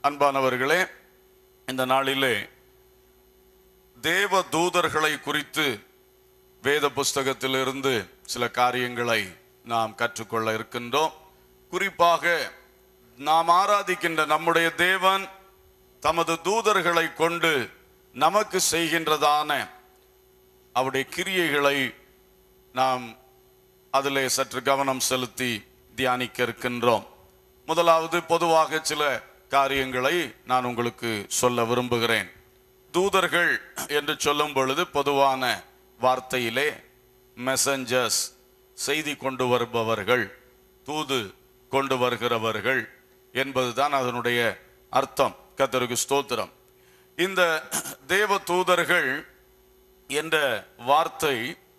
அன்பானவர்களே இந்த நாளிலே தேவ தூதர்களை குறித்து வேத புஸ்தகத்திலிருந்து சில காரியங்களை நாம் கற்றுக்கொள்ள இருக்கின்றோம் குறிப்பாக நாம் ஆராதிக்கின்ற நம்முடைய தேவன் தமது தூதர்களை கொண்டு நமக்கு செய்கின்றதான அவருடைய கிரியைகளை நாம் அதிலே சற்று கவனம் செலுத்தி தியானிக்க இருக்கின்றோம் முதலாவது பொதுவாக சில காரியங்களை நான் உங்களுக்கு சொல்ல விரும்புகிறேன் தூதர்கள் என்று சொல்லும் பொழுது பொதுவான வார்த்தையிலே மெசஞ்சர்ஸ் செய்தி கொண்டு வருபவர்கள் தூது கொண்டு வருகிறவர்கள் என்பதுதான் அதனுடைய அர்த்தம் கத்தருக்கு ஸ்தோத்திரம் இந்த தேவ தூதர்கள் என்ற வார்த்தை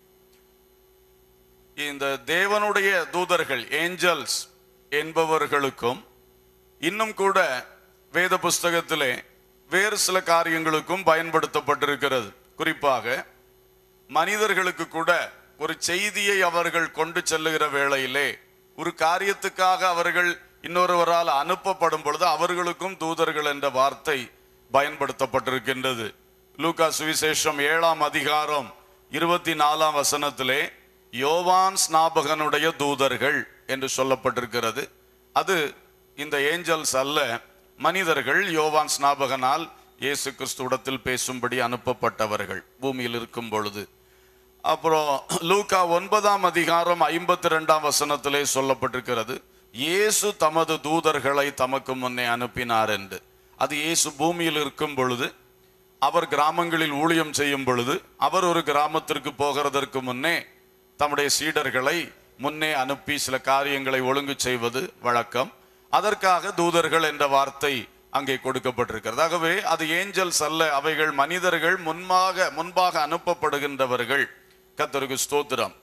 இந்த தேவனுடைய தூதர்கள் ஏஞ்சல்ஸ் என்பவர்களுக்கும் இன்னும் கூட வேத புஸ்தகத்திலே வேறு சில காரியங்களுக்கும் பயன்படுத்தப்பட்டிருக்கிறது குறிப்பாக மனிதர்களுக்கு கூட ஒரு செய்தியை அவர்கள் கொண்டு செல்லுகிற வேளையிலே ஒரு காரியத்துக்காக அவர்கள் இன்னொருவரால் அனுப்பப்படும் பொழுது அவர்களுக்கும் தூதர்கள் என்ற வார்த்தை பயன்படுத்தப்பட்டிருக்கின்றது லூக்கா சுவிசேஷம் ஏழாம் அதிகாரம் இருபத்தி நாலாம் வசனத்திலே யோவான் ஸ்நாபகனுடைய தூதர்கள் என்று சொல்லப்பட்டிருக்கிறது அது இந்த ஏஞ்சல்ஸ் அல்ல மனிதர்கள் யோவான் ஸ்நாபகனால் இயேசு கிறிஸ்துவிடத்தில் பேசும்படி அனுப்பப்பட்டவர்கள் பூமியில் இருக்கும் பொழுது அப்புறம் லூக்கா ஒன்பதாம் அதிகாரம் ஐம்பத்தி ரெண்டாம் வசனத்திலே சொல்லப்பட்டிருக்கிறது இயேசு தமது தூதர்களை தமக்கு முன்னே அனுப்பினார் என்று அது இயேசு பூமியில் இருக்கும் பொழுது அவர் கிராமங்களில் ஊழியம் செய்யும் பொழுது அவர் ஒரு கிராமத்திற்கு போகிறதற்கு முன்னே தம்முடைய சீடர்களை முன்னே அனுப்பி சில காரியங்களை ஒழுங்கு செய்வது வழக்கம் அதற்காக தூதர்கள் என்ற வார்த்தை அங்கே கொடுக்கப்பட்டிருக்கிறது ஆகவே அது ஏஞ்சல்ஸ் அல்ல அவைகள் மனிதர்கள் முன்பாக முன்பாக அனுப்பப்படுகின்றவர்கள் கத்தருக்கு ஸ்தோத்திரம்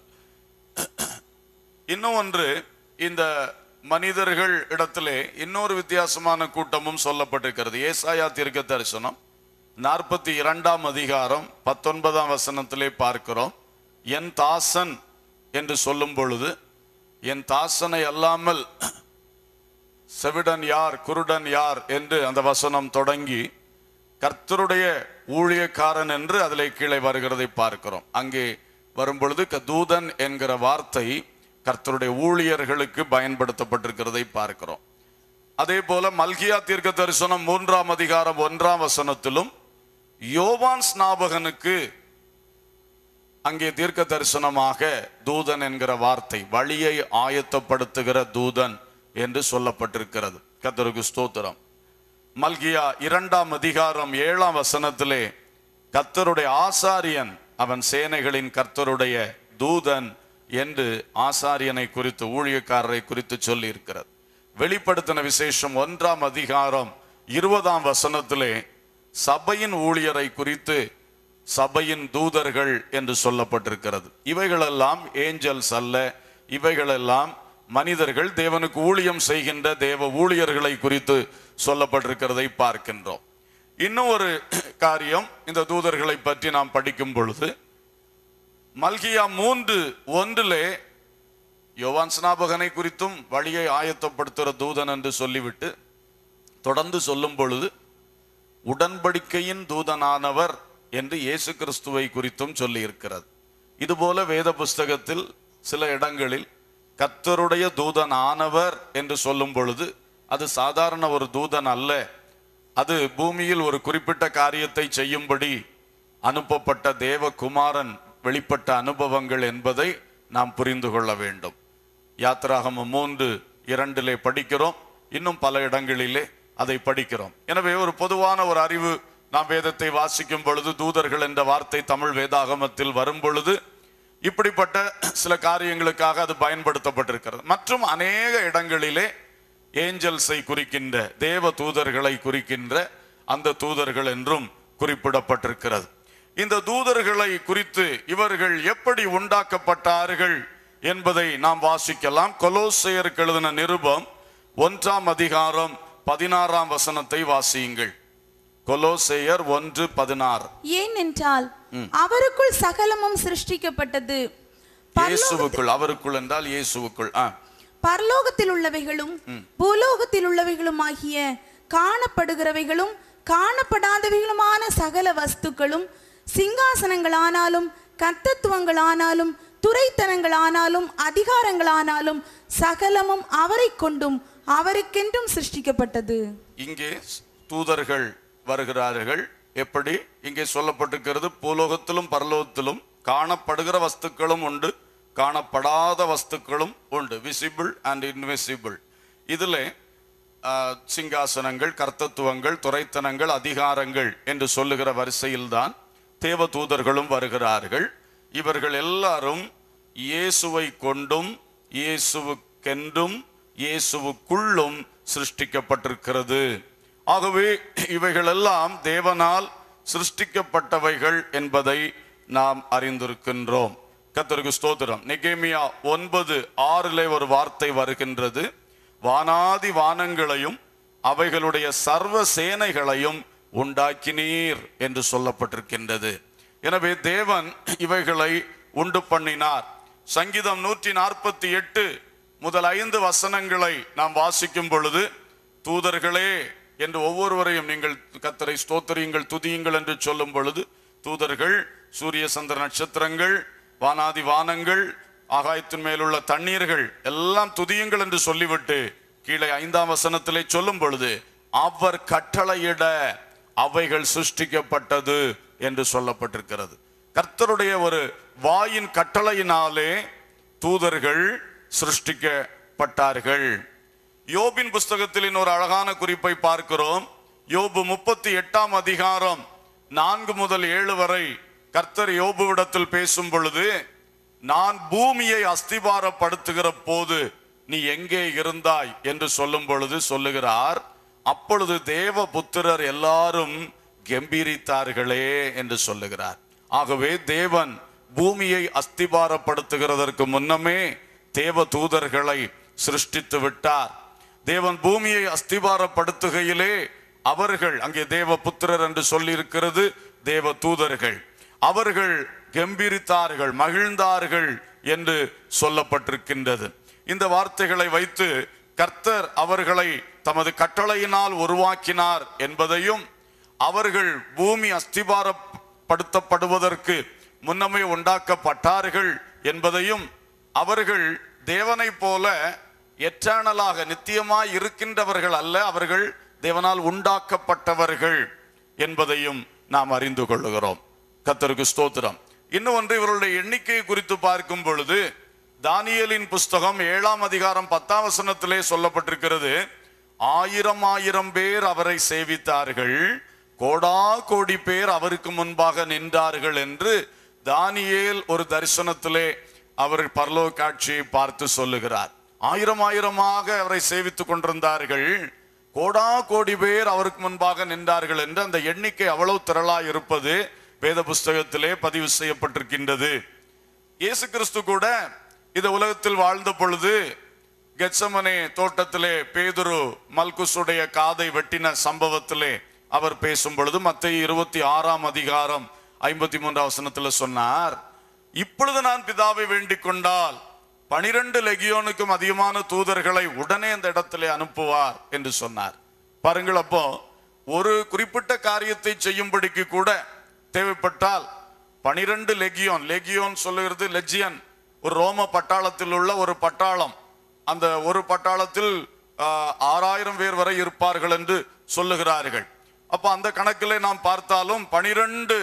இன்னும் ஒன்று இந்த மனிதர்கள் இடத்திலே இன்னொரு வித்தியாசமான கூட்டமும் சொல்லப்பட்டிருக்கிறது ஏசாயா தீர்க்க தரிசனம் நாற்பத்தி இரண்டாம் அதிகாரம் பத்தொன்பதாம் வசனத்திலே பார்க்கிறோம் என் தாசன் என்று சொல்லும் பொழுது என் தாசனை அல்லாமல் செவிடன் யார் குருடன் யார் என்று அந்த வசனம் தொடங்கி கர்த்தருடைய ஊழியக்காரன் என்று அதிலே கீழே வருகிறதை பார்க்கிறோம் அங்கே வரும்பொழுது க- தூதன் என்கிற வார்த்தை கர்த்தருடைய ஊழியர்களுக்கு பயன்படுத்தப்பட்டிருக்கிறதை பார்க்கிறோம் அதே போல மல்கியா தீர்க்க தரிசனம் மூன்றாம் அதிகாரம் ஒன்றாம் வசனத்திலும் யோவான் ஸ்நாபகனுக்கு அங்கே தீர்க்க தரிசனமாக தூதன் என்கிற வார்த்தை வழியை ஆயத்தப்படுத்துகிற தூதன் என்று சொல்லப்பட்டிருக்கிறது கர்த்தருக்கு ஸ்தோத்திரம் மல்கியா இரண்டாம் அதிகாரம் ஏழாம் வசனத்திலே கர்த்தருடைய ஆசாரியன் அவன் சேனைகளின் கர்த்தருடைய தூதன் என்று ஆசாரியனை குறித்து ஊழியக்காரரை குறித்து சொல்லி இருக்கிறது வெளிப்படுத்தின விசேஷம் ஒன்றாம் அதிகாரம் இருபதாம் வசனத்திலே சபையின் ஊழியரை குறித்து சபையின் தூதர்கள் என்று சொல்லப்பட்டிருக்கிறது இவைகளெல்லாம் ஏஞ்சல்ஸ் அல்ல இவைகளெல்லாம் மனிதர்கள் தேவனுக்கு ஊழியம் செய்கின்ற தேவ ஊழியர்களை குறித்து சொல்லப்பட்டிருக்கிறதை பார்க்கின்றோம் இன்னும் ஒரு காரியம் இந்த தூதர்களை பற்றி நாம் படிக்கும் பொழுது மல்கியா மூன்று ஒன்றிலே யோவான் ஸ்நாபகனை குறித்தும் வழியை ஆயத்தப்படுத்துகிற தூதன் என்று சொல்லிவிட்டு தொடர்ந்து சொல்லும் பொழுது உடன்படிக்கையின் தூதனானவர் என்று இயேசு கிறிஸ்துவை குறித்தும் சொல்லி இருக்கிறது இதுபோல வேத புஸ்தகத்தில் சில இடங்களில் கர்த்தருடைய தூதன் ஆனவர் என்று சொல்லும் பொழுது அது சாதாரண ஒரு தூதன் அல்ல அது பூமியில் ஒரு குறிப்பிட்ட காரியத்தை செய்யும்படி அனுப்பப்பட்ட தேவகுமாரன் வெளிப்பட்ட அனுபவங்கள் என்பதை நாம் புரிந்து கொள்ள வேண்டும் யாத்திராகமம் மூன்று இரண்டிலே படிக்கிறோம் இன்னும் பல இடங்களிலே அதை படிக்கிறோம் எனவே ஒரு பொதுவான ஒரு அறிவு நாம் வேதத்தை வாசிக்கும் பொழுது தூதர்கள் என்ற வார்த்தை தமிழ் வேதாகமத்தில் வரும் பொழுது இப்படிப்பட்ட சில காரியங்களுக்காக அது பயன்படுத்தப்பட்டிருக்கிறது மற்றும் அநேக இடங்களிலே ஏஞ்சல்ஸை குறிக்கின்ற தேவ தூதர்களை குறிக்கின்ற அந்த தூதர்கள் என்றும் குறிப்பிடப்பட்டிருக்கிறது இந்த தூதர்களை குறித்து இவர்கள் எப்படி உண்டாக்கப்பட்டார்கள் என்பதை நாம் வாசிக்கலாம் கொலோசையருக்கு எழுதின நிருபம் ஒன்றாம் அதிகாரம் பதினாறாம் வசனத்தை வாசியுங்கள் கொலோசையர் ஒன்று பதினாறு ஏனென்றால் அவருக்குள் சகலமும் சிருஷ்டிக்கப்பட்டது பரலோக- இயேசுவுக்குள் அவருக்குள் என்றால் இயேசுவுக்குள் ஆ பரலோகத்தில் உள்ளவைகளும் பூலோகத்தில் உள்ளவைகளும் ஆகிய காணப்படுகிறவைகளும் காணப்படாதவைகளுமான சகல வஸ்துக்களும் சிங்காசனங்களானாலும் கர்த்தத்துவங்களானாலும் துரைத்தனங்களானாலும் அதிகாரங்களானாலும் சகலமும் அவரை கொண்டும் அவருக்கென்றும் சிருஷ்டிக்கப்பட்டது இங்கே தூதர்கள் வருகிறார்கள் எப்படி இங்கே சொல்லப்பட்டிருக்கிறது பூலோகத்திலும் பரலோகத்திலும் காணப்படுகிற வஸ்துக்களும் உண்டு காணப்படாத வஸ்துக்களும் உண்டு விசிபிள் அண்ட் இன்விசிபிள் இதில் சிங்காசனங்கள் கர்த்தத்துவங்கள் துரைத்தனங்கள் அதிகாரங்கள் என்று சொல்லுகிற வரிசையில்தான் தேவ தூதர்களும் வருகிறார்கள் இவர்கள் எல்லாரும் இயேசுவை கொண்டும் இயேசுவுக்கென்றும் இயேசுவுக்குள்ளும் சிருஷ்டிக்கப்பட்டிருக்கிறது ஆகவே இவைகளெல்லாம் தேவனால் சிருஷ்டிக்கப்பட்டவைகள் என்பதை நாம் அறிந்திருக்கின்றோம் கர்த்தருக்கு ஸ்தோத்திரம் நெகேமியா ஒன்பது ஆறிலே ஒரு வார்த்தை வருகின்றது வானாதி வானங்களையும் அவைகளுடைய சர்வ சேனைகளையும் உண்டாக்கினீர் என்று சொல்லப்பட்டிருக்கின்றது எனவே தேவன் இவைகளை உண்டு பண்ணினார் சங்கீதம் நூற்றி நாற்பத்தி எட்டு முதல் ஐந்து வசனங்களை நாம் வாசிக்கும் பொழுது தூதர்களே என்று ஒவ்வொருவரையும் நீங்கள் கத்தரை ஸ்தோத்திரியுங்கள் துதியுங்கள் என்று சொல்லும் பொழுது தூதர்கள் சூரிய சந்திர நட்சத்திரங்கள் வானாதி வானங்கள் ஆகாயத்தின் மேலுள்ள தண்ணீர்கள் எல்லாம் துதியுங்கள் என்று சொல்லிவிட்டு கீழே ஐந்தாம் வசனத்திலே சொல்லும் பொழுது அவர் கட்டளையிட அவைகள் சிருஷ்டிக்கப்பட்டது என்று சொல்லப்பட்டிருக்கிறது கர்த்தருடைய ஒரு வாயின் கட்டளையினாலே தூதர்கள் சிருஷ்டிக்கப்பட்டார்கள் யோபின் புஸ்தகத்தில் இன்னொரு அழகான குறிப்பை பார்க்கிறோம் யோபு முப்பத்தி எட்டாம் அதிகாரம் நான்கு முதல் ஏழு வரை கர்த்தர் யோபுவிடத்தில் பேசும் பொழுது நான் பூமியை அஸ்திபாரப்படுத்துகிற போது நீ எங்கே இருந்தாய் என்று சொல்லும் பொழுது சொல்லுகிறார் அப்பொழுது தேவ புத்திரர் எல்லாரும் கம்பீரித்தார்களே என்று சொல்லுகிறார் ஆகவே தேவன் பூமியை அஸ்திபாரப்படுத்துகிறதற்கு முன்னமே தேவ தூதர்களை சிருஷ்டித்து விட்டார் தேவன் பூமியை அஸ்திபாரப்படுத்துகையிலே அவர்கள் அங்கே தேவ புத்திரர் என்று சொல்லியிருக்கிறது தேவ தூதர்கள் அவர்கள் கம்பீரித்தார்கள் மகிழ்ந்தார்கள் என்று சொல்லப்பட்டிருக்கின்றது இந்த வார்த்தைகளை வைத்து கர்த்தர் அவர்களை தமது கட்டளையினால் உருவாக்கினார் என்பதையும் அவர்கள் பூமி அஸ்திபாரப்படுத்தப்படுவதற்கு முன்னமே உண்டாக்கப்பட்டார்கள் என்பதையும் அவர்கள் தேவனைப் போல எட்டர்னலாக நித்தியமாய் இருக்கின்றவர்கள் அல்ல அவர்கள் தேவனால் உண்டாக்கப்பட்டவர்கள் என்பதையும் நாம் அறிந்து கொள்ளுகிறோம் கத்தருக்கு ஸ்தோத்திரம் இன்னும் ஒன்று இவர்களுடைய எண்ணிக்கையை குறித்து பார்க்கும் பொழுது தானியேலின் புஸ்தகம் ஏழாம் அதிகாரம் பத்தாம் வசனத்திலே சொல்லப்பட்டிருக்கிறது ஆயிரம் ஆயிரம் பேர் அவரை சேவித்தார்கள் கோடா கோடி பேர் அவருக்கு முன்பாக நின்றார்கள் என்று தானியேல் ஒரு தரிசனத்திலே அவர் பரலோக காட்சியை பார்த்து சொல்லுகிறார் ஆயிரம் ஆயிரமாக அவரை சேவித்துக் கொண்டிருந்தார்கள் கோடா கோடி பேர் அவருக்கு முன்பாக நின்றார்கள் என்று அந்த எண்ணிக்கை அவ்வளவு திரளாய் இருப்பது வேத புஸ்தகத்திலே பதிவு செய்யப்பட்டிருக்கின்றது இயேசு கிறிஸ்து கூட இந்த உலகத்தில் வாழ்ந்த பொழுது கெச்சமனே தோட்டத்திலே பேதுரு மல்குசுடைய காதை வெட்டின சம்பவத்திலே அவர் பேசும் பொழுது மத்திய இருபத்தி ஆறாம் அதிகாரம் ஐம்பத்தி மூன்றாம் வசனத்தில் சொன்னார் இப்பொழுது நான் பிதாவை வேண்டிக் கொண்டால் பனிரெண்டு லெகியோனுக்கும் அதிகமான தூதர்களை உடனே அந்த இடத்திலே அனுப்புவார் என்று சொன்னார் பாருங்கள் அப்போ ஒரு குறிப்பிட்ட காரியத்தை செய்யும்படிக்கு கூட தேவைப்பட்டால் பனிரெண்டு லெகியோன் லெகியோன் சொல்லுகிறது லெஜியன் ஒரு ரோம பட்டாளத்தில் உள்ள ஒரு பட்டாளம் அந்த ஒரு பட்டாளத்தில் ஆஹ், ஆறாயிரம் பேர் வரை இருப்பார்கள் என்று சொல்லுகிறார்கள் அப்ப அந்த கணக்கிலே நாம் பார்த்தாலும் பனிரெண்டு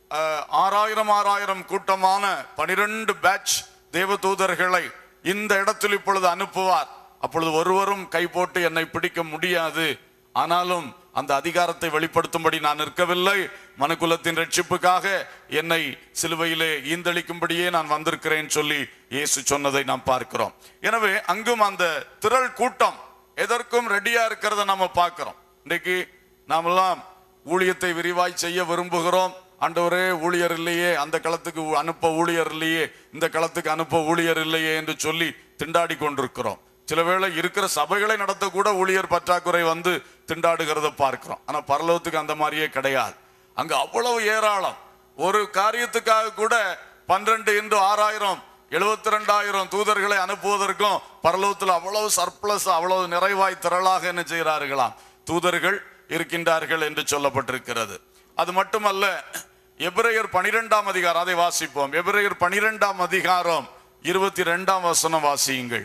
ஆறாயிரம் ஆறாயிரம் கூட்டமான பனிரெண்டு பேட்ச் தேவதூதர்களை இந்த இடத்தில் இப்பொழுது அனுப்புவார் அப்பொழுது ஒருவரும் கை போட்டு என்னை பிடிக்க முடியாது ஆனாலும் அந்த அதிகாரத்தை வெளிப்படுத்தும்படி நான் நிற்கவில்லை மனுக்குலத்தின் ரட்சிப்புக்காக என்னை சிலுவையிலே ஈந்தளிக்கும்படியே நான் வந்திருக்கிறேன் சொல்லி இயேசு சொன்னதை நாம் பார்க்கிறோம் எனவே அங்கும் அந்த திரள் கூட்டம் எதற்கும் ரெடியா இருக்கிறத நம்ம பார்க்கிறோம் இன்னைக்கு நாமெல்லாம் ஊழியத்தை விரிவாய் செய்ய விரும்புகிறோம் ஆண்டவரே ஊழியர் இல்லையே அந்த களத்துக்கு ஊ- அனுப்ப ஊழியர் இல்லையே இந்த களத்துக்கு அனுப்ப ஊழியர் இல்லையே என்று சொல்லி திண்டாடி கொண்டிருக்கிறோம் சில வேளை இருக்கிற சபைகளை நடத்த கூட ஊழியர் பற்றாக்குறை வந்து திண்டாடுகிறத பார்க்கிறோம் ஆனா பரலோகத்துக்கு அந்த மாதிரியே கிடையாது அங்க அவ்வளவு ஏராளம் ஒரு காரியத்துக்காக கூட பன்னிரண்டு இன்று ஆறாயிரம் எழுபத்தி ரெண்டாயிரம் தூதர்களை அனுப்புவதற்கும் பரலோகத்தில் அவ்வளவு சர்ப்ளஸ் அவ்வளவு நிறைவாய் திரளாக என்ன செய்கிறார்களாம் தூதர்கள் இருக்கின்றார்கள் என்று சொல்லப்பட்டிருக்கிறது அது மட்டுமல்ல எபிரேயர் பனிரெண்டாம் அதிகாரம் அதை வாசிப்போம் எபிரேயர் பனிரெண்டாம் அதிகாரம் இருபத்தி ரெண்டாம் வசனம் வாசியுங்கள்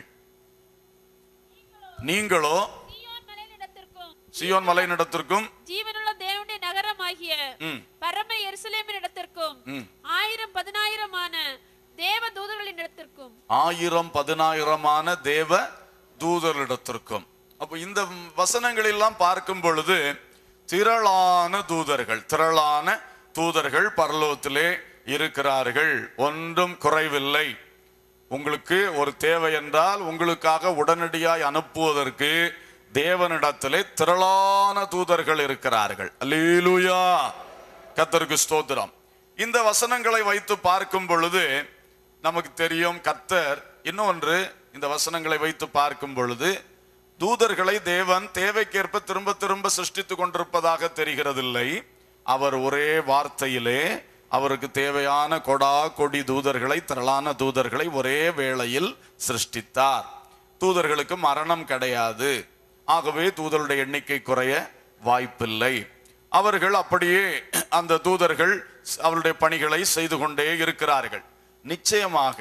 நீங்களோ சீயோன் மலையினிடத்திற்கும் சியோன் மலையினிடத்திற்கும் ஜீவனுள்ள தேவனுடைய நகரமாகிய ம். பரம எருசலேமினிடத்திற்கும் ம். ஆயிரம் பதினாயிரமான தேவ தூதர்களின் இடத்திற்கும் ஆயிரம் பதினாயிரமான தேவ தூதரிடத்திற்கும் அப்போ இந்த வசனங்கள் எல்லாம் பார்க்கும் பொழுது திரளான தூதர்கள் திரளான தூதர்கள் பரலோகத்திலே இருக்கிறார்கள் ஒன்றும் குறைவில்லை உங்களுக்கு ஒரு தேவை என்றால் உங்களுக்காக உடனடியாய் அனுப்புவதற்கு தேவனிடத்திலே திரளான தூதர்கள் இருக்கிறார்கள் அல்லேலூயா கத்தருக்கு ஸ்தோத்திரம் இந்த வசனங்களை வைத்து பார்க்கும் பொழுது நமக்கு தெரியும் கர்த்தர் இன்னொன்று இந்த வசனங்களை வைத்து பார்க்கும் பொழுது தூதர்களை தேவன் தேவைக்கேற்ப திரும்ப திரும்ப சிருஷ்டித்துக் கொண்டிருப்பதாக தெரிகிறதில்லை அவர் ஒரே வார்த்தையிலே அவருக்கு தேவையான கொடா கொடி தூதர்களை திரளான தூதர்களை ஒரே வேளையில் சிருஷ்டித்தார் தூதர்களுக்கு மரணம் கிடையாது ஆகவே தூதருடைய எண்ணிக்கை குறைய வாய்ப்பில்லை அவர்கள் அப்படியே அந்த தூதர்கள் அவருடைய பணிகளை செய்து கொண்டே இருக்கிறார்கள் நிச்சயமாக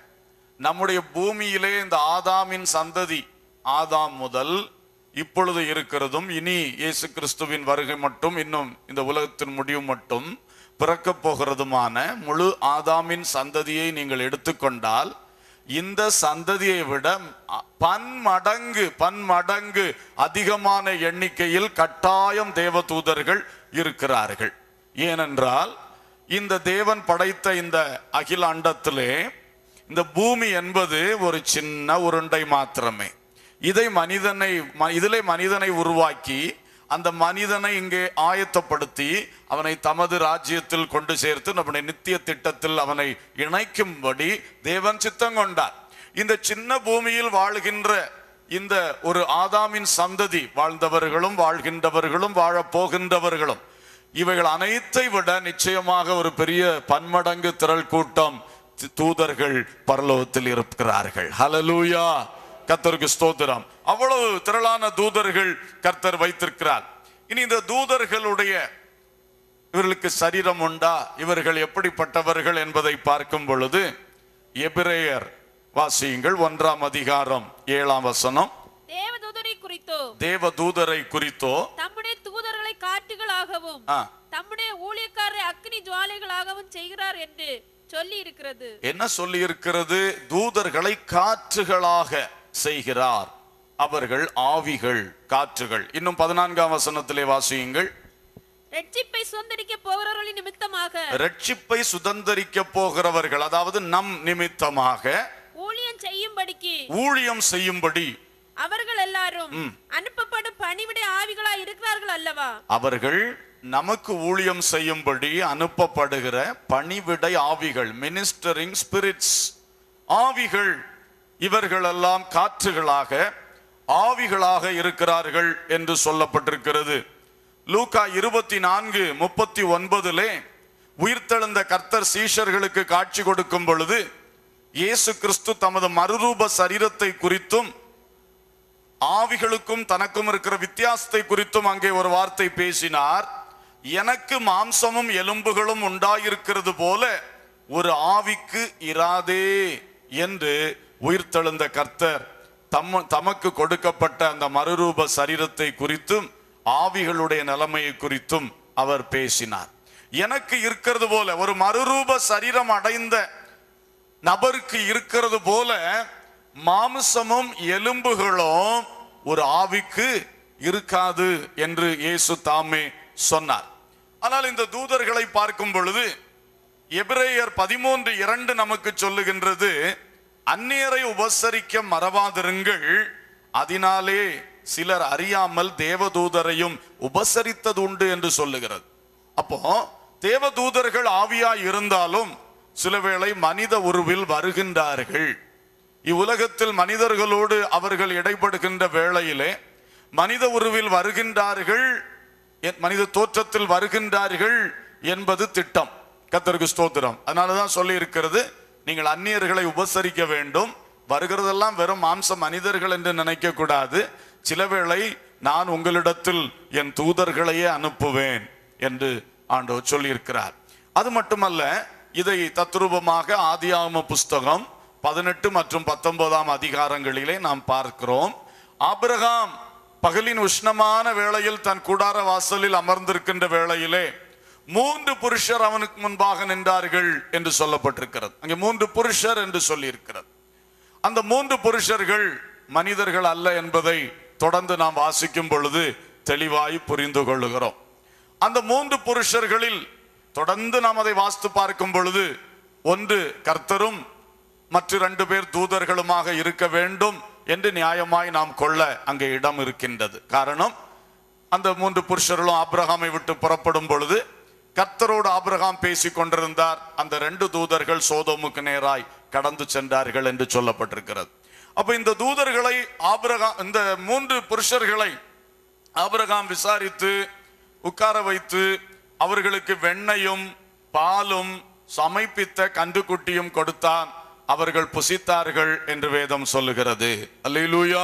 நம்முடைய பூமியிலே இந்த ஆதாமின் சந்ததி ஆதாம் முதல் இப்பொழுது இருக்கிறதும் இனி இயேசு கிறிஸ்துவின் வருகை மட்டும் இன்னும் இந்த உலகத்தின் முடிவு மட்டும் பிறக்கப் போகிறதுமான முழு ஆதாமின் சந்ததியை நீங்கள் எடுத்துக்கொண்டால் இந்த சந்ததியை விட அ- பன்மடங்கு பன்மடங்கு அதிகமான எண்ணிக்கையில் கட்டாயம் தேவதூதர்கள் இருக்கிறார்கள் ஏனென்றால் இந்த தேவன் படைத்த இந்த அகில அண்டத்திலே இந்த பூமி என்பது ஒரு சின்ன உருண்டை மாத்திரமே இதை மனிதனை ம- இதிலே மனிதனை உருவாக்கி அந்த மனிதனை இங்கே ஆயத்தப்படுத்தி அவனை தமது ராஜ்யத்தில் கொண்டு சேர்த்து நம்முடைய நித்திய திட்டத்தில் அவனை இணைக்கும்படி தேவன் சித்தம் கொண்டார் இந்த சின்ன பூமியில் வாழ்கின்ற இந்த ஒரு ஆதாமின் சந்ததி வாழ்ந்தவர்களும் வாழ்கின்றவர்களும் வாழப் போகின்றவர்களும் இவைகள் அனைத்தை விட நிச்சயமாக ஒரு பெரிய பன்மடங்கு திரள் கூட்டம் தி- தூதர்கள் பரலோகத்தில் இருக்கிறார்கள் ஹalleluya கர்த்தருக்கு ஸ்தோத்திரம் அவ்வளவு திரளான தூதர்கள் கர்த்தர் வைத்திருக்கிறார் இனி இந்த தூதர்களுடைய இவர்களுக்கு சரீரம் உண்டா இவர்கள் எப்படிப்பட்டவர்கள் என்பதை பார்க்கும் பொழுது எபிரேயர் வாசியுங்கள் ஒன்றாம் அதிகாரம் ஏழாம் வசனம் தேவ தூதரை குறித்தோ தேவ தூதரை குறித்தோ தம்முடைய தூதர்களை காற்றுகளாகவும் ஆ, தம்முடைய ஊழியக்காரரை அக்னி ஜுவாலைகளாகவும் செய்கிறார் என்று சொல்லி இருக்கிறது என்ன சொல்லி இருக்கிறது தூதர்களை காற்றுகளாக செய்கிறார் அவர்கள் ஆவிகள் காற்றுகள் இன்னும் பதினான்காம் வசனத்திலே வாசியுங்கள் ரட்சிப்பை சுதந்திரிக்க போகிறவர்களின் நிமித்தமாக ரட்சிப்பை சுதந்தரிக்க போகிறவர்கள் அதாவது நம் நிமித்தமாக ஊழியம் செய்யும்படிக்கு ஊழியம் செய்யும்படி அவர்கள் எல்லாரும் அனுப்பப்படும் பணிவிடை ஆவிகளா இருக்கிறார்கள் அல்லவா அவர்கள் நமக்கு ஊழியம் செய்யும்படி அனுப்பப்படுகிற பணிவிடை ஆவிகள் மினிஸ்டரிங் ஸ்பிரிட்ஸ் ஆவிகள் இவர்களெல்லாம் காற்றுகளாக ஆவிகளாக இருக்கிறார்கள் என்று சொல்லப்பட்டிருக்கிறது லூக்கா இருபத்தி நான்கு முப்பத்தி ஒன்பதிலே உயிர்த்தெழுந்த கர்த்தர் சீஷர்களுக்கு காட்சி கொடுக்கும் பொழுது இயேசு கிறிஸ்து தமது மறுரூப சரீரத்தை குறித்தும் ஆவிகளுக்கும் தனக்கும் இருக்கிற வித்தியாசத்தை குறித்தும் அங்கே ஒரு வார்த்தை பேசினார் எனக்கு மாம்சமும் எலும்புகளும் உண்டாயிருக்கிறது போல ஒரு ஆவிக்கு இராதே என்று உயிர்த்தெழுந்த கர்த்தர் தம்ம தமக்கு கொடுக்கப்பட்ட அந்த மறுரூப சரீரத்தை குறித்தும் ஆவிகளுடைய நிலைமையை குறித்தும் அவர் பேசினார் எனக்கு இருக்கிறது போல ஒரு மறுரூப சரீரம் அடைந்த நபருக்கு இருக்கிறது போல மாம்சமும் எலும்புகளும் ஒரு ஆவிக்கு இருக்காது என்று இயேசு தாமே சொன்னார் ஆனால் இந்த தூதர்களை பார்க்கும் பொழுது எபிரேயர் பதிமூன்று இரண்டு நமக்கு சொல்லுகின்றது அந்நியரை உபசரிக்க மறவாதிருங்கள் அதனாலே சிலர் அறியாமல் தேவதூதரையும் உபசரித்தது உண்டு என்று சொல்லுகிறது அப்போ தேவதூதர்கள் ஆவியாய் இருந்தாலும் சில வேளை மனித உருவில் வருகின்றார்கள் இவ்வுலகத்தில் மனிதர்களோடு அவர்கள் இடைப்படுகின்ற வேளையிலே மனித உருவில் வருகின்றார்கள் என்- மனித தோற்றத்தில் வருகின்றார்கள் என்பது திட்டம் கத்தருக்கு ஸ்தோத்திரம் அதனாலதான் சொல்லி இருக்கிறது நீங்கள் அந்நியர்களை உபசரிக்க வேண்டும் வருகிறதெல்லாம் வெறும் மாம்ச மனிதர்கள் என்று நினைக்க கூடாது சில வேளை நான் உங்களிடத்தில் என் தூதர்களையே அனுப்புவேன் என்று ஆண்டவர் சொல்லியிருக்கிறார் அது மட்டுமல்ல இதை தத்ரூபமாக ஆதியாகம புஸ்தகம் பதினெட்டு மற்றும் பத்தொன்பதாம் அதிகாரங்களிலே நாம் பார்க்கிறோம் ஆபிரகாம் பகலின் உஷ்ணமான வேளையில் தன் கூடார வாசலில் அமர்ந்திருக்கின்ற வேளையிலே மூன்று புருஷர் அவனுக்கு முன்பாக நின்றார்கள் என்று சொல்லப்பட்டிருக்கிறது அங்கே மூன்று புருஷர் என்று சொல்லியிருக்கிறது அந்த மூன்று புருஷர்கள் மனிதர்கள் அல்ல என்பதை தொடர்ந்து நாம் வாசிக்கும் பொழுது தெளிவாய் புரிந்து கொள்ளுகிறோம் அந்த மூன்று புருஷர்களில் தொடர்ந்து நாம் அதை வாசித்து பார்க்கும் பொழுது ஒன்று கர்த்தரும் மற்ற ரெண்டு பேர் தூதர்களுமாக இருக்க வேண்டும் என்று நியாயமாய் நாம் கொள்ள அங்கே இடம் இருக்கின்றது காரணம் அந்த மூன்று புருஷர்களும் ஆபிரகாமை விட்டு புறப்படும் பொழுது கர்த்தரோடு ஆபிரகாம் பேசிக் கொண்டிருந்தார் அந்த ரெண்டு தூதர்கள் சோதோமுக்கு நேராய் கடந்து சென்றார்கள் என்று சொல்லப்பட்டிருக்கிறது அப்ப இந்த தூதர்களை ஆபிரகாம் இந்த மூன்று புருஷர்களை ஆபிரகாம் விசாரித்து உட்கார வைத்து அவர்களுக்கு வெண்ணையும் பாலும் சமைப்பித்த கன்றுக்குட்டியும் கொடுத்தான் அவர்கள் புசித்தார்கள் என்று வேதம் சொல்லுகிறது அல்லேலூயா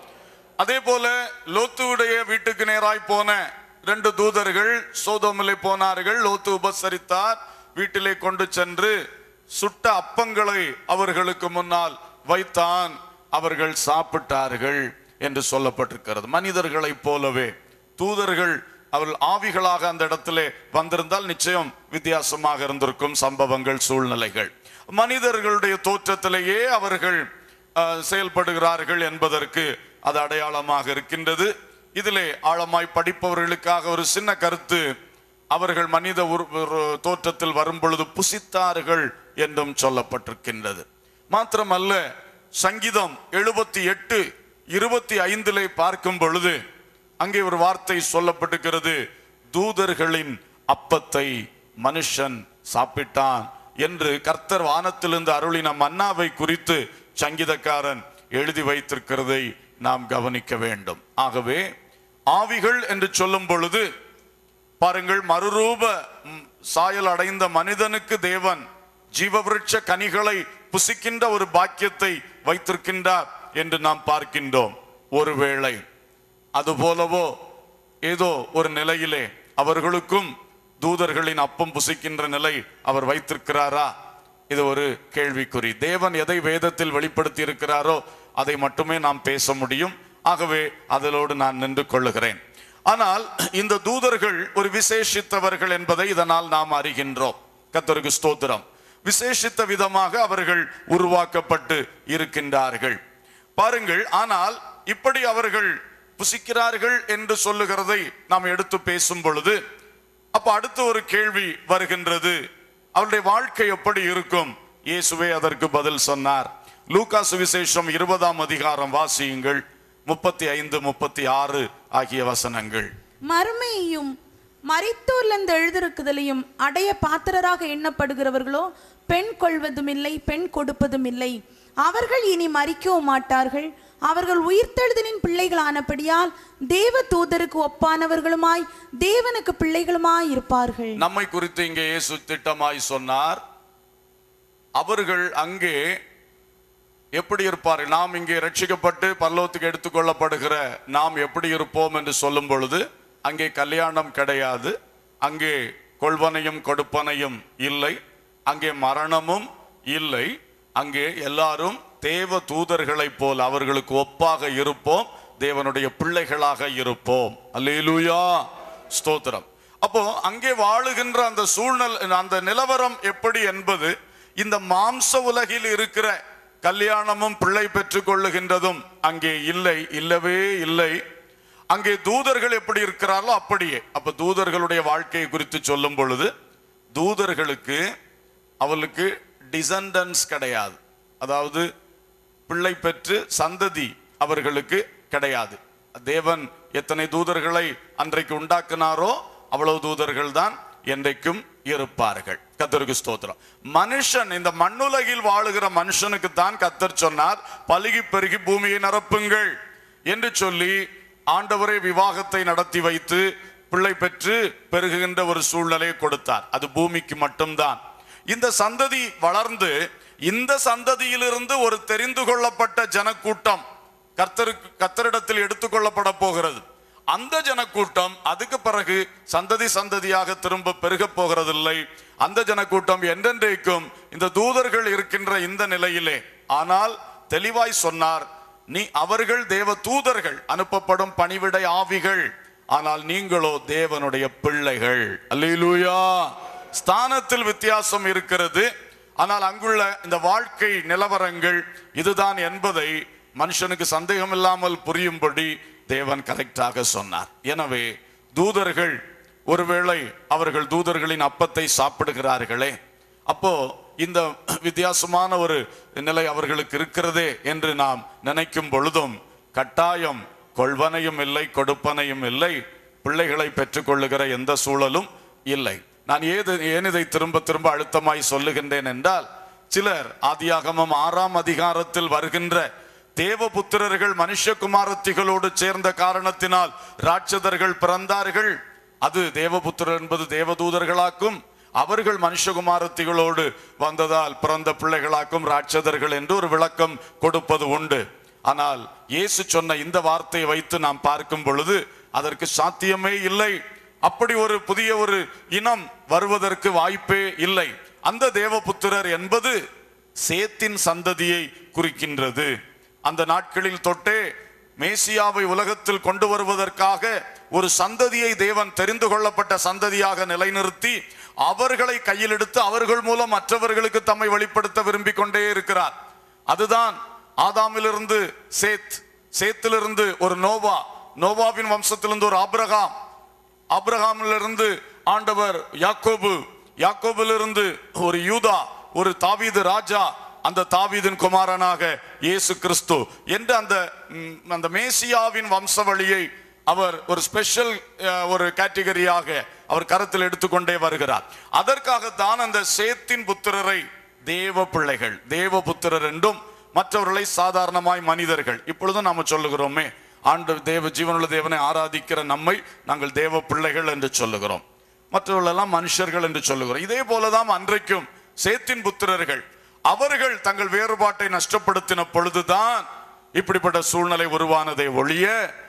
அதே போல லோத்துவுடைய வீட்டுக்கு நேராய் போன ரெண்டு தூதர்கள் சோதோமிலே போனார்கள் லோத்து உபசரித்தார் வீட்டிலே கொண்டு சென்று சுட்ட அப்பங்களை அவர்களுக்கு முன்னால் வைத்தான் அவர்கள் சாப்பிட்டார்கள் என்று சொல்லப்பட்டிருக்கிறது மனிதர்களைப் போலவே தூதர்கள் அவர்கள் ஆவிகளாக அந்த இடத்திலே வந்திருந்தால் நிச்சயம் வித்தியாசமாக இருந்திருக்கும் சம்பவங்கள் சூழ்நிலைகள் மனிதர்களுடைய தோற்றத்திலேயே அவர்கள் அஹ், செயல்படுகிறார்கள் என்பதற்கு அது அடையாளமாக இருக்கின்றது இதிலே ஆழமாய் படிப்பவர்களுக்காக ஒரு சின்ன கருத்து அவர்கள் மனித உரு- ஒரு தோற்றத்தில் வரும் பொழுது புசித்தார்கள் என்றும் சொல்லப்பட்டிருக்கின்றது மாத்திரமல்ல சங்கீதம் எழுபத்தி எட்டு இருபத்தி ஐந்திலே பார்க்கும் பொழுது அங்கே ஒரு வார்த்தை சொல்லப்பட்டிருக்கிறது தூதர்களின் அப்பத்தை மனுஷன் சாப்பிட்டான் என்று கர்த்தர் வானத்திலிருந்து அருளின மன்னாவை குறித்து சங்கீதக்காரன் எழுதி வைத்திருக்கிறதை நாம் கவனிக்க வேண்டும் ஆகவே ஆவிகள் என்று சொல்லும் பொழுது பாருங்கள் மறுரூப ம், சாயல் அடைந்த மனிதனுக்கு தேவன் ஜீவவிருட்ச கனிகளை புசிக்கின்ற ஒரு பாக்கியத்தை வைத்திருக்கின்றார் என்று நாம் பார்க்கின்றோம் ஒருவேளை அதுபோலவோ ஏதோ ஒரு நிலையிலே அவர்களுக்கும் தூதர்களின் அப்பம் புசிக்கின்ற நிலை அவர் வைத்திருக்கிறாரா இது ஒரு கேள்விக்குறி தேவன் எதை வேதத்தில் வெளிப்படுத்தி இருக்கிறாரோ அதை மட்டுமே நாம் பேச முடியும் ஆகவே அதிலோடு நான் நின்று கொள்ளுகிறேன் ஆனால் இந்த தூதர்கள் ஒரு விசேஷித்தவர்கள் என்பதை இதனால் நாம் அறிகின்றோம் கர்த்தருக்கு ஸ்தோத்திரம் விசேஷித்த விதமாக அவர்கள் உருவாக்கப்பட்டு இருக்கின்றார்கள் பாருங்கள் ஆனால் இப்படி அவர்கள் புசிக்கிறார்கள் என்று சொல்லுகிறதை நாம் எடுத்து பேசும் பொழுது அப்ப அடுத்து ஒரு கேள்வி வருகின்றது அவருடைய வாழ்க்கை எப்படி இருக்கும் இயேசுவே அதற்கு பதில் சொன்னார் லூக்கா சுவிசேஷம் இருபதாம் அதிகாரம் வாசியுங்கள் முப்பத்தி ஐந்து முப்பத்தி ஆறு ஆகிய வசனங்கள் மறுமையையும் மரித்தோர்லந்து எழுதிருக்குதலையும் அடைய பாத்திரராக எண்ணப்படுகிறவர்களோ பெண் கொள்வதும் இல்லை பெண் கொடுப்பதும் இல்லை அவர்கள் இனி மறிக்கவும் மாட்டார்கள் அவர்கள் உயிர்த்தெழுதலின் பிள்ளைகளானபடியால் தேவ தூதருக்கு ஒப்பானவர்களுமாய் தேவனுக்கு பிள்ளைகளுமாய் இருப்பார்கள் நம்மை குறித்து இங்கே இயேசு திட்டமாய் சொன்னார் அவர்கள் அங்கே எப்படி இருப்பார்கள் நாம் இங்கே ரட்சிக்கப்பட்டு பரலோகத்துக்கு எடுத்துக்கொள்ளப்படுகிற நாம் எப்படி இருப்போம் என்று சொல்லும் பொழுது அங்கே கல்யாணம் கிடையாது அங்கே கொள்வனையும் கொடுப்பனையும் இல்லை அங்கே மரணமும் இல்லை அங்கே எல்லாரும் தேவ தூதர்களைப் போல் அவர்களுக்கு ஒப்பாக இருப்போம் தேவனுடைய பிள்ளைகளாக இருப்போம் அல்லேலூயா ஸ்தோத்திரம் அப்போ அங்கே வாழுகின்ற அந்த சூழ்நிலை அந்த நிலவரம் எப்படி என்பது இந்த மாம்ச உலகில் இருக்கிற கல்யாணமும் பிள்ளை பெற்றுக் கொள்ளுகின்றதும் அங்கே இல்லை இல்லவே இல்லை அங்கே தூதர்கள் எப்படி இருக்கிறார்களோ அப்படியே அப்ப தூதர்களுடைய வாழ்க்கையை குறித்து சொல்லும் பொழுது தூதர்களுக்கு அவளுக்கு டிசண்டன்ஸ் கிடையாது அதாவது பிள்ளை பெற்று சந்ததி அவர்களுக்கு கிடையாது தேவன் எத்தனை தூதர்களை அன்றைக்கு உண்டாக்கினாரோ அவ்வளவு தூதர்கள் தான் என்றைக்கும் இருப்பார்கள் கத்தருக்கு ஸ்தோத்திரம் மனுஷன் இந்த மண்ணுலகில் வாழுகிற மனுஷனுக்கு தான் கத்தர் சொன்னார் பலுகி பெருகி பூமியை நிரப்புங்கள் என்று சொல்லி ஆண்டவரே விவாகத்தை நடத்தி வைத்து பிள்ளை பெற்று பெருகுகின்ற ஒரு சூழ்நிலையை கொடுத்தார் அது பூமிக்கு மட்டும்தான் இந்த சந்ததி வளர்ந்து இந்த சந்ததியிலிருந்து ஒரு தெரிந்து கொள்ளப்பட்ட ஜனக்கூட்டம் கர்த்தருக்கு கர்த்தரிடத்தில் எடுத்துக்கொள்ளப்பட போகிறது அந்த ஜனக்கூட்டம் அதுக்கு பிறகு சந்ததி சந்ததியாக திரும்ப பெருக போகிறதில்லை அந்த ஜனக்கூட்டம் என்றென்றைக்கும் இந்த தூதர்கள் இருக்கின்ற இந்த நிலையிலே ஆனால் தெளிவாய் சொன்னார் நீ அவர்கள் தேவ தூதர்கள் அனுப்பப்படும் பணிவிடை ஆவிகள் ஆனால் நீங்களோ தேவனுடைய பிள்ளைகள் அல்லேலூயா ஸ்தானத்தில் வித்தியாசம் இருக்கிறது ஆனால் அங்குள்ள இந்த வாழ்க்கை நிலவரங்கள் இதுதான் என்பதை மனுஷனுக்கு சந்தேகம் இல்லாமல் புரியும்படி தேவன் கரெக்டாக சொன்னார் எனவே தூதர்கள் ஒருவேளை அவர்கள் தூதர்களின் அப்பத்தை சாப்பிடுகிறார்களே அப்போ இந்த வித்தியாசமான ஒரு நிலை அவர்களுக்கு இருக்கிறதே என்று நாம் நினைக்கும் பொழுதும் கட்டாயம் கொள்வனையும் இல்லை கொடுப்பனையும் இல்லை பிள்ளைகளை பெற்றுக்கொள்ளுகிற எந்த சூழலும் இல்லை நான் ஏது ஏன் இதை திரும்ப திரும்ப அழுத்தமாய் சொல்லுகின்றேன் என்றால் சிலர் ஆதியாகமம் ஆறாம் அதிகாரத்தில் வருகின்ற தேவபுத்திரர்கள் மனுஷகுமாரத்திகளோடு சேர்ந்த காரணத்தினால் ராட்சதர்கள் பிறந்தார்கள் அது தேவபுத்திரர் என்பது தேவதூதர்களாக்கும் அவர்கள் மனுஷகுமாரத்திகளோடு வந்ததால் பிறந்த பிள்ளைகளாக்கும் ராட்சதர்கள் என்று ஒரு விளக்கம் கொடுப்பது உண்டு ஆனால் இயேசு சொன்ன இந்த வார்த்தையை வைத்து நாம் பார்க்கும் பொழுது அதற்கு சாத்தியமே இல்லை அப்படி ஒரு புதிய ஒரு இனம் வருவதற்கு வாய்ப்பே இல்லை அந்த தேவபுத்திரர் என்பது சேத்தின் சந்ததியை குறிக்கின்றது அந்த நாட்களில் தொட்டே மேசியாவை உலகத்தில் கொண்டு வருவதற்காக ஒரு சந்ததியை தேவன் தெரிந்து கொள்ளப்பட்ட சந்ததியாக நிலைநிறுத்தி அவர்களை கையில் எடுத்து அவர்கள் மூலம் மற்றவர்களுக்கு தம்மை வெளிப்படுத்த விரும்பிக் கொண்டே இருக்கிறார் அதுதான் ஆதாமிலிருந்து சேத் சேத்திலிருந்து ஒரு நோவா நோவாவின் வம்சத்திலிருந்து ஒரு ஆபிரகாம் ஆபிரகாமிலிருந்து ஆண்டவர் யாக்கோபு யாக்கோபிலிருந்து ஒரு யூதா ஒரு தாவீது ராஜா அந்த தாவீதின் குமாரனாக இயேசு கிறிஸ்து என்று அந்த ம், அந்த மேசியாவின் வம்சவழியை அவர் ஒரு ஸ்பெஷல் ஒரு கேட்டகரியாக அவர் கருத்தில் எடுத்துக்கொண்டே வருகிறார் அதற்காகத்தான் அந்த சேத்தின் புத்திரரை தேவ பிள்ளைகள் தேவ புத்திரர் என்றும் மற்றவர்களை சாதாரணமாய் மனிதர்கள் இப்பொழுதும் நாம சொல்லுகிறோமே ஆண்டு தேவ ஜீவனுள்ள தேவனை ஆராதிக்கிற நம்மை நாங்கள் தேவ பிள்ளைகள் என்று சொல்லுகிறோம் மற்றவர்களெல்லாம் மனுஷர்கள் என்று சொல்லுகிறோம் இதே போலதான் அன்றைக்கும் சேத்தின் புத்திரர்கள் அவர்கள் தங்கள் வேறுபாட்டை நஷ்டப்படுத்தின பொழுதுதான் இப்படிப்பட்ட சூழ்நிலை உருவானதை ஒழிய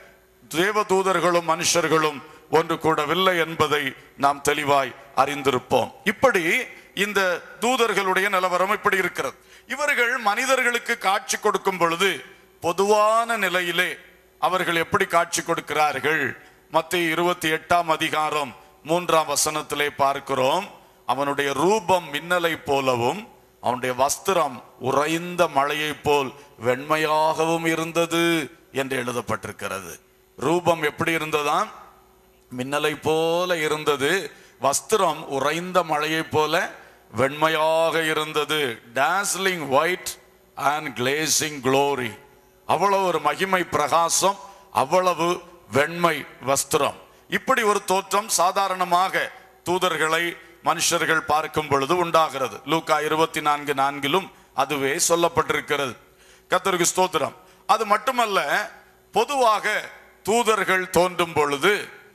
தேவ தூதர்களும் மனுஷர்களும் ஒன்று கூடவில்லை என்பதை நாம் தெளிவாய் அறிந்திருப்போம் இப்படி இந்த தூதர்களுடைய நிலவரம் இப்படி இருக்கிறது இவர்கள் மனிதர்களுக்கு காட்சி கொடுக்கும் பொழுது பொதுவான நிலையிலே அவர்கள் எப்படி காட்சி கொடுக்கிறார்கள் மத்திய இருபத்தி எட்டாம் அதிகாரம் மூன்றாம் வசனத்திலே பார்க்கிறோம் அவனுடைய ரூபம் மின்னலை போலவும் அவனுடைய வஸ்திரம் உறைந்த மழையைப் போல் வெண்மையாகவும் இருந்தது என்று எழுதப்பட்டிருக்கிறது ரூபம் எப்படி இருந்ததாம் மின்னலை போல இருந்தது வஸ்திரம் உறைந்த மழையைப் போல வெண்மையாக இருந்தது dazzling white and glazing glory அவ்வளவு ஒரு மகிமை பிரகாசம் அவ்வளவு வெண்மை வஸ்திரம் இப்படி ஒரு தோற்றம் சாதாரணமாக தூதர்களை மனுஷர்கள் பார்க்கும் பொழுது உண்டாகிறது லூக்கா இருபத்தி நான்கு நான்கிலும் அதுவே சொல்லப்பட்டிருக்கிறது கர்த்தருக்கு ஸ்தோத்திரம் அது மட்டுமல்ல பொதுவாக தூதர்கள் தோன்றும் பொழுது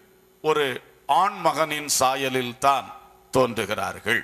ஒரு ஆண் மகனின் சாயலில் தான் தோன்றுகிறார்கள்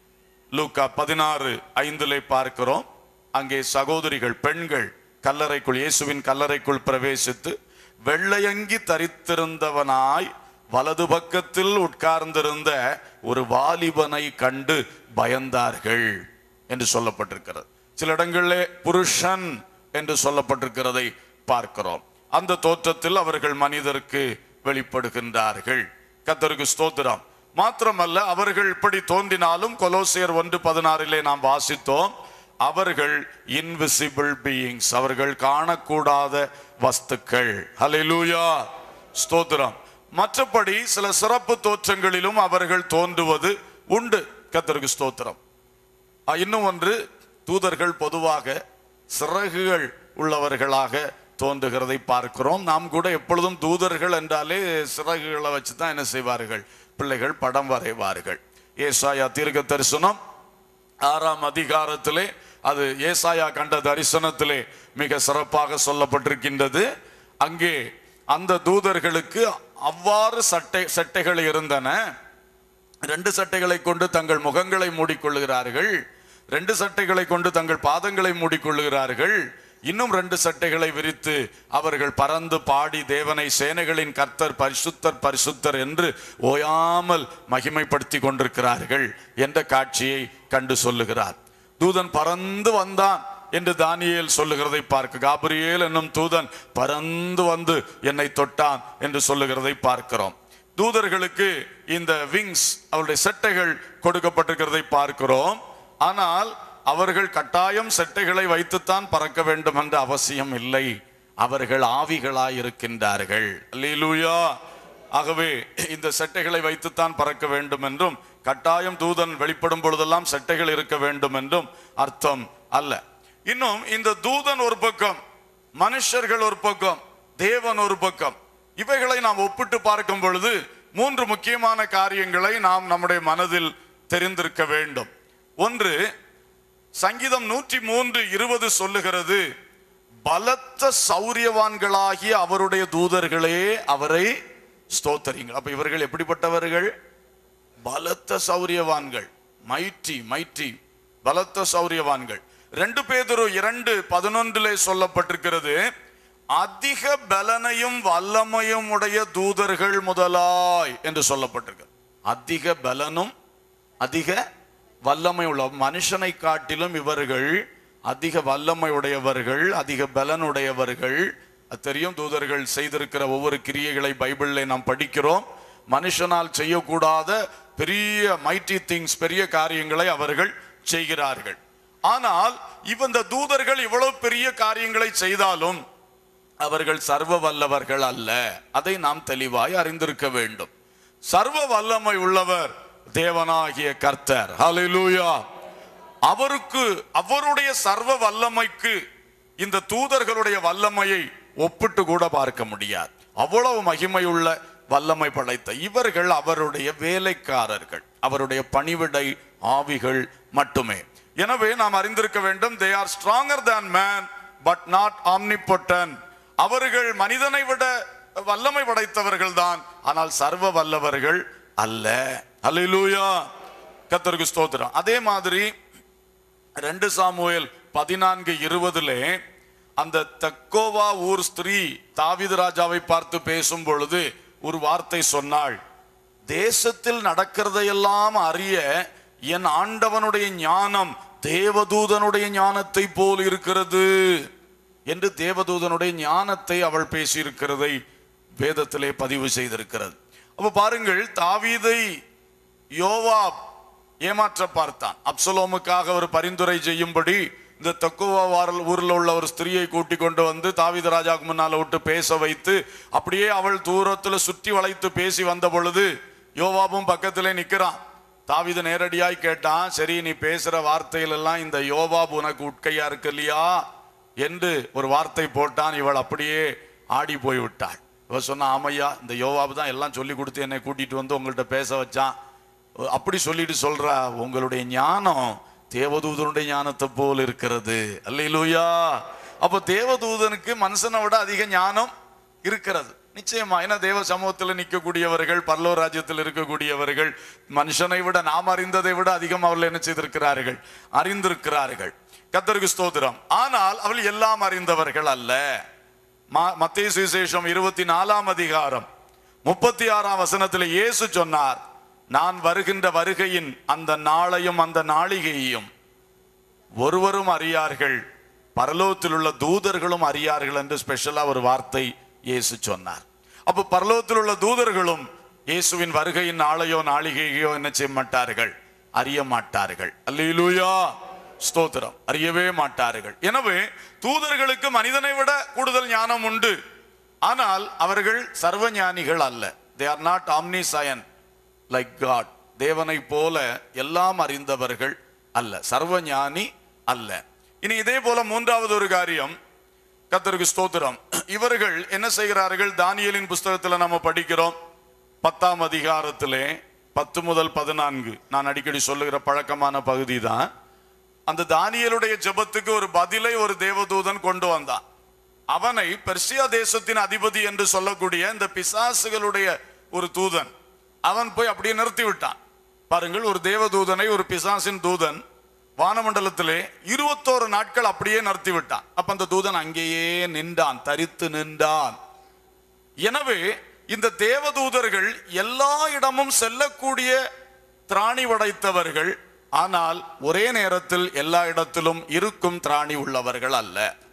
லூக்கா பதினாறு ஐந்திலே பார்க்கிறோம் அங்கே சகோதரிகள் பெண்கள் கல்லறைக்குள் இயேசுவின் கல்லறைக்குள் பிரவேசித்து வெள்ளையங்கி தரித்திருந்தவனாய் வலது பக்கத்தில் உட்கார்ந்திருந்த ஒரு வாலிபனை கண்டு பயந்தார்கள் என்று சொல்லப்பட்டிருக்கிறது சில இடங்களிலே புருஷன் என்று சொல்லப்பட்டிருக்கிறதை பார்க்கிறோம் அந்த தோற்றத்தில் அவர்கள் மனிதருக்கு வெளிப்படுகின்றார்கள் கத்தருக்கு ஸ்தோத்திரம் மாத்திரமல்ல அவர்கள் இப்படி தோன்றினாலும் கொலோசியர் ஒன்று பதினாறிலே நாம் வாசித்தோம் அவர்கள் இன்விசிபிள் பீயிங்ஸ் அவர்கள் காணக்கூடாத வஸ்துக்கள் ஹalleluya ஸ்தோத்திரம் மற்றபடி சில சிறப்பு தோற்றங்களிலும் அவர்கள் தோன்றுவது உண்டு கத்தருக்கு ஸ்தோத்திரம் ஆ, இன்னும் ஒன்று தூதர்கள் பொதுவாக சிறகுகள் உள்ளவர்களாக தோன்றுகிறதை பார்க்கிறோம் நாம் கூட எப்பொழுதும் தூதர்கள் என்றாலே சிறகுகளை வச்சு தான் என்ன செய்வார்கள் பிள்ளைகள் படம் வரைவார்கள் ஏசாயா தீர்க்க தரிசனம் ஆறாம் அதிகாரத்திலே அது ஏசாயா கண்ட தரிசனத்திலே மிக சிறப்பாக சொல்லப்பட்டிருக்கின்றது அங்கே அந்த தூதர்களுக்கு அவ்வாறு சட்டை சட்டைகள் இருந்தன ரெண்டு சட்டைகளை கொண்டு தங்கள் முகங்களை மூடிக்கொள்ளுகிறார்கள் ரெண்டு சட்டைகளை கொண்டு தங்கள் பாதங்களை மூடிக்கொள்ளுகிறார்கள் இன்னும் ரெண்டு சட்டைகளை விரித்து அவர்கள் பறந்து பாடி தேவனை சேனைகளின் கர்த்தர் பரிசுத்தர் பரிசுத்தர் என்று ஓயாமல் மகிமைப்படுத்தி கொண்டிருக்கிறார்கள் என்ற காட்சியை கண்டு சொல்லுகிறார் தூதன் பறந்து வந்தான் என்று தானியேல் சொல்லுகிறதை பார்க்க காபிரியேல் என்னும் தூதன் பறந்து வந்து என்னை தொட்டான் என்று சொல்லுகிறதை பார்க்கிறோம் தூதர்களுக்கு இந்த விங்ஸ் அவருடைய செட்டைகள் கொடுக்கப்பட்டிருக்கிறதை பார்க்கிறோம் ஆனால் அவர்கள் கட்டாயம் செட்டைகளை வைத்துத்தான் பறக்க வேண்டும் என்ற அவசியம் இல்லை அவர்கள் ஆவிகளாய் இருக்கின்றார்கள் அல்லேலூயா ஆகவே இந்த செட்டைகளை வைத்துத்தான் பறக்க வேண்டும் என்றும் கட்டாயம் தூதன் வெளிப்படும் பொழுதெல்லாம் செட்டைகள் இருக்க வேண்டும் என்றும் அர்த்தம் அல்ல இன்னும் இந்த தூதன் ஒரு பக்கம் மனுஷர்கள் ஒரு பக்கம் தேவன் ஒரு பக்கம் இவைகளை நாம் ஒப்பிட்டு பார்க்கும் பொழுது மூன்று முக்கியமான காரியங்களை நாம் நம்முடைய மனதில் தெரிந்திருக்க வேண்டும் ஒன்று சங்கீதம் நூற்றி மூன்று இருபது சொல்லுகிறது பலத்த சௌரியவான்களாகிய அவருடைய தூதர்களே அவரை ஸ்தோத்தரிங்கள் அப்ப இவர்கள் எப்படிப்பட்டவர்கள் பலத்த சௌரியவான்கள் மைட்டி மைட்டி பலத்த சௌரியவான்கள் ரெண்டு பேதொரு இரண்டு பதினொன்றிலே சொல்லப்பட்டிருக்கிறது அதிக பலனையும் வல்லமையும் உடைய தூதர்கள் முதலாய் என்று சொல்லப்பட்டிருக்கு அதிக பலனும் அதிக வல்லமை உள்ள மனுஷனை காட்டிலும் இவர்கள் அதிக வல்லமை உடையவர்கள் அதிக பலன் உடையவர்கள் அது தெரியும் தூதர்கள் செய்திருக்கிற ஒவ்வொரு கிரியைகளை பைபிளில் நாம் படிக்கிறோம் மனுஷனால் செய்யக்கூடாத பெரிய மைட்டி திங்ஸ் பெரிய காரியங்களை அவர்கள் செய்கிறார்கள் ஆனால் இந்த தூதர்கள் இவ்வளவு பெரிய காரியங்களை செய்தாலும் அவர்கள் சர்வ வல்லவர்கள் அல்ல அதை நாம் தெளிவாய் அறிந்திருக்க வேண்டும் சர்வ வல்லமை உள்ளவர் தேவனாகிய கர்த்தர் ஹalleluya அவருக்கு அவருடைய சர்வ வல்லமைக்கு இந்த தூதர்களுடைய வல்லமையை ஒப்பிட்டு கூட பார்க்க முடியாது அவ்வளவு மகிமையுள்ள வல்லமை படைத்த இவர்கள் அவருடைய வேலைக்காரர்கள் அவருடைய பணிவிடை ஆவிகள் மட்டுமே எனவே நாம் அறிந்திருக்க வேண்டும் they are stronger than man but not omnipotent அவர்கள் மனிதனை விட வல்லமை படைத்தவர்கள் தான் ஆனால் சர்வ வல்லவர்கள் அல்ல அல்லேலூயா கத்தருக்கு ஸ்தோத்திரம் அதே மாதிரி ரெண்டு சாமுவேல் பதினான்கு இருபதுலே அந்த தக்கோவா ஊர் ஸ்திரீ தாவீது ராஜாவை பார்த்து பேசும் பொழுது ஒரு வார்த்தை சொன்னாள் தேசத்தில் நடக்கிறதையெல்லாம் அறிய என் ஆண்டவனுடைய ஞானம் தேவதூதனுடைய ஞானத்தை போல் இருக்கிறது என்று தேவதூதனுடைய ஞானத்தை அவள் பேசியிருக்கிறதை வேதத்திலே பதிவு செய்திருக்கிறது அப்ப பாருங்கள் தாவீதை யோவாப் ஏமாற்ற பார்த்தான் அப்சலோமுக்காக ஒரு பரிந்துரை செய்யும்படி இந்த தக்குவா வாரல் ஊரில் உள்ள ஒரு ஸ்திரியை கூட்டி கொண்டு வந்து தாவீது ராஜாவுக்கு முன்னால விட்டு பேச வைத்து அப்படியே அவள் தூரத்துல சுற்றி வளைத்து பேசி வந்த பொழுது யோவாபும் பக்கத்திலே நிக்கிறான் தாவீது நேரடியாய் கேட்டான் சரி நீ பேசுற வார்த்தையில எல்லாம் இந்த யோவாப் உனக்கு உட்கையா இருக்கு இல்லையா என்று ஒரு வார்த்தை போட்டான் இவள் அப்படியே ஆடி போய் விட்டாள் இவ சொன்னா ஆமையா இந்த யோவாபு தான் எல்லாம் சொல்லி கொடுத்து என்னை கூட்டிட்டு வந்து உங்கள்கிட்ட பேச வச்சான் அப்படி சொல்லிட்டு சொல்றா உங்களுடைய ஞானம் தேவதூதனுடைய ஞானத்தை போல் இருக்கிறது அல்லையிலூயா அப்ப தேவதூதனுக்கு மனுஷனை விட அதிக ஞானம் இருக்கிறது நிச்சயமா ஏன்னா தேவ சமூகத்தில் நிற்கக்கூடியவர்கள் பரலோ ராஜ்யத்தில் இருக்கக்கூடியவர்கள் மனுஷனை விட நாம் அறிந்ததை விட அதிகம் அவர்கள் என்ன செய்திருக்கிறார்கள் அறிந்திருக்கிறார்கள் கத்தருக்கு ஸ்தோத்திரம் ஆனால் அவள் எல்லாம் அறிந்தவர்கள் அல்ல மா- மத்தேயு சுவிசேஷம் இருபத்தி நாலாம் அதிகாரம் முப்பத்தி ஆறாம் வசனத்தில் இயேசு சொன்னார் நான் வருகின்ற வருகையின் அந்த நாளையும் அந்த நாளிகையையும் ஒருவரும் அறியார்கள் பரலோகத்தில் உள்ள தூதர்களும் அறியார்கள் என்று ஸ்பெஷலா ஒரு வார்த்தை இயேசு சொன்னார் அப்ப பரலோகத்தில் உள்ள தூதர்களும் இயேசுவின் வருகையின் நாளையோ நாளிகையோ என்ன செய்ய மாட்டார்கள் அறிய மாட்டார்கள் அல்லேலூயா ஸ்தோத்திரம் அறியவே மாட்டார்கள் எனவே தூதர்களுக்கு மனிதனை விட கூடுதல் ஞானம் உண்டு ஆனால் அவர்கள் சர்வ ஞானிகள் அல்ல they are not omniscient like God தேவனை போல எல்லாம் அறிந்தவர்கள் அல்ல சர்வ ஞானி அல்ல இனி இதே போல மூன்றாவது ஒரு காரியம் கத்தருக்கு ஸ்தோத்திரம் இவர்கள் என்ன செய்கிறார்கள் தானியேலின் புஸ்தகத்துல நம்ம படிக்கிறோம் பத்தாம் அதிகாரத்திலே பத்து முதல் பதினான்கு நான் அடிக்கடி சொல்லுகிற பழக்கமான பகுதி தான் அந்த தானியேலுடைய ஜெபத்துக்கு ஒரு பதிலை ஒரு தேவதூதன் கொண்டு வந்தான் அவனை பெர்சியா தேசத்தின் அதிபதி என்று சொல்லக்கூடிய இந்த பிசாசுகளுடைய ஒரு தூதன் அவன் போய் அப்படியே நிறுத்தி விட்டான் பாருங்கள் ஒரு தேவதூதனை ஒரு பிசாசின் தூதன் வானமண்டலத்திலே இருபத்தோரு நாட்கள் அப்படியே நிறுத்தி விட்டான் அப்ப அந்த தூதன் அங்கேயே நின்றான் தரித்து நின்றான் எனவே இந்த தேவதூதர்கள் எல்லா இடமும் செல்லக்கூடிய திராணி படைத்தவர்கள் ஆனால் ஒரே நேரத்தில் எல்லா இடத்திலும் இருக்கும் திராணி உள்ளவர்கள் அல்ல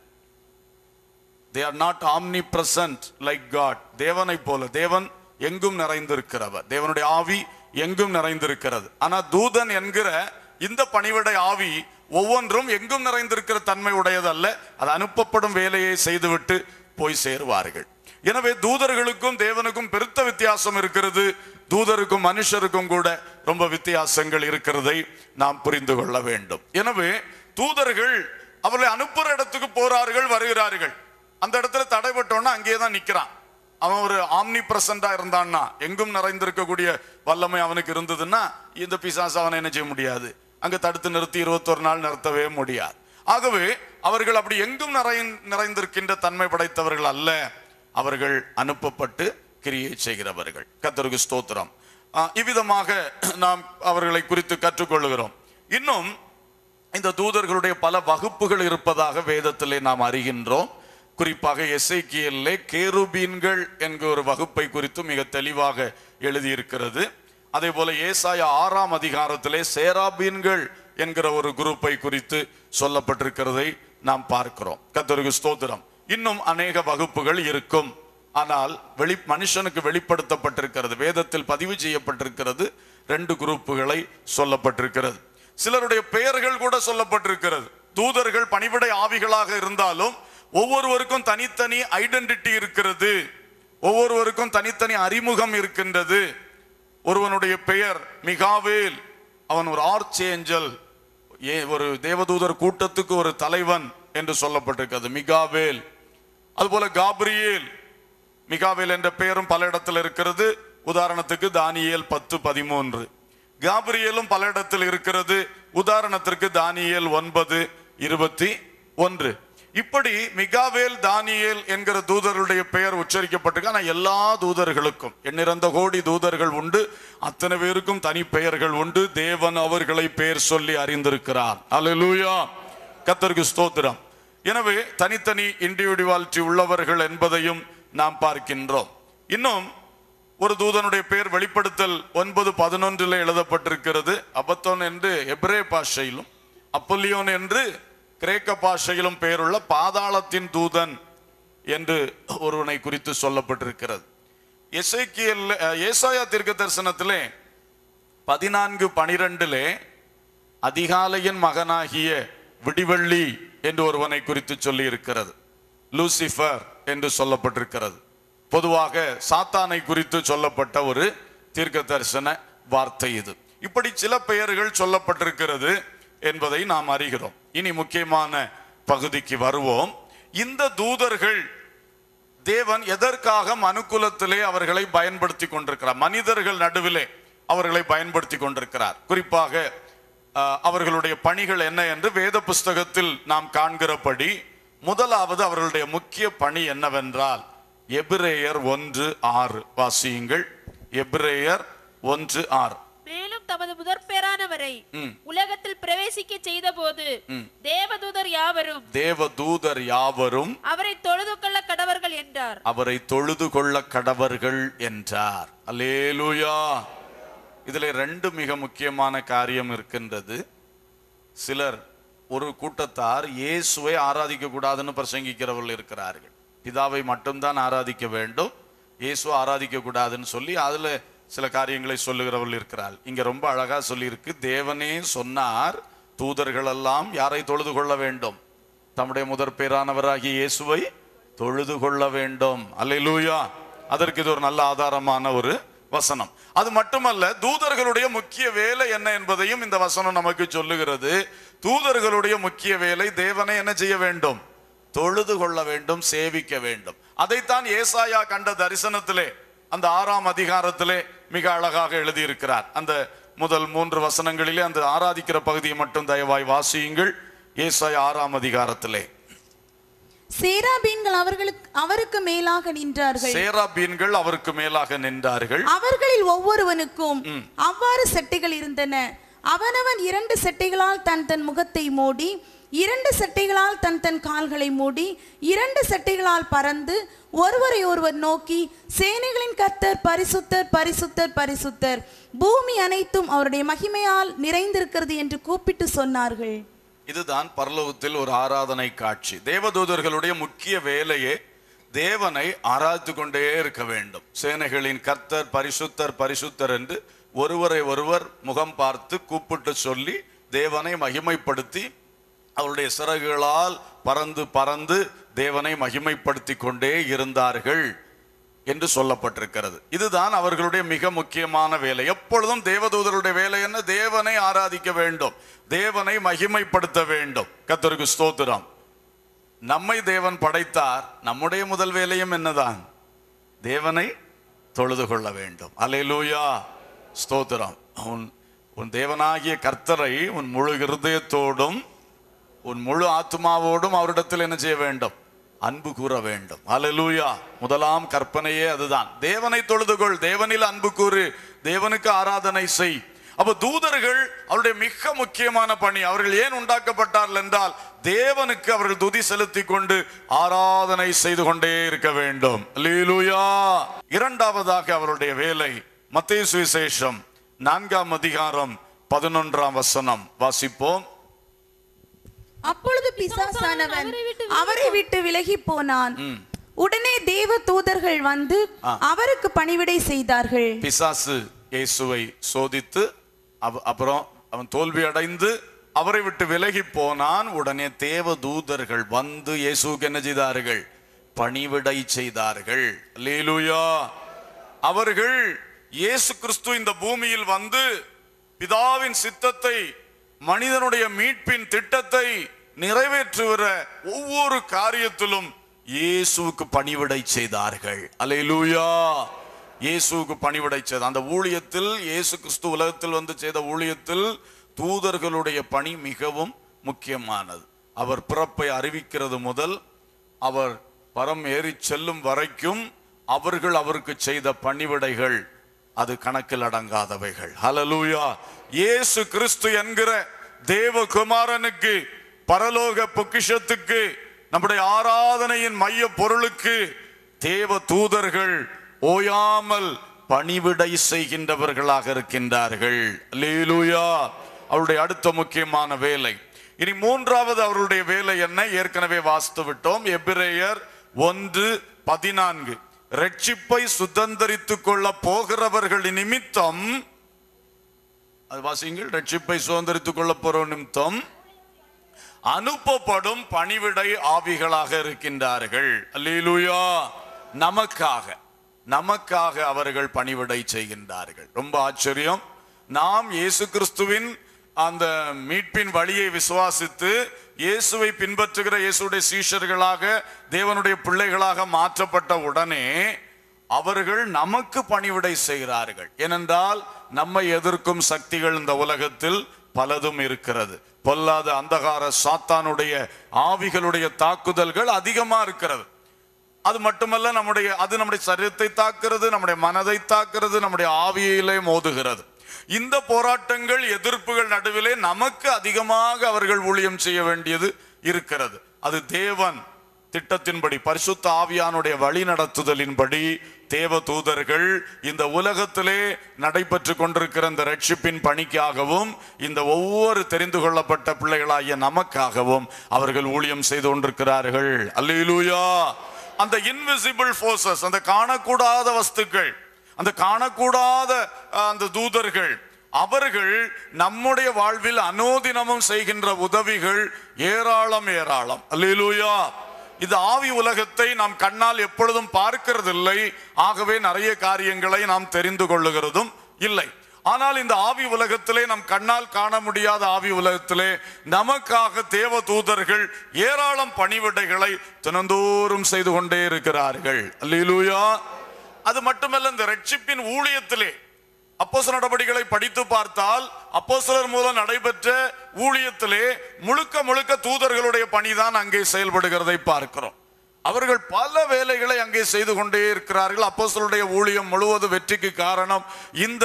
they are not omnipresent like God தேவனை போல தேவன் எங்கும் நிறைந்திருக்கிறவர் தேவனுடைய ஆவி எங்கும் நிறைந்திருக்கிறது ஆனா தூதன் என்கிற இந்த பணிவிடை ஆவி ஒவ்வொன்றும் எங்கும் நிறைந்திருக்கிற தன்மை உடையதல்ல அது அனுப்பப்படும் வேலையை செய்துவிட்டு போய் சேருவார்கள் எனவே தூதர்களுக்கும் தேவனுக்கும் பெருத்த வித்தியாசம் இருக்கிறது தூதருக்கும் மனுஷருக்கும் கூட ரொம்ப வித்தியாசங்கள் இருக்கிறதை நாம் புரிந்து கொள்ள வேண்டும் எனவே தூதர்கள் அவர்களை அனுப்புற இடத்துக்கு போறார்கள் வருகிறார்கள் அந்த இடத்துல தடைப்பட்டோன்னா அங்கேயே தான் நிக்கிறான் அவன் ஒரு ஆம்னி பிரசண்டா இருந்தான்னா எங்கும் நிறைந்திருக்கக்கூடிய வல்லமை அவனுக்கு இருந்ததுன்னா இந்த பிசாசு அவனை என்ன செய்ய முடியாது அங்க தடுத்து நிறுத்தி இருபத்தொரு நாள் நிறுத்தவே முடியாது ஆகவே அவர்கள் அப்படி எங்கும் நிறை நிறைந்திருக்கின்ற தன்மை படைத்தவர்கள் அல்ல அவர்கள் அனுப்பப்பட்டு கிரியை செய்கிறவர்கள் கத்தருக்கு ஸ்தோத்திரம் ஆஹ் இவ்விதமாக நாம் அவர்களை குறித்து கற்றுக்கொள்கிறோம் இன்னும் இந்த தூதர்களுடைய பல வகுப்புகள் இருப்பதாக வேதத்திலே நாம் அறிகின்றோம் குறிப்பாக எஸ்ஐக்கியல்லே கேருபீன்கள் என்கிற ஒரு வகுப்பை குறித்து மிக தெளிவாக எழுதியிருக்கிறது அதே போல ஏசாயா ஆறாம் அதிகாரத்திலே சேராபீன்கள் என்கிற ஒரு குரூப்பை குறித்து சொல்லப்பட்டிருக்கிறதை நாம் பார்க்கிறோம் கத்தருக்கு ஸ்தோத்திரம் இன்னும் அநேக வகுப்புகள் இருக்கும் ஆனால் வெளி மனுஷனுக்கு வெளிப்படுத்தப்பட்டிருக்கிறது வேதத்தில் பதிவு செய்யப்பட்டிருக்கிறது ரெண்டு குரூப்புகளை சொல்லப்பட்டிருக்கிறது சிலருடைய பெயர்கள் கூட சொல்லப்பட்டிருக்கிறது தூதர்கள் பணிவிடை ஆவிகளாக இருந்தாலும் ஒவ்வொருவருக்கும் தனித்தனி ஐடென்டிட்டி இருக்கிறது ஒவ்வொருவருக்கும் தனித்தனி அறிமுகம் இருக்கின்றது ஒருவனுடைய பெயர் மிகாவேல் அவன் ஒரு ஆர்ச் ஏஞ்சல் ஏ ஒரு தேவதூதர் கூட்டத்துக்கு ஒரு தலைவன் என்று சொல்லப்பட்டிருக்கிறது மிகாவேல் அதுபோல காப்ரியேல் மிகாவேல் என்ற பெயரும் பல இடத்தில் இருக்கிறது உதாரணத்துக்கு தானியேல் பத்து பதிமூன்று காபிரியேலும் பல இடத்தில் இருக்கிறது உதாரணத்திற்கு தானியேல் ஒன்பது இருபத்தி ஒன்று இப்படி மிகாவேல் தானியேல் என்கிற தூதர்களுடைய பெயர் உச்சரிக்கப்பட்டிருக்கு ஆனா எல்லா தூதர்களுக்கும் எண்ணிறந்த கோடி தூதர்கள் உண்டு அத்தனை பேருக்கும் தனி பெயர்கள் உண்டு தேவன் அவர்களை பெயர் சொல்லி அறிந்திருக்கிறார் அல்லேலூயா கத்தருக்கு ஸ்தோத்திரம் எனவே தனித்தனி இண்டிவிடுவாலிட்டி உள்ளவர்கள் என்பதையும் நாம் பார்க்கின்றோம் இன்னும் ஒரு தூதனுடைய பெயர் வெளிப்படுத்தல் ஒன்பது பதினொன்றில் எழுதப்பட்டிருக்கிறது அபத்தோன் என்று எபிரே பாஷையிலும் அப்பல்லியோன் என்று கிரேக்க பாஷையிலும் பெயருள்ள பாதாளத்தின் தூதன் என்று ஒருவனை குறித்து சொல்லப்பட்டிருக்கிறது எசேக்கியல் ஏசாயா தீர்க்க தரிசனத்திலே பதினான்கு பனிரெண்டிலே அதிகாலையின் மகனாகிய விடிவெள்ளி என்று ஒருவனை குறித்து சொல்லி இருக்கிறது லூசிஃபர் என்று சொல்லப்பட்டிருக்கிறது பொதுவாக சாத்தானை குறித்து சொல்லப்பட்ட ஒரு தீர்க்க தரிசன வார்த்தை இது இப்படி சில பெயர்கள் சொல்லப்பட்டிருக்கிறது என்பதை நாம் அறிகிறோம் இனி முக்கியமான பகுதிக்கு வருவோம் இந்த தூதர்கள் தேவன் எதற்காக மனுக்குலத்திலே அவர்களை பயன்படுத்தி கொண்டிருக்கிறார் மனிதர்கள் நடுவிலே அவர்களை பயன்படுத்தி கொண்டிருக்கிறார் குறிப்பாக அஹ், அவர்களுடைய பணிகள் என்ன என்று வேத புஸ்தகத்தில் நாம் காண்கிறபடி முதலாவது அவர்களுடைய முக்கிய பணி என்னவென்றால் எபிரேயர் ஒன்று ஆறு வாசியுங்கள் எபிரேயர் ஒன்று ஆறு மேலும் தமது முதற்பேரானவரை ம். உலகத்தில் பிரவேசிக்க செய்தபோது தேவதூதர் யாவரும் தேவதூதர் யாவரும் அவரை தொழுது கொள்ள கடவர்கள் என்றார் அவரை தொழுது கொள்ள கடவர்கள் என்றார் அல்லேலூயா இதில் ரெண்டு மிக முக்கியமான காரியம் இருக்கின்றது சிலர் ஒரு கூட்டத்தார் இயேசுவை ஆராதிக்க கூடாதுன்னு பிரசங்கிக்கிறவர்கள் இருக்கிறார்கள் பிதாவை மட்டும்தான் ஆராதிக்க வேண்டும் இயேசுவை ஆராதிக்க கூடாதுன்னு சொல்லி அதுல சில காரியங்களை சொல்லுகிறவர்கள் இருக்கிறார் இங்க ரொம்ப அழகா சொல்லியிருக்கு தேவனே சொன்னார் தூதர்கள் எல்லாம் யாரை தொழுது கொள்ள வேண்டும் தம்முடைய முதற் பேரானவராகிய இயேசுவை தொழுது கொள்ள வேண்டும் அல்லேலூயா அதற்கு இது ஒரு நல்ல ஆதாரமான ஒரு வசனம் அது மட்டுமல்ல தூதர்களுடைய முக்கிய வேலை என்ன என்பதையும் இந்த வசனம் நமக்கு சொல்லுகிறது தூதர்களுடைய முக்கிய வேலை தேவனை என்ன செய்ய வேண்டும் தொழுது கொள்ள வேண்டும் சேவிக்க வேண்டும் அதைத்தான் ஏசாயா கண்ட தரிசனத்திலே அந்த ஆறாம் அதிகாரத்திலே மிக அழகாக எழுதியிருக்கிறார் அந்த முதல் மூன்று வசனங்களிலே அந்த ஆராதிக்கிற பகுதியை மட்டும் தயவாய் வாசியுங்கள் ஏசாயா ஆறாம் அதிகாரத்திலே சேராபீன்கள் அவர்களுக்கு அவருக்கு மேலாக நின்றார்கள் சேராபீன்கள் அவருக்கு மேலாக நின்றார்கள் அவர்களில் ஒவ்வொருவனுக்கும் அவ்வாறு சட்டைகள் இருந்தன அவனவன் இரண்டு செட்டைகளால் தன் தன் முகத்தை மூடி இரண்டு செட்டைகளால் தன் தன் கால்களை மூடி இரண்டு செட்டைகளால் பறந்து ஒருவரை ஒருவர் நோக்கி சேனைகளின் கர்த்தர் பரிசுத்தர் பரிசுத்தர் பரிசுத்தர் பூமி அனைத்தும் அவருடைய மகிமையால் நிறைந்திருக்கிறது என்று கூப்பிட்டு சொன்னார்கள் இதுதான் பரலோகத்தில் ஒரு ஆராதனை காட்சி தேவதூதர்களுடைய முக்கிய வேலையே தேவனை ஆராய்த்து கொண்டே இருக்க வேண்டும் சேனைகளின் கர்த்தர் பரிசுத்தர் பரிசுத்தர் என்று ஒருவரை ஒருவர் முகம் பார்த்து கூப்பிட்டு சொல்லி தேவனை மகிமைப்படுத்தி அவருடைய சிறகுகளால் பறந்து பறந்து தேவனை மகிமைப்படுத்தி கொண்டே இருந்தார்கள் என்று சொல்லப்பட்டிருக்கிறது இதுதான் அவர்களுடைய மிக முக்கியமான வேலை எப்பொழுதும் தேவதூதருடைய வேலை என்ன தேவனை ஆராதிக்க வேண்டும் தேவனை மகிமைப்படுத்த வேண்டும் கர்த்தருக்கு ஸ்தோத்திரம் நம்மை தேவன் படைத்தார் நம்முடைய முதல் வேலையும் என்னதான் தேவனை தொழுது கொள்ள வேண்டும் அல்லேலூயா ஸ்தோத்திரம் உன் உன் தேவனாகிய கர்த்தரை உன் முழு இருதயத்தோடும் உன் முழு ஆத்மாவோடும் அவரிடத்தில் என்ன செய்ய வேண்டும் அன்பு கூற வேண்டும் அல்லேலூயா முதலாம் கற்பனையே அதுதான் தேவனை தொழுதுகொள் தேவனில் அன்பு கூறு தேவனுக்கு ஆராதனை செய் அப்ப தூதர்கள் அவருடைய மிக முக்கியமான பணி அவர்கள் ஏன் உண்டாக்கப்பட்டார்கள் என்றால் தேவனுக்கு அவர்கள் துதி செலுத்தி கொண்டு ஆராதனை செய்து கொண்டே இருக்க வேண்டும் அல்லேலூயா இரண்டாவதாக அவருடைய வேலை மத்தேயு சுவிசேஷம் நான்காம் அதிகாரம் பதினொன்றாம் வசனம் வாசிப்போம் அப்பொழுது பிசாசானவன் அவரை விட்டு அவரை விட்டு விலகி போனான் உடனே தேவ தூதர்கள் வந்து அவருக்கு பணிவிடை செய்தார்கள் பிசாசு இயேசுவை சோதித்து அவ- அப்புறம் அவன் தோல்வி அடைந்து அவரை விட்டு விலகி போனான் உடனே தேவ தூதர்கள் வந்து இயேசுவுக்கு என்ன செய்தார்கள் பணிவிடை செய்தார்கள் அல்லேலூயா அவர்கள் இயேசு கிறிஸ்து இந்த பூமியில் வந்து பிதாவின் சித்தத்தை மனிதனுடைய மீட்பின் திட்டத்தை நிறைவேற்றுகிற ஒவ்வொரு காரியத்திலும் இயேசுவுக்கு பணிவிடை செய்தார்கள் அல்லேலூயா இயேசுவுக்கு பணிவிடை செய்த அந்த ஊழியத்தில் இயேசு கிறிஸ்து உலகத்தில் வந்து செய்த ஊழியத்தில் தூதர்களுடைய பணி மிகவும் முக்கியமானது அவர் பிறப்பை அறிவிக்கிறது முதல் அவர் பரம் ஏறி செல்லும் வரைக்கும் அவர்கள் அவருக்கு செய்த பணிவிடைகள் அது கணக்கில் அடங்காதவைகள் ஹalleluya இயேசு கிறிஸ்து என்கிற தேவகுமாரனுக்கு பரலோக பொக்கிஷத்துக்கு நம்முடைய ஆராதனையின் மைய பொருளுக்கு தேவ தூதர்கள் ஓயாமல் பணிவிடை செய்கின்றவர்களாக இருக்கின்றார்கள் அல்லேலூயா அவருடைய அடுத்த முக்கியமான வேலை இனி மூன்றாவது அவருடைய வேலை என்ன ஏற்கனவே வாசித்து விட்டோம் எபிரேயர் ஒன்று பதினான்கு ரட்சிப்பை சுதந்தரித்துக் கொள்ள போகிறவர்கள் நிமித்தம் அது வாசிங்கள் ரட்சிப்பை சுதந்திரித்துக் கொள்ள போற நிமித்தம் அனுப்பப்படும் பணிவிடை ஆவிகளாக இருக்கின்றார்கள் அல்லேலூயா நமக்காக நமக்காக அவர்கள் பணிவிடை செய்கின்றார்கள் ரொம்ப ஆச்சரியம் நாம் இயேசு கிறிஸ்துவின் அந்த மீட்பின் வழியை விசுவாசித்து இயேசுவை பின்பற்றுகிற இயேசுடைய சீஷர்களாக தேவனுடைய பிள்ளைகளாக மாற்றப்பட்ட உடனே அவர்கள் நமக்கு பணிவிடை செய்கிறார்கள் ஏனென்றால் நம்மை எதிர்க்கும் சக்திகள் இந்த உலகத்தில் பலதும் இருக்கிறது பொல்லாத அந்தகார சாத்தானுடைய ஆவிகளுடைய தாக்குதல்கள் அதிகமா இருக்கிறது அது மட்டுமல்ல நம்முடைய அது நம்முடைய சரீரத்தை தாக்குறது நம்முடைய மனதை தாக்குறது நம்முடைய ஆவியிலே மோதுகிறது இந்த போராட்டங்கள் எதிர்ப்புகள் நடுவிலே நமக்கு அதிகமாக அவர்கள் ஊழியம் செய்ய வேண்டியது இருக்கிறது அது தேவன் திட்டத்தின்படி பரிசுத்த ஆவியானுடைய வழி நடத்துதலின்படி தேவ தூதர்கள் இந்த உலகத்திலே நடைபெற்று கொண்டிருக்கிற இந்த ரட்சிப்பின் பணிக்காகவும் இந்த ஒவ்வொரு தெரிந்து கொள்ளப்பட்ட பிள்ளைகளாகிய நமக்காகவும் அவர்கள் ஊழியம் செய்து கொண்டிருக்கிறார்கள் அல்லேலூயா அந்த இன்விசிபிள் ஃபோர்ஸஸ் அந்த காணக்கூடாத வஸ்துக்கள் அந்த காணக்கூடாத அஹ், அந்த தூதர்கள் அவர்கள் நம்முடைய வாழ்வில் அனோதினமும் செய்கின்ற உதவிகள் ஏராளம் ஏராளம் அல்லேலூயா இது ஆவி உலகத்தை நாம் கண்ணால் எப்பொழுதும் பார்க்கிறதில்லை ஆகவே நிறைய காரியங்களை நாம் தெரிந்து கொள்ளுகிறதும் இல்லை ஆனால் இந்த ஆவி உலகத்திலே நம் கண்ணால் காண முடியாத ஆவி உலகத்திலே நமக்காக தேவ தூதர்கள் ஏராளம் பணிவிடைகளை தினந்தோறும் செய்து கொண்டே இருக்கிறார்கள் அல்லேலூயா அது மட்டுமல்ல இந்த ரட்சிப்பின் ஊழியத்திலே அப்போஸ்தல நடவடிக்கைகளை படித்து பார்த்தால் அப்போஸ்தலர் மூலம் நடைபெற்ற ஊழியத்திலே முழுக்க முழுக்க தூதர்களுடைய பணிதான் அங்கே செயல்படுகிறதை பார்க்கிறோம் அவர்கள் பல வேலைகளை அங்கே செய்து கொண்டே இருக்கிறார்கள் அப்போஸ்தலருடைய ஊழியம் முழுவதும் வெற்றிக்கு காரணம் இந்த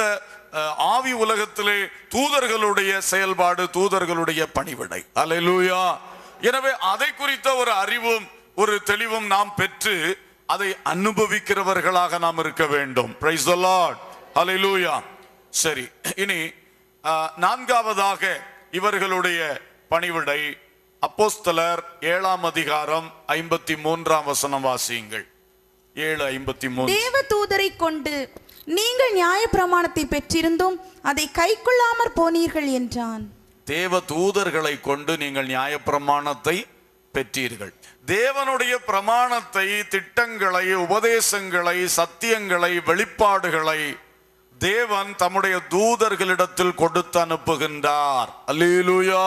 அஹ், ஆவி உலகத்திலே தூதர்களுடைய செயல்பாடு தூதர்களுடைய பணிவிடை அல்லேலூயா எனவே அதை குறித்த ஒரு அறிவும் ஒரு தெளிவும் நாம் பெற்று அதை அனுபவிக்கிறவர்களாக நாம் இருக்க வேண்டும் பிரைஸ் த லார்ட் அல்லேலூயா சரி இனி அஹ், நான்காவதாக இவர்களுடைய பணிவிடை அப்போஸ்தலர் ஏழாம் அதிகாரம் ஐம்பத்தி மூன்றாம் வசனம் வாசியுங்கள் ஏழு ஐம்பத்தி மூன்று தேவ தூதரை கொண்டு நீங்கள் நியாயப்பிரமாணத்தை பெற்றிருந்தும் அதை கைக்கொள்ளாமற் போனீர்கள் என்றான் தேவ தூதர்களை கொண்டு நீங்கள் நியாயப்பிரமாணத்தை பெற்றீர்கள் தேவனுடைய பிரமாணத்தை திட்டங்களை உபதேசங்களை சத்தியங்களை வெளிப்பாடுகளை தேவன் தம்முடைய தூதர்களிடத்தில் கொடுத்து அனுப்புகின்றார் அல்லேலூயா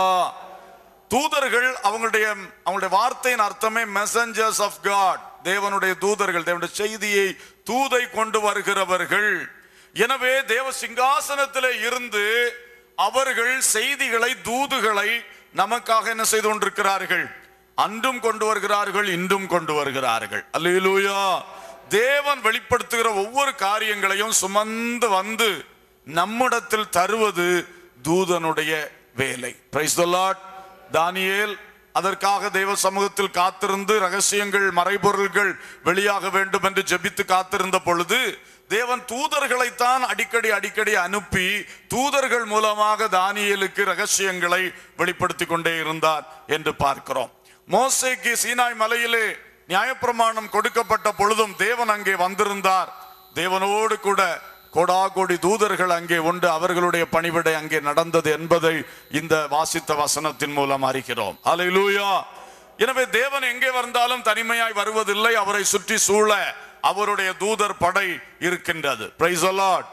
தூதர்கள் அவங்களுடைய அவங்களுடைய வார்த்தையின் அர்த்தமே மெசஞ்சர்ஸ் ஆஃப் காட் தேவனுடைய தூதர்கள் தேவனுடைய செய்தியை தூதை கொண்டு வருகிறவர்கள் எனவே தேவ சிங்காசனத்திலே இருந்து அவர்கள் செய்திகளை தூதுகளை நமக்காக என்ன செய்து கொண்டிருக்கிறார்கள் அன்றும் கொண்டு வருகிறார்கள் இன்றும் கொண்டு வருகிறார்கள் அல்லேலூயா தேவன் வெளிப்படுத்துகிற ஒவ்வொரு காரியங்களையும் சுமந்து வந்து நம்மிடத்தில் தருவது தூதனுடைய வேலை பிரைஸ் த லார்ட் தானியேல் அதற்காக தேவ சமூகத்தில் காத்திருந்து ரகசியங்கள் மறைபொருள்கள் வெளியாக வேண்டும் என்று ஜெபித்து காத்திருந்த பொழுது தேவன் தூதர்களைத்தான் அடிக்கடி அடிக்கடி அனுப்பி தூதர்கள் மூலமாக தானியேலுக்கு ரகசியங்களை வெளிப்படுத்தி கொண்டே இருந்தார் என்று பார்க்கிறோம் மோசேக்கு சீனாய் மலையிலே நியாயப்பிரமாணம் கொடுக்கப்பட்ட பொழுதும் தேவன் அங்கே வந்திருந்தார் தேவனோடு கூட கோடா கோடி தூதர்கள் அங்கே உண்டு அவர்களுடைய பணிவிடை அங்கே நடந்தது என்பதை இந்த வாசித்த வசனத்தின் மூலம் அறிகிறோம் அல்லேலூயா எனவே தேவன் எங்கே வந்தாலும் தனிமையாய் வருவதில்லை அவரை சுற்றி சூழ அவருடைய தூதர் படை இருக்கின்றது பிரைஸ்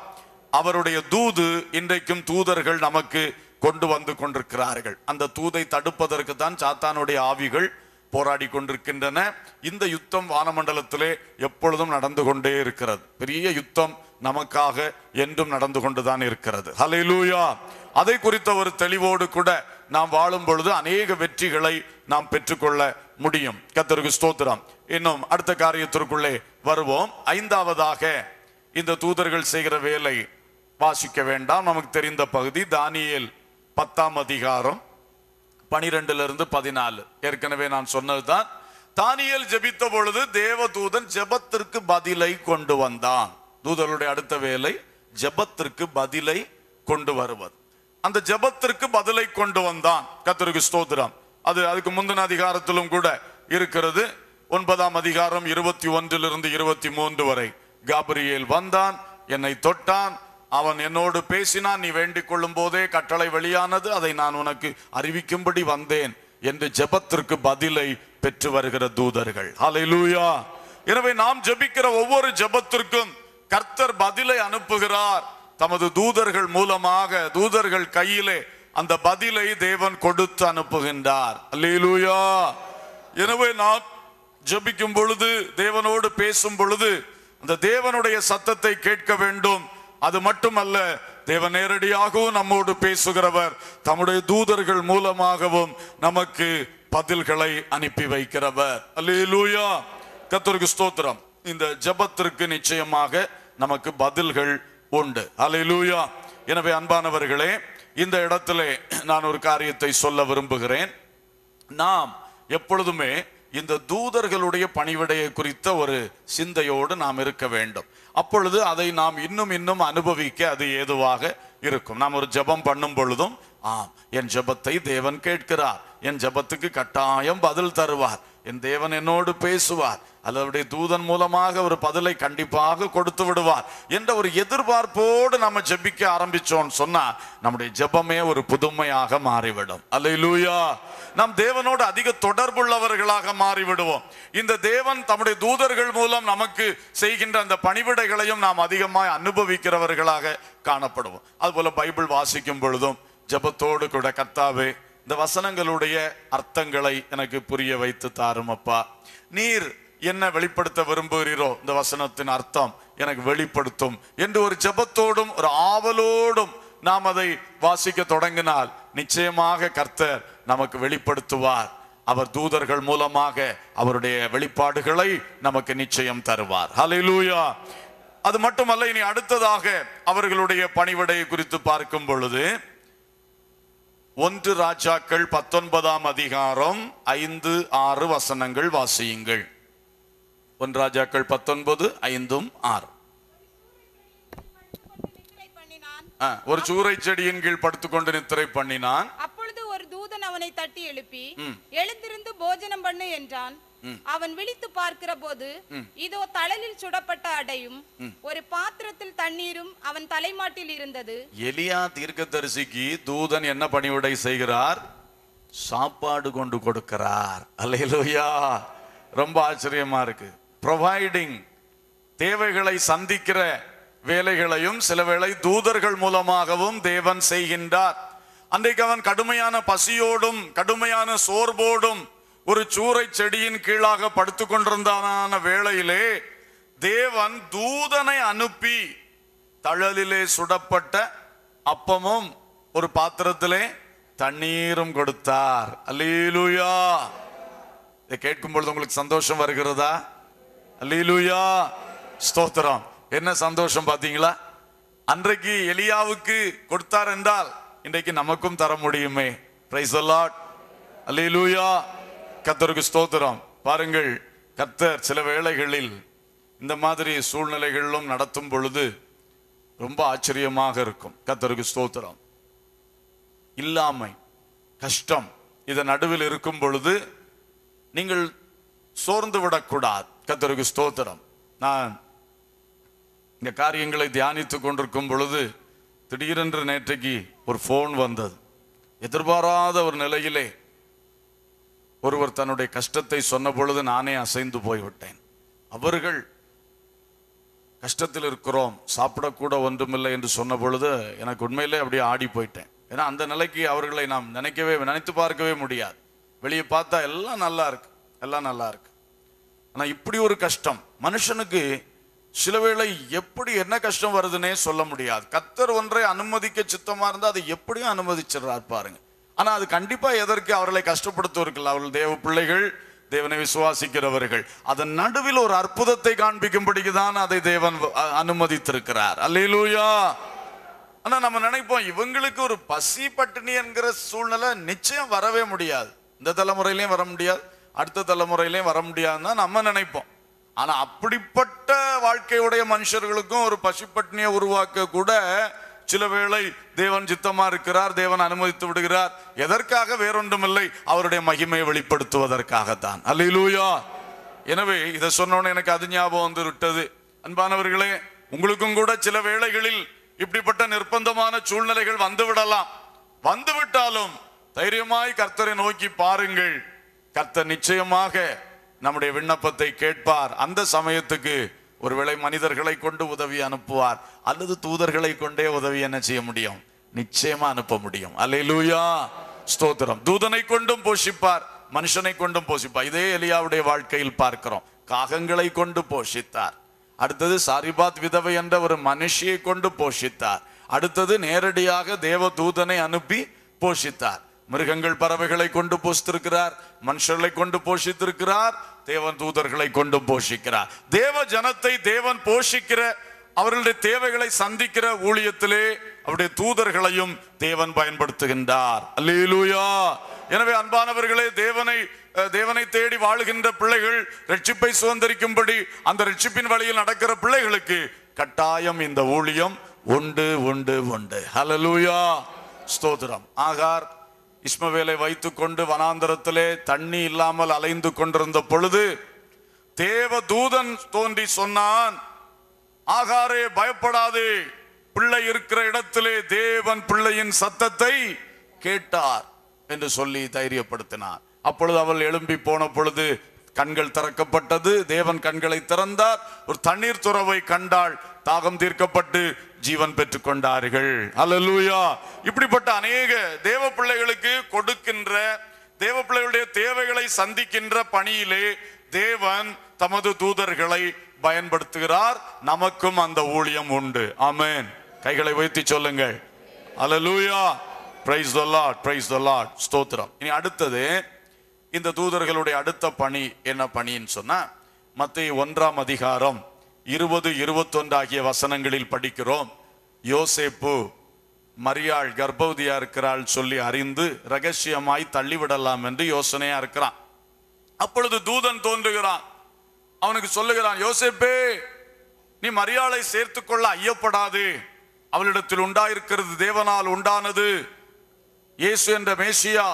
அவருடைய தூது இன்றைக்கும் தூதர்கள் நமக்கு கொண்டு வந்து கொண்டிருக்கிறார்கள் அந்த தூதை தடுப்பதற்கு தான் சாத்தானுடைய ஆவிகள் போராடி கொண்டிருக்கின்றன இந்த யுத்தம் வானமண்டலத்திலே எப்பொழுதும் நடந்து கொண்டே இருக்கிறது பெரிய யுத்தம் நமக்காக என்றும் நடந்து கொண்டுதான் இருக்கிறது ஹalleluya அதை குறித்த ஒரு தெளிவோடு கூட நாம் வாழும் பொழுது அநேக வெற்றிகளை நாம் பெற்றுக்கொள்ள முடியும் கத்தருக்கு ஸ்தோத்திரம் இன்னும் அடுத்த காரியத்திற்குள்ளே வருவோம் ஐந்தாவதாக இந்த தூதர்கள் செய்கிற வேலை வாசிக்க வேண்டாம் நமக்கு தெரிந்த பகுதி தானியேல் பத்தாம் அதிகாரம் பனிரெண்டுல இருந்து பதினாலு ஏற்கனவே நான் சொன்னதுதான் தானியேல் ஜெபித்த பொழுது தேவதூதன் ஜெபத்திற்கு பதிலை கொண்டு வந்தான் தூதருடைய அடுத்த வேலை ஜெபத்திற்கு பதிலை கொண்டு வருவது அந்த ஜெபத்திற்கு பதிலை கொண்டு வந்தான் கத்தருக்கு ஸ்தோத்திரம் அது அதுக்கு முந்தின அதிகாரத்திலும் கூட இருக்கிறது ஒன்பதாம் அதிகாரம் இருபத்தி ஒன்றிலிருந்து இருபத்தி மூன்று வரை காபிரியேல் வந்தான் என்னை தொட்டான் அவன் என்னோடு பேசினான் நீ வேண்டிக் கொள்ளும் போதே கட்டளை வெளியானது அதை நான் உனக்கு அறிவிக்கும்படி வந்தேன் என்று ஜெபத்திற்கு பதிலை பெற்று வருகிற தூதர்கள் ஹalleluya எனவே நாம் ஜெபிக்கிற ஒவ்வொரு ஜெபத்திற்கும் கர்த்தர் பதிலை அனுப்புகிறார் தமது தூதர்கள் மூலமாக தூதர்கள் கையிலே அந்த பதிலை தேவன் கொடுத்து அனுப்புகின்றார் அல்லேலூயா எனவே நாம் ஜெபிக்கும் பொழுது தேவனோடு பேசும் பொழுது அந்த தேவனுடைய சத்தத்தை கேட்க வேண்டும் அது மட்டுமல்ல தேவன் நேரடியாகவும் நம்மோடு பேசுகிறவர் தம்முடைய தூதர்கள் மூலமாகவும் நமக்கு பதில்களை அனுப்பி வைக்கிறவர் அல்லேலூயா கர்த்தருக்கு ஸ்தோத்திரம் இந்த ஜெபத்திற்கு நிச்சயமாக நமக்கு பதில்கள் உண்டு அல்லேலூயா எனவே அன்பானவர்களே இந்த இடத்திலே நான் ஒரு காரியத்தை சொல்ல விரும்புகிறேன் நாம் எப்பொழுதுமே இந்த தூதர்களுடைய பணிவிடையை குறித்த ஒரு சிந்தையோடு நாம் இருக்க வேண்டும் அப்பொழுது அதை நாம் இன்னும் இன்னும் அனுபவிக்க அது ஏதுவாக இருக்கும் நாம் ஒரு ஜெபம் பண்ணும் பொழுதும் ஆம் என் ஜெபத்தை தேவன் கேட்கிறார் என் ஜெபத்துக்கு கட்டாயம் பதில் தருவார் என் தேவன் என்னோடு பேசுவார் அல்லவருடைய தூதன் மூலமாக ஒரு பதிலை கண்டிப்பாக கொடுத்து விடுவார் என்ற ஒரு எதிர்பார்ப்போடு நம்ம ஜெபிக்க ஆரம்பிச்சோம்னு சொன்னா நம்முடைய ஜெபமே ஒரு புதுமையாக மாறிவிடும் அல்லேலூயா நாம் தேவனோடு அதிக தொடர்புள்ளவர்களாக மாறிவிடுவோம் இந்த தேவன் தம்முடைய தூதர்கள் மூலம் நமக்கு செய்கின்ற அந்த பணிவிடைகளையும் நாம் அதிகமாய் அனுபவிக்கிறவர்களாக காணப்படுவோம் அதுபோல பைபிள் வாசிக்கும் பொழுதும் ஜெபத்தோடு கூட கர்த்தாவே இந்த வசனங்களுடைய அர்த்தங்களை எனக்கு புரிய வைத்து தாரும் அப்பா நீர் என்ன வெளிப்படுத்த விரும்புகிறீரோ இந்த வசனத்தின் அர்த்தம் எனக்கு வெளிப்படுத்தும் என்று ஒரு ஜெபத்தோடும் ஒரு ஆவலோடும் நாம் அதை வாசிக்க தொடங்கினால் நிச்சயமாக கர்த்தர் நமக்கு வெளிப்படுத்துவார் அவர் தூதர்கள் மூலமாக அவருடைய வெளிப்பாடுகளை நமக்கு நிச்சயம் தருவார் ஹalleluya அது மட்டுமல்ல இனி அடுத்ததாக அவர்களுடைய பணிவிடையை குறித்து பார்க்கும் பொழுது ஒன்று ராஜாக்கள் பத்தொன்பதாம் அதிகாரம் ஐந்து ஆறு வசனங்கள் வாசியுங்கள் ஒன்று ராஜாக்கள் பத்தொன்பது ஐந்தும் ஆறு நித்திரை பண்ணினான் ஆ, ஒரு சூறை செடியின் கீழ் படுத்துக்கொண்டு நித்திரை பண்ணினான் அப்பொழுது ஒரு தூதன் அவனை தட்டி எழுப்பி எழுந்திருந்து போஜனம் பண்ணு என்றான் அவன் விழித்து பார்க்கிற போது இதோ தழலில் சுடப்பட்ட அடையும் ஒரு பாத்திரத்தில் தண்ணீரும் அவன் தலைமாட்டில் இருந்தது எலியா தீர்க்கதரிசிக்கு தூதன் என்ன பணிவிடை செய்கிறார் சாப்பாடு கொண்டு கொடுக்கிறார் அல்லேலூயா ரொம்ப ஆச்சரியமா இருக்கு ப்ரொவைடிங் தேவைகளை சந்திக்கிற வேலைகளையும் சில வேளை தூதர்கள் மூலமாகவும் தேவன் செய்கின்றார் அன்றைக்கு அவன் கடுமையான பசியோடும் கடுமையான சோர்வோடும் ஒரு சூறை செடியின் கீழாக படுத்து கொண்டிருந்தான வேளையிலே தேவன் தூதனை அனுப்பி தழலிலே சுடப்பட்ட அப்பமும் ஒரு பாத்திரத்திலே தண்ணீரும் கொடுத்தார் அல்லேலூயா இதை கேட்கும் பொழுது உங்களுக்கு சந்தோஷம் வருகிறதா அல்லேலூயா ஸ்தோத்திரம் என்ன சந்தோஷம் பாத்தீங்களா அன்றைக்கு எலியாவுக்கு கொடுத்தார் என்றால் இன்றைக்கு நமக்கும் தர முடியுமே பிரைஸ் அல்லாட் அல்லேலூயா கர்த்தருக்கு ஸ்தோத்திரம் பாருங்கள் கர்த்தர் சில வேளைகளில் இந்த மாதிரி சூழ்நிலைகளிலும் நடத்தும் பொழுது ரொம்ப ஆச்சரியமாக இருக்கும் கர்த்தருக்கு ஸ்தோத்திரம் இல்லாமை கஷ்டம் இதன் நடுவில் இருக்கும் பொழுது நீங்கள் சோர்ந்து விடக்கூடாது கர்த்தருக்கு ஸ்தோத்திரம் நான் இந்த காரியங்களை தியானித்துக் கொண்டிருக்கும் பொழுது திடீரென்று நேற்றைக்கு ஒரு ஃபோன் வந்தது எதிர்பாராத ஒரு நிலையிலே ஒருவர் தன்னுடைய கஷ்டத்தை சொன்ன பொழுது நானே அசைந்து போய்விட்டேன் அவர்கள் கஷ்டத்தில் இருக்கிறோம் சாப்பிடக்கூட ஒன்றுமில்லை என்று சொன்ன பொழுது எனக்கு உண்மையிலே அப்படியே ஆடி போயிட்டேன் ஏன்னா அந்த நிலைக்கு அவர்களை நாம் நினைக்கவே நினைத்து பார்க்கவே முடியாது வெளியே பார்த்தா எல்லாம் நல்லா இருக்கு எல்லாம் நல்லா இருக்கு ஆனா இப்படி ஒரு கஷ்டம் மனுஷனுக்கு சில வேளை எப்படி என்ன கஷ்டம் வருதுன்னே சொல்ல முடியாது கத்தர் ஒன்றை அனுமதிக்க சித்தமா இருந்தா அதை எப்படியும் அனுமதிச்சிடுறார் பாருங்க ஆனா அது கண்டிப்பா எதற்கு அவர்களை கஷ்டப்படுத்துவதற்கில்ல அவர்கள் தேவ பிள்ளைகள் தேவனை விசுவாசிக்கிறவர்கள் அதன் நடுவில் ஒரு அற்புதத்தை காண்பிக்கும்படிக்கு தான் அதை தேவன் அ- அனுமதித்திருக்கிறார் அல்லேலூயா ஆனா நம்ம நினைப்போம் இவங்களுக்கு ஒரு பசி பட்டினி என்கிற சூழ்நிலை நிச்சயம் வரவே முடியாது இந்த தலைமுறையிலயும் வர முடியாது அடுத்த தலைமுறையிலயும் வர முடியாதுன்னு தான் நம்ம நினைப்போம் ஆனா அப்படிப்பட்ட வாழ்க்கையுடைய மனுஷர்களுக்கும் ஒரு பசி பட்டினியை உருவாக்க கூட சில வேளை தேவன் சித்தமா இருக்கிறார் தேவன் அனுமதித்து விடுகிறார் எதற்காக வேறொன்றுமில்லை அவருடைய மகிமையை வெளிப்படுத்துவதற்காகத்தான் அல்லேலூயா எனவே இதை சொன்னோன்னு எனக்கு அது ஞாபகம் வந்து விட்டது அன்பானவர்களே உங்களுக்கும் கூட சில வேளைகளில் இப்படிப்பட்ட நிர்பந்தமான சூழ்நிலைகள் வந்து விடலாம் வந்து விட்டாலும் தைரியமாய் கர்த்தரை நோக்கி பாருங்கள் கர்த்தர் நிச்சயமாக நம்முடைய விண்ணப்பத்தை கேட்பார் அந்த சமயத்துக்கு ஒருவேளை மனிதர்களை கொண்டு உதவி அனுப்புவார் அல்லது தூதர்களை கொண்டே உதவி என்ன செய்ய முடியும் நிச்சயமா அனுப்ப முடியும் அல்லேலூயா ஸ்தோத்திரம் தூதனை கொண்டும் போஷிப்பார் மனுஷனை கொண்டும் போஷிப்பார் இதே எலியாவுடைய வாழ்க்கையில் பார்க்கிறோம் காகங்களை கொண்டு போஷித்தார் அடுத்தது சாரிபாத் விதவை என்ற ஒரு மனுஷியை கொண்டு போஷித்தார் அடுத்தது நேரடியாக தேவ தூதனை அனுப்பி போஷித்தார் மிருகங்கள் பறவைகளை கொண்டு போஷித்திருக்கிறார் மனுஷர்களை கொண்டு போஷித்திருக்கிறார் தேவன் தூதர்களை கொண்டு போஷிக்கிறார் தேவ ஜனத்தை தேவன் போஷிக்கிற அவர்களுடைய தேவைகளை சந்திக்கிற ஊழியத்திலே அவருடைய தூதர்களையும் தேவன் பயன்படுத்துகின்றார் அல்லேலூயா எனவே அன்பானவர்களே தேவனை அஹ், தேவனை தேடி வாழுகின்ற பிள்ளைகள் ரட்சிப்பை சுதந்திரிக்கும்படி அந்த ரட்சிப்பின் வழியில் நடக்கிற பிள்ளைகளுக்கு கட்டாயம் இந்த ஊழியம் உண்டு உண்டு உண்டு ஹalleluya ஸ்தோத்திரம் ஆகார் இஸ்மவேலை வைத்துக்கொண்டு வனாந்தரத்திலே தண்ணி இல்லாமல் அலைந்து கொண்டிருந்த பொழுது தேவ தூதன் தோன்றி சொன்னான் ஆகாரே பயப்படாதே பிள்ளை இருக்கிற இடத்திலே தேவன் பிள்ளையின் சத்தத்தை கேட்டார் என்று சொல்லி தைரியப்படுத்தினார் அப்பொழுது அவள் எழும்பி போன பொழுது கண்கள் திறக்கப்பட்டது தேவன் கண்களை திறந்தார் ஒரு தண்ணீர் துறவை கண்டாள் தாகம் தீர்க்கப்பட்டு ஜீவன் பெற்றுக் கொண்டார்கள் அல்லேலூயா இப்படிப்பட்ட அநேக தேவ பிள்ளைகளுக்கு கொடுக்கின்ற தேவ பிள்ளைகளுடைய தேவைகளை சந்திக்கின்ற பணியிலே தேவன் தமது தூதர்களை பயன்படுத்துகிறார் நமக்கும் அந்த ஊழியம் உண்டு ஆமென் கைகளை உயர்த்தி சொல்லுங்கள் அல்லேலூயா praise the Lord praise the Lord ஸ்தோத்திரம் இனி அடுத்தது இந்த தூதர்களுடைய அடுத்த பணி என்ன பணின்னு சொன்னா மத்திய ஒன்றாம் அதிகாரம் இருபது இருபத்தொன்று ஆகிய வசனங்களில் படிக்கிறோம் யோசேப்பு மரியாள் கர்ப்பவதியா இருக்கிறாள் சொல்லி அறிந்து ரகசியமாய் தள்ளிவிடலாம் என்று யோசனையா இருக்கிறான் அப்பொழுது தூதன் தோன்றுகிறான் அவனுக்கு சொல்லுகிறான் யோசேப்பே நீ மரியாளை சேர்த்துக் கொள்ள ஐயப்படாது அவளிடத்தில் உண்டாயிருக்கிறது தேவனால் உண்டானது இயேசு என்ற மேசியா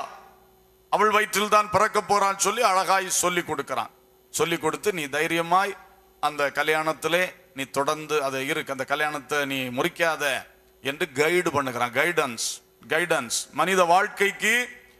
அவள் வயிற்றில் தான் பிறக்க போறான் சொல்லி அழகாய் சொல்லி கொடுக்கிறான் சொல்லி கொடுத்து நீ தைரியமாய் அந்த கல்யாணத்திலே நீ தொடர்ந்து அதை இருக்கு அந்த கல்யாணத்தை நீ முறிக்காத என்று கைடு பண்ணுகிறான் கைடன்ஸ் கைடன்ஸ் மனித வாழ்க்கைக்கு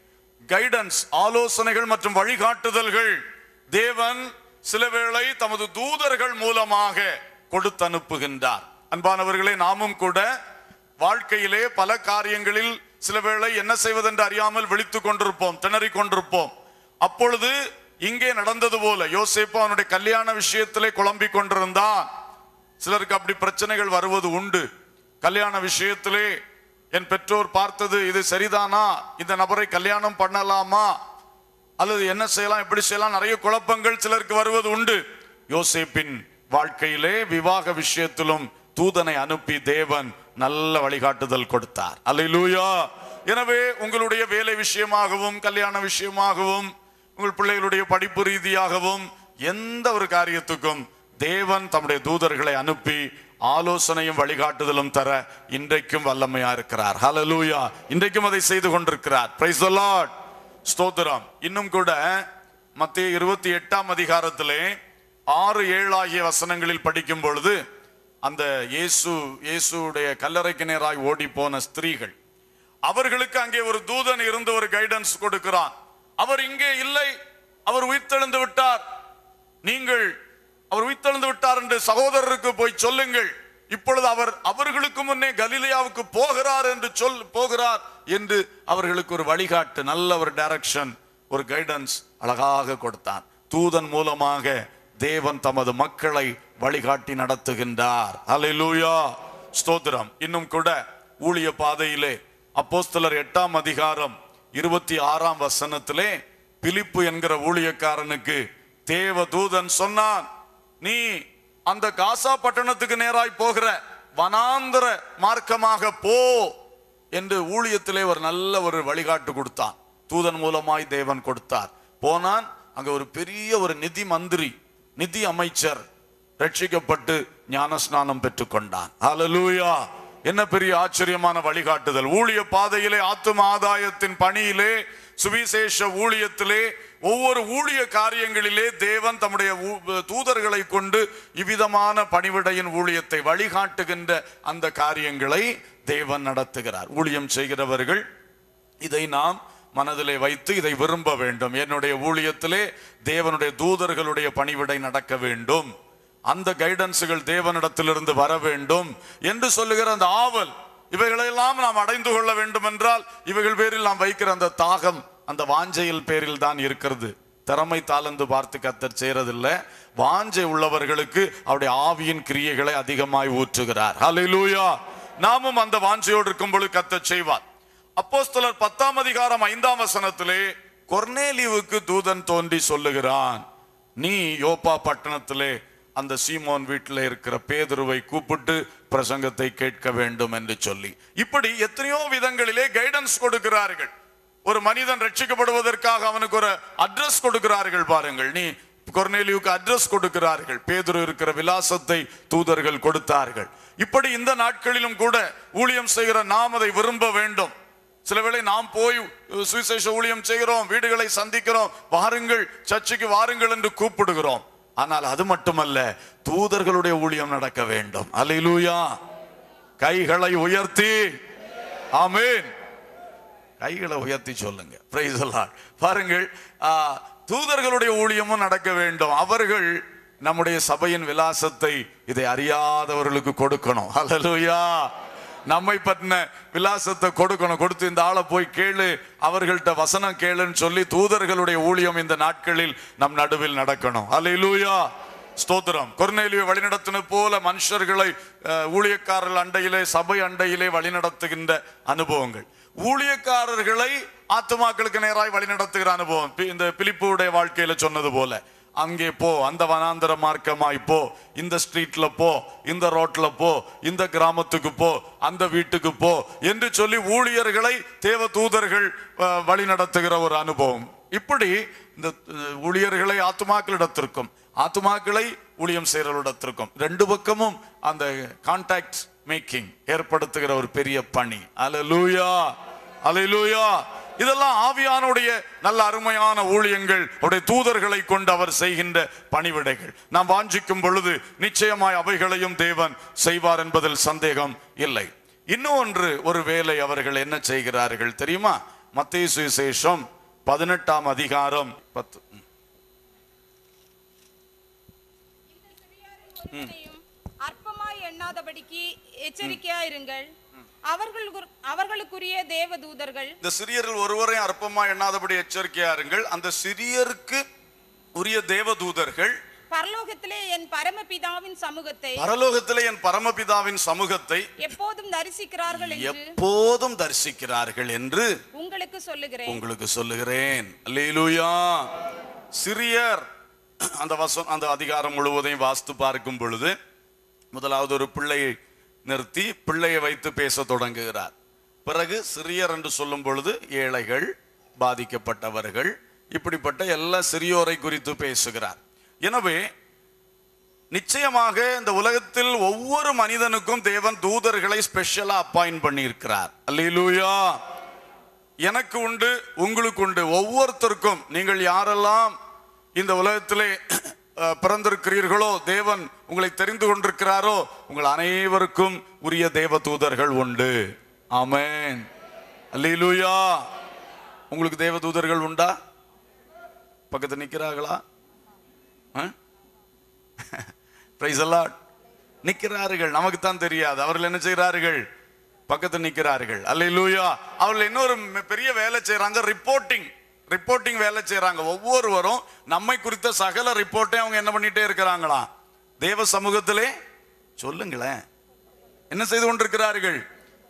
கைடன்ஸ் ஆலோசனைகள் மற்றும் வழிகாட்டுதல்கள் தேவன் சில வேளை தமது தூதர்கள் மூலமாக கொடுத்து அனுப்புகின்றார் அன்பானவர்களே நாமும் கூட வாழ்க்கையிலே பல காரியங்களில் சில வேளை என்ன செய்வதென்று அறியாமல் விழித்துக் கொண்டிருப்போம் திணறிக் கொண்டிருப்போம் அப்பொழுது இங்கே நடந்தது போல யோசேப்பு அவனுடைய கல்யாண விஷயத்திலே குழம்பிக் கொண்டிருந்தான் சிலருக்கு அப்படி பிரச்சனைகள் வருவது உண்டு கல்யாண விஷயத்திலே என் பெற்றோர் பார்த்தது இது சரிதானா இந்த நபரை கல்யாணம் பண்ணலாமா அல்லது என்ன செய்யலாம் எப்படி செய்யலாம் நிறைய குழப்பங்கள் சிலருக்கு வருவது உண்டு யோசேப்பின் வாழ்க்கையிலே விவாக விஷயத்திலும் தூதனை அனுப்பி தேவன் நல்ல வழிகாட்டுதல் கொடுத்தார் அல்லேலூயா எனவே உங்களுடைய வேலை விஷயமாகவும் கல்யாண விஷயமாகவும் உங்கள் பிள்ளைகளுடைய படிப்பு ரீதியாகவும் எந்த ஒரு காரியத்துக்கும் தேவன் தம்முடைய தூதர்களை அனுப்பி ஆலோசனையும் வழிகாட்டுதலும் தர இன்றைக்கும் வல்லமையா இருக்கிறார் ஹalleluya இன்றைக்கும் அதை செய்து கொண்டிருக்கிறார் பிரைஸ் தி லார்ட் ஸ்தோத்திரம் இன்னும் கூட மத்திய இருபத்தி எட்டாம் அதிகாரத்திலே ஆறு ஏழு ஆகிய வசனங்களில் படிக்கும் பொழுது அந்த இயேசு இயேசுடைய கல்லறைக்கு நேராய் ஓடி போன ஸ்திரீகள் அவர்களுக்கு அங்கே ஒரு தூதன் இருந்து ஒரு கைடன்ஸ் கொடுக்கிறான் அவர் இங்கே இல்லை அவர் உயிர்த்தெழுந்து விட்டார் நீங்கள் அவர் உயிர்த்தெழுந்து விட்டார் என்று சகோதரருக்கு போய் சொல்லுங்கள் இப்பொழுது அவர் அவர்களுக்கு முன்னே கலிலியாவுக்கு போகிறார் என்று சொல் போகிறார் என்று அவர்களுக்கு ஒரு வழிகாட்டு நல்ல ஒரு டைரக்ஷன் ஒரு கைடன்ஸ் அழகாக கொடுத்தான் தூதன் மூலமாக தேவன் தமது மக்களை வழிகாட்டி நடத்துகின்றார் அல்லேலூயா ஸ்தோத்திரம் இன்னும் கூட ஊழிய பாதையிலே அப்போஸ்தலர் எட்டாம் அதிகாரம் இருபத்தி ஆறாம் வசனத்திலே பிலிப்பு என்கிற ஊழியக்காரனுக்கு தேவ தூதன் சொன்னான் நீ அந்த காசா பட்டணத்துக்கு நேராய் போகிற வனாந்தர மார்க்கமாக போ என்று ஊழியத்திலே ஒரு நல்ல ஒரு வழிகாட்டு கொடுத்தான் தூதன் மூலமாய் தேவன் கொடுத்தார் போனான் அங்க ஒரு பெரிய ஒரு நிதி மந்திரி நிதி அமைச்சர் ரட்சிக்கப்பட்டு ஞானஸ்நானம் பெற்றுக்கொண்டான் ஹalleluya என்ன பெரிய ஆச்சரியமான வழிகாட்டுதல் ஊழிய பாதையிலே ஆத்தும ஆதாயத்தின் பணியிலே சுவிசேஷ ஊழியத்திலே ஒவ்வொரு ஊழிய காரியங்களிலே தேவன் தம்முடைய ஊ- தூதர்களை கொண்டு இவ்விதமான பணிவிடையின் ஊழியத்தை வழிகாட்டுகின்ற அந்த காரியங்களை தேவன் நடத்துகிறார் ஊழியம் செய்கிறவர்கள் இதை நாம் மனதிலே வைத்து இதை விரும்ப வேண்டும் என்னுடைய ஊழியத்திலே தேவனுடைய தூதர்களுடைய பணிவிடை நடக்க வேண்டும் அந்த கைடன்ஸுகள் தேவனிடத்திலிருந்து வர வேண்டும் என்று சொல்லுகிற அந்த ஆவல் இவைகளெல்லாம் நாம் அடைந்து கொள்ள வேண்டும் என்றால் இவைகள் பேரில் நாம் வைக்கிற அந்த தாகம் அந்த வாஞ்சையில் பேரில் தான் இருக்கிறது திறமை தாளந்து பார்த்து கத்தர் செய்யறதில்ல வாஞ்சை உள்ளவர்களுக்கு அவருடைய ஆவியின் கிரியைகளை அதிகமாய் ஊற்றுகிறார் ஹalleluya நாமும் அந்த வாஞ்சையோடு இருக்கும் பொழுது கத்தர் செய்வார் அப்போஸ்தலர் பத்தாம் அதிகாரம் ஐந்தாம் வசனத்திலே கொர்னேலியுவுக்கு தூதன் தோன்றி சொல்லுகிறான் நீ யோப்பா பட்டணத்திலே அந்த சீமோன் வீட்டில் இருக்கிற பேதுருவை கூப்பிட்டு பிரசங்கத்தை கேட்க வேண்டும் என்று சொல்லி இப்படி எத்தனையோ விதங்களிலே கைடன்ஸ் கொடுக்கிறார்கள் ஒரு மனிதன் ரட்சிக்கப்படுவதற்காக அவனுக்கு ஒரு அட்ரஸ் கொடுக்கிறார்கள் பாருங்கள் நீ கொர்னேலியுக்கு அட்ரஸ் கொடுக்கிறார்கள் பேதுரு இருக்கிற விலாசத்தை தூதர்கள் கொடுத்தார்கள் இப்படி இந்த நாட்களிலும் கூட ஊழியம் செய்கிற நாம் அதை விரும்ப வேண்டும் சில வேளை நாம் போய் சுவிசேஷ ஊழியம் செய்கிறோம் வீடுகளை சந்திக்கிறோம் வாருங்கள் சர்ச்சுக்கு வாருங்கள் என்று கூப்பிடுகிறோம் ஆனால் அது மட்டுமல்ல தூதர்களுடைய ஊழியம் நடக்க வேண்டும் அல்லேலூயா கைகளை உயர்த்தி ஆமென் கைகளை உயர்த்தி சொல்லுங்க Praise the Lord. பாருங்கள் ஆ, தூதர்களுடைய ஊழியமும் நடக்க வேண்டும் அவர்கள் நம்முடைய சபையின் விலாசத்தை இதை அறியாதவர்களுக்கு கொடுக்கணும் ஹalleluya நம்மை பற்றின விலாசத்தை கொடுக்கணும் கொடுத்து இந்த ஆளை போய் கேளு அவர்கள்ட்ட வசனம் கேளுன்னு சொல்லி தூதர்களுடைய ஊழியம் இந்த நாட்களில் நம் நடுவில் நடக்கணும் ஹalleluya ஸ்தோத்திரம் கொர்நேலியை வழிநடத்தின போல மனுஷர்களை அஹ், ஊழியக்காரர்கள் அண்டையிலே சபை அண்டையிலே வழிநடத்துகின்ற அனுபவங்கள் ஊழியக்காரர்களை ஆத்துமாக்களுக்கு நேராய் வழிநடத்துகிற அனுபவம் பி- இந்த பிலிப்புடைய வாழ்க்கையில சொன்னது போல அங்கே போ அந்த வனாந்தர மார்க்கமாய் போ இந்த ஸ்ட்ரீட்ல போ இந்த ரோட்ல போ இந்த கிராமத்துக்கு போ அந்த வீட்டுக்கு போ என்று சொல்லி ஊழியர்களை தேவ தூதர்கள் அஹ், வழி நடத்துகிற ஒரு அனுபவம் இப்படி இந்த அஹ், ஊழியர்களை ஆத்துமாக்களிடத்திற்கும் ஆத்துமாக்களை ஊழியம் செய்கிறவரிடத்திற்கும் ரெண்டு பக்கமும் அந்த கான்டாக்ட் மேக்கிங் ஏற்படுத்துகிற ஒரு பெரிய பணி அலலூயா அலையிலூயா இதெல்லாம் ஆவியானுடைய நல்ல அருமையான ஊழியங்கள் அவருடைய தூதர்களை கொண்டு அவர் செய்கின்ற பணிவிடைகள் நாம் வாஞ்சிக்கும் பொழுது நிச்சயமாய் அவைகளையும் தேவன் செய்வார் என்பதில் சந்தேகம் இல்லை இன்னும் ஒன்று ஒரு வேலை அவர்கள் என்ன செய்கிறார்கள் தெரியுமா மத்திய சுவிசேஷம் பதினெட்டாம் அதிகாரம் பத்து ம். ஒருவனையும் அற்பமாய் எண்ணாதபடிக்கு எச்சரிக்கையா இருங்கள் அவர்கள் குர்- அவர்களுக்குரிய தேவ தூதர்கள் இந்த சிறியர்கள் ஒருவரையும் அற்பமா எண்ணாதபடி எச்சரிக்கையா இருங்கள் அந்த சிறியருக்கு உரிய தேவதூதர்கள் பரலோகத்திலே என் பரமபிதாவின் சமூகத்தை பரலோகத்திலே என் பரமபிதாவின் சமூகத்தை எப்போதும் தரிசிக்கிறார்கள் என்று எப்போதும் தரிசிக்கிறார்கள் என்று உங்களுக்கு சொல்லுகிறேன் உங்களுக்கு சொல்லுகிறேன் அல்லேலூயா சிறியர் அந்த வசம் அந்த அதிகாரம் முழுவதையும் வாஸ்து பார்க்கும் பொழுது முதலாவது ஒரு பிள்ளையை நிறுத்தி பிள்ளையை வைத்து பேச தொடங்குகிறார் பிறகு சிறியர் என்று சொல்லும் பொழுது ஏழைகள் பாதிக்கப்பட்டவர்கள் இப்படிப்பட்ட எல்லா சிறியோரை குறித்து பேசுகிறார் எனவே நிச்சயமாக இந்த உலகத்தில் ஒவ்வொரு மனிதனுக்கும் தேவன் தூதர்களை ஸ்பெஷலா அப்பாயிண்ட் பண்ணியிருக்கிறார் அல்லேலூயா எனக்கு உண்டு உங்களுக்கு உண்டு ஒவ்வொருத்தருக்கும் நீங்கள் யாரெல்லாம் இந்த உலகத்திலே அஹ், பிறந்திருக்கிறீர்களோ தேவன் உங்களை தெரிந்து கொண்டிருக்கிறாரோ உங்கள் அனைவருக்கும் உரிய தேவ தூதர்கள் உண்டு ஆமென் அல்லேலூயா உங்களுக்கு தேவ தூதர்கள் உண்டா பக்கத்து நிக்கிறார்களா பிரைஸ் எல்லாம் நிக்கிறார்கள் நமக்கு தான் தெரியாது அவர்கள் என்ன செய்கிறார்கள் பக்கத்து நிக்கிறார்கள் அல்லேலூயா அவர்கள் இன்னொரு ம- பெரிய வேலை செய்றாங்க ரிப்போர்ட்டிங் ரிப்போர்ட்டிங் வேலை செய்றாங்க ஒவ்வொருவரும் நம்மை குறித்த சகல ரிப்போர்ட்டையும் அவங்க என்ன பண்ணிட்டே இருக்கிறாங்களா தேவ சமூகத்திலே சொல்லுங்களேன் என்ன செய்து கொண்டிருக்கிறார்கள்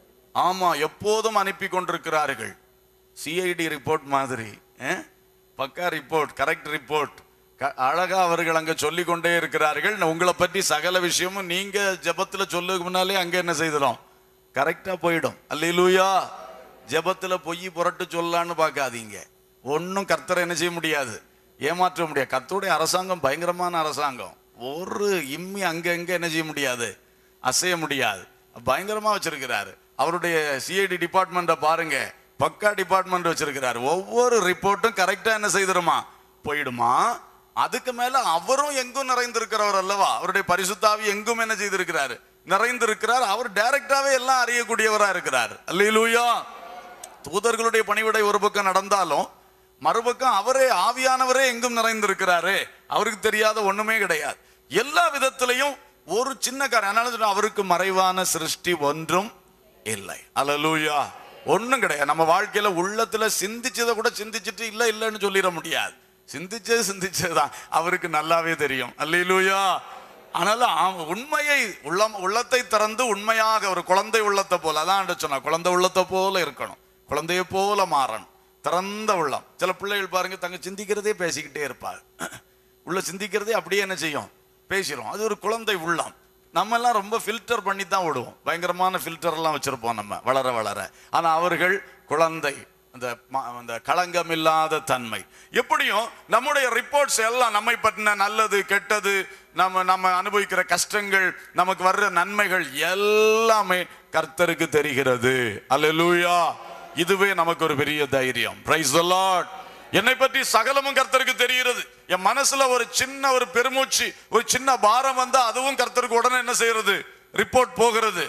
ஆமா எப்போதும் அனுப்பி கொண்டிருக்கிறார்கள் சிஐடி ரிப்போர்ட் மாதிரி அஹ்? பக்கா ரிப்போர்ட் கரெக்ட் ரிப்போர்ட் அழகா அவர்கள் அங்க சொல்லிக் கொண்டே இருக்கிறார்கள் நான் உங்களை பற்றி சகல விஷயமும் நீங்க ஜெபத்துல சொல்லுக்கு முன்னாலே அங்க என்ன செய்திடும் கரெக்டா போயிடும் அல்லேலூயா ஜெபத்துல பொய் புரட்டு சொல்லலான்னு பார்க்காதீங்க ஒன்றும் கர்த்தரை என்ன செய்ய முடியாது ஏமாற்ற முடியாது கர்த்தருடைய அரசாங்கம் பயங்கரமான அரசாங்கம் ஒரு இம்மி அங்க அங்க என்ன செய்ய முடியாது அசைய முடியாது பயங்கரமா வச்சிருக்கிறாரு அவருடைய சிஐடி டிபார்ட்மெண்ட்டை பாருங்க பக்கா டிபார்ட்மெண்ட் வச்சிருக்கிறாரு ஒவ்வொரு ரிப்போர்ட்டும் கரெக்டா என்ன செய்திருமா போயிடுமா அதுக்கு மேல அவரும் எங்கும் நிறைந்திருக்கிறவர் அல்லவா அவருடைய பரிசுத்தாவி எங்கும் என்ன செய்திருக்கிறாரு நிறைந்திருக்கிறார் அவர் டைரக்டாவே எல்லாம் அறியக்கூடியவரா இருக்கிறார் அல்லேலூயா தூதர்களுடைய பணிவிடை ஒரு பக்கம் நடந்தாலும் மறுபக்கம் அவரே ஆவியானவரே எங்கும் நிறைந்திருக்கிறாரு அவருக்கு தெரியாத ஒண்ணுமே கிடையாது எல்லா விதத்திலையும் ஒரு சின்ன காரியம் அதனால சொல்றேன், அவருக்கு மறைவான சிருஷ்டி ஒன்றும் இல்லை அல்லேலூயா ஒண்ணும் கிடையாது நம்ம வாழ்க்கையில உள்ளத்துல சிந்திச்சதை கூட சிந்திச்சிட்டு இல்ல இல்லைன்னு சொல்லிட முடியாது சிந்திச்சது சிந்திச்சதுதான் அவருக்கு நல்லாவே தெரியும் அல்லேலூயா ஆனால அவன் உண்மையை உள்ளம் உள்ளத்தை திறந்து உண்மையாக ஒரு குழந்தை உள்ளத்தை போல அதான் சொன்னா குழந்தை உள்ளத்தை போல இருக்கணும் குழந்தையை போல மாறணும் திறந்த உள்ளம் சில பிள்ளைகள் பாருங்க தங்க சிந்திக்கிறதே பேசிக்கிட்டே இருப்பாள் உள்ள சிந்திக்கிறதே அப்படியே என்ன செய்யும் பேசிடும் அது ஒரு குழந்தை உள்ளம் நம்ம எல்லாம் ரொம்ப ஃபில்டர் பண்ணி தான் விடுவோம் பயங்கரமான ஃபில்டர் எல்லாம் வச்சிருப்போம் நம்ம வளர வளர ஆனா அவர்கள் குழந்தை அந்த ம- அந்த களங்கம் இல்லாத தன்மை எப்படியும் நம்முடைய ரிப்போர்ட்ஸ் எல்லாம் நம்மை பற்றின நல்லது கெட்டது நம்ம நம்ம அனுபவிக்கிற கஷ்டங்கள் நமக்கு வர்ற நன்மைகள் எல்லாமே கர்த்தருக்கு தெரிகிறது அல்லேலூயா இதுவே நமக்கு ஒரு பெரிய தைரியம் பிரைஸ் the Lord என்னை பற்றி சகலமும் கர்த்தருக்கு தெரிகிறது என் மனசுல ஒரு சின்ன ஒரு பெருமூச்சு ஒரு சின்ன பாரம் வந்தா அதுவும் கர்த்தருக்கு உடனே என்ன செய்யறது ரிப்போர்ட் போகிறது